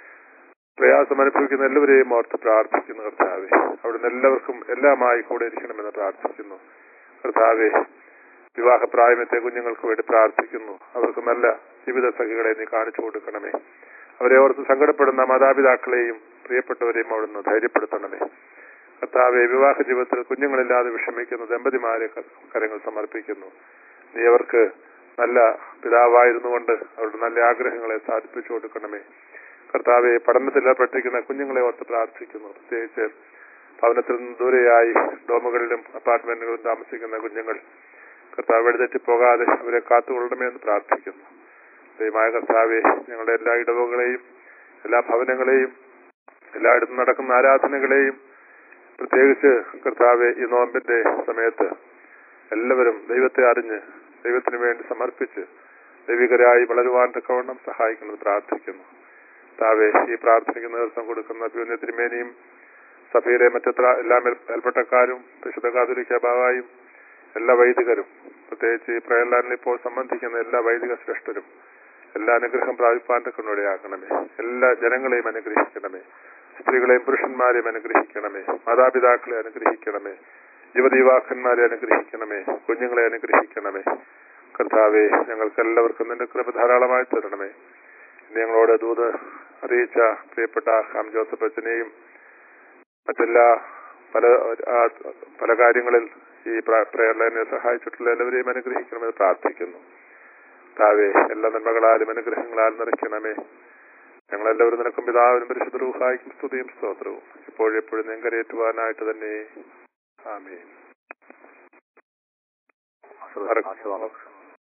പ്രയാസം അനുഭവിക്കുന്ന എല്ലാവരെയും ഓർത്ത് പ്രാർത്ഥിക്കുന്നു കർത്താവെ അവിടുന്ന് എല്ലാവർക്കും എല്ലാമായി കൂടെ ഇരിക്കണമെന്ന് പ്രാർത്ഥിക്കുന്നു കർത്താവെ വിവാഹപ്രായമെത്തിയ കുഞ്ഞുങ്ങൾക്ക് വേണ്ടി പ്രാർത്ഥിക്കുന്നു അവർക്ക് നല്ല ജീവിത സഖികളെ നീ കാണിച്ചു കൊടുക്കണമേ അവരെ ഓർത്ത് സങ്കടപ്പെടുന്ന മാതാപിതാക്കളെയും പ്രിയപ്പെട്ടവരെയും അവിടുന്ന് ധൈര്യപ്പെടുത്തണമേ കർത്താവെ വിവാഹ ജീവിതത്തിൽ കുഞ്ഞുങ്ങളില്ലാതെ വിഷമിക്കുന്ന ദമ്പതിമാരെ ക- കരങ്ങൾ സമർപ്പിക്കുന്നു നീ അവർക്ക് നല്ല പിതാവായിരുന്നുകൊണ്ട് അവരുടെ നല്ല ആഗ്രഹങ്ങളെ സാധിപ്പിച്ചു കൊടുക്കണമേ കർത്താവെ പഠനത്തിൽ ഏർപ്പെട്ടിരിക്കുന്ന കുഞ്ഞുങ്ങളെ ഓർത്ത് പ്രാർത്ഥിക്കുന്നു പ്രത്യേകിച്ച് ഭവനത്തിൽ നിന്ന് ദൂരെയായി ഡോമുകളിലും അപ്പാർട്ട്മെന്റുകളിലും താമസിക്കുന്ന കുഞ്ഞുങ്ങൾ കർത്താവ് വഴിതെറ്റിപ്പോകാതെ അവരെ കാത്തുകൊള്ളണമേ എന്ന് പ്രാർത്ഥിക്കുന്നു ദൈവമായ കർത്താവെ ഞങ്ങളുടെ എല്ലാ ഇടവുകളെയും എല്ലാ ഭവനങ്ങളെയും എല്ലായിടത്തും നടക്കുന്ന ആരാധനകളെയും പ്രത്യേകിച്ച് കർത്താവെ ഈ നോമ്പിന്റെ സമയത്ത് എല്ലാവരും ദൈവത്തെ അറിഞ്ഞ് ദൈവത്തിന് വേണ്ടി സമർപ്പിച്ച് ദൈവികരായി വളരുവാൻ തക്കവണ്ണം സഹായിക്കുന്നത് പ്രാർത്ഥിക്കുന്നു താവെ ഈ പ്രാർത്ഥനയ്ക്ക് നേതൃത്വം കൊടുക്കുന്ന പ്യൂന്യ തിരുമേനിയും സഭയിലെ മറ്റെത്ര എല്ലാ മേൽ- മേൽപ്പെട്ടക്കാരും വിശുദ്ധ കാതുലിക്ക ബാവായും എല്ലാ വൈദികരും പ്രത്യേകിച്ച് ഈ പ്രയർലാൻഡിൽ ഇപ്പോൾ സംബന്ധിക്കുന്ന എല്ലാ വൈദിക ശ്രേഷ്ഠരും എല്ലാ അനുഗ്രഹം പ്രാപിപ്പാൻ തക്കണോടെയാക്കണമേ എല്ലാ ജനങ്ങളെയും അനുഗ്രഹിക്കണമേ സ്ത്രീകളെയും പുരുഷന്മാരെയും അനുഗ്രഹിക്കണമേ മാതാപിതാക്കളെ അനുഗ്രഹിക്കണമേ യുവതി യുവാക്കന്മാരെ അനുഗ്രഹിക്കണമേ കുഞ്ഞുങ്ങളെ അനുഗ്രഹിക്കണമേ കർത്താവെ ഞങ്ങൾക്ക് എല്ലാവർക്കും നിന്റെ കൃപ ധാരാളമായി തരണമേ ഇന്ന് ഞങ്ങളോട് ദൂത് അറിയിച്ച പ്രിയപ്പെട്ട ഹാം ജോസഫ് അച്ഛനെയും മറ്റെല്ലാ പല ആ, പല കാര്യങ്ങളിൽ ഈ പ്രയർ ലൈനെ സഹായിച്ചിട്ടുള്ള എല്ലാവരെയും അനുഗ്രഹിക്കണമെന്ന് പ്രാർത്ഥിക്കുന്നു താവേ എല്ലാ നന്മകളാലും അനുഗ്രഹങ്ങളാൽ നിറയ്ക്കണമേ ഞങ്ങളെല്ലാവരും നിനക്കും പിതാവിനും പരിശുദ്ധ റൂഹായിക്കും സ്തുതിയും സ്തോത്രവും ഇപ്പോഴെപ്പോഴും നെങ്കരേറ്റുവാനായിട്ട് തന്നെ ആമേ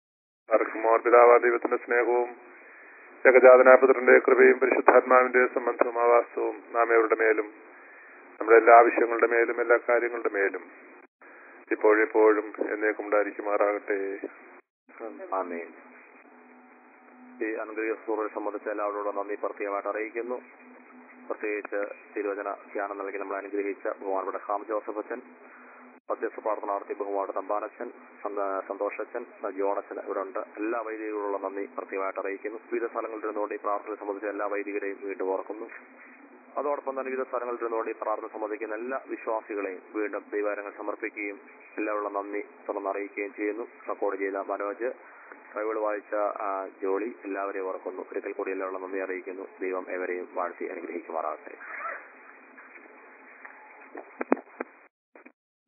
ആർക്കുമോർ പിതാവാ ദൈവത്തിന്റെ സ്നേഹവും ജഗജാതനാപുത്രന്റെ കൃപയും പരിശുദ്ധാത്മാവിന്റെ സംബന്ധവും ആവാസവും നാം എവരുടെ മേലും നമ്മുടെ എല്ലാ ആവശ്യങ്ങളുടെ മേലും എല്ലാ കാര്യങ്ങളുടെ മേലും ഇപ്പോഴെപ്പോഴും എന്നേക്കും ഉണ്ടായിരിക്കുമാറാകട്ടെ ആമേൻ ഈ അനുഗ്രഹീയ സൂറിനെ സംബന്ധിച്ച് എല്ലാവരോടും നന്ദി പ്രത്യേകമായിട്ട് അറിയിക്കുന്നു പ്രത്യേകിച്ച് തിരുവചന ധ്യാനം നൽകി നമ്മൾ അനുഗ്രഹിച്ച ബഹുമാനപ്പെട്ട ഹാം ജോസഫ് അച്ഛൻ മധ്യസ്ഥ പ്രാർത്ഥനാർത്ഥി ബഹുമാനപ്പെട്ട തമ്പാനച്ഛൻ സന്ത- സന്തോഷച്ചൻ ജോണച്ചൻ ഇവിടെ ഉണ്ട് എല്ലാ വൈദികരോടുള്ള നന്ദി പ്രത്യേകമായിട്ട് അറിയിക്കുന്നു വിവിധ സ്ഥലങ്ങളിൽ ഇരുന്നുകൊണ്ട് ഈ പ്രാർത്ഥന സംബന്ധിച്ച എല്ലാ വൈദികരെയും വീണ്ടും ഓർക്കുന്നു അതോടൊപ്പം തന്നെ വിവിധ സ്ഥലങ്ങളിൽ ഇരുന്നുകൊണ്ട് ഈ പ്രാർത്ഥന സംബന്ധിക്കുന്ന എല്ലാ വിശ്വാസികളെയും വീണ്ടും ദൈവാരങ്ങൾ സമർപ്പിക്കുകയും എല്ലാവരുള്ള നന്ദി തുറന്ന് അറിയിക്കുകയും ചെയ്യുന്നു റെക്കോർഡ് ചെയ്ത മനോജ് ബൈബിൾ വായിച്ച ആ, ജോളി എല്ലാവരെയും ഓർക്കുന്നു ഒരിക്കൽ കൂടി എല്ലാവരുള്ള നന്ദി അറിയിക്കുന്നു ദൈവം എവരെയും വാഴ്ത്തി അനുഗ്രഹിക്കുമാറാകട്ടെ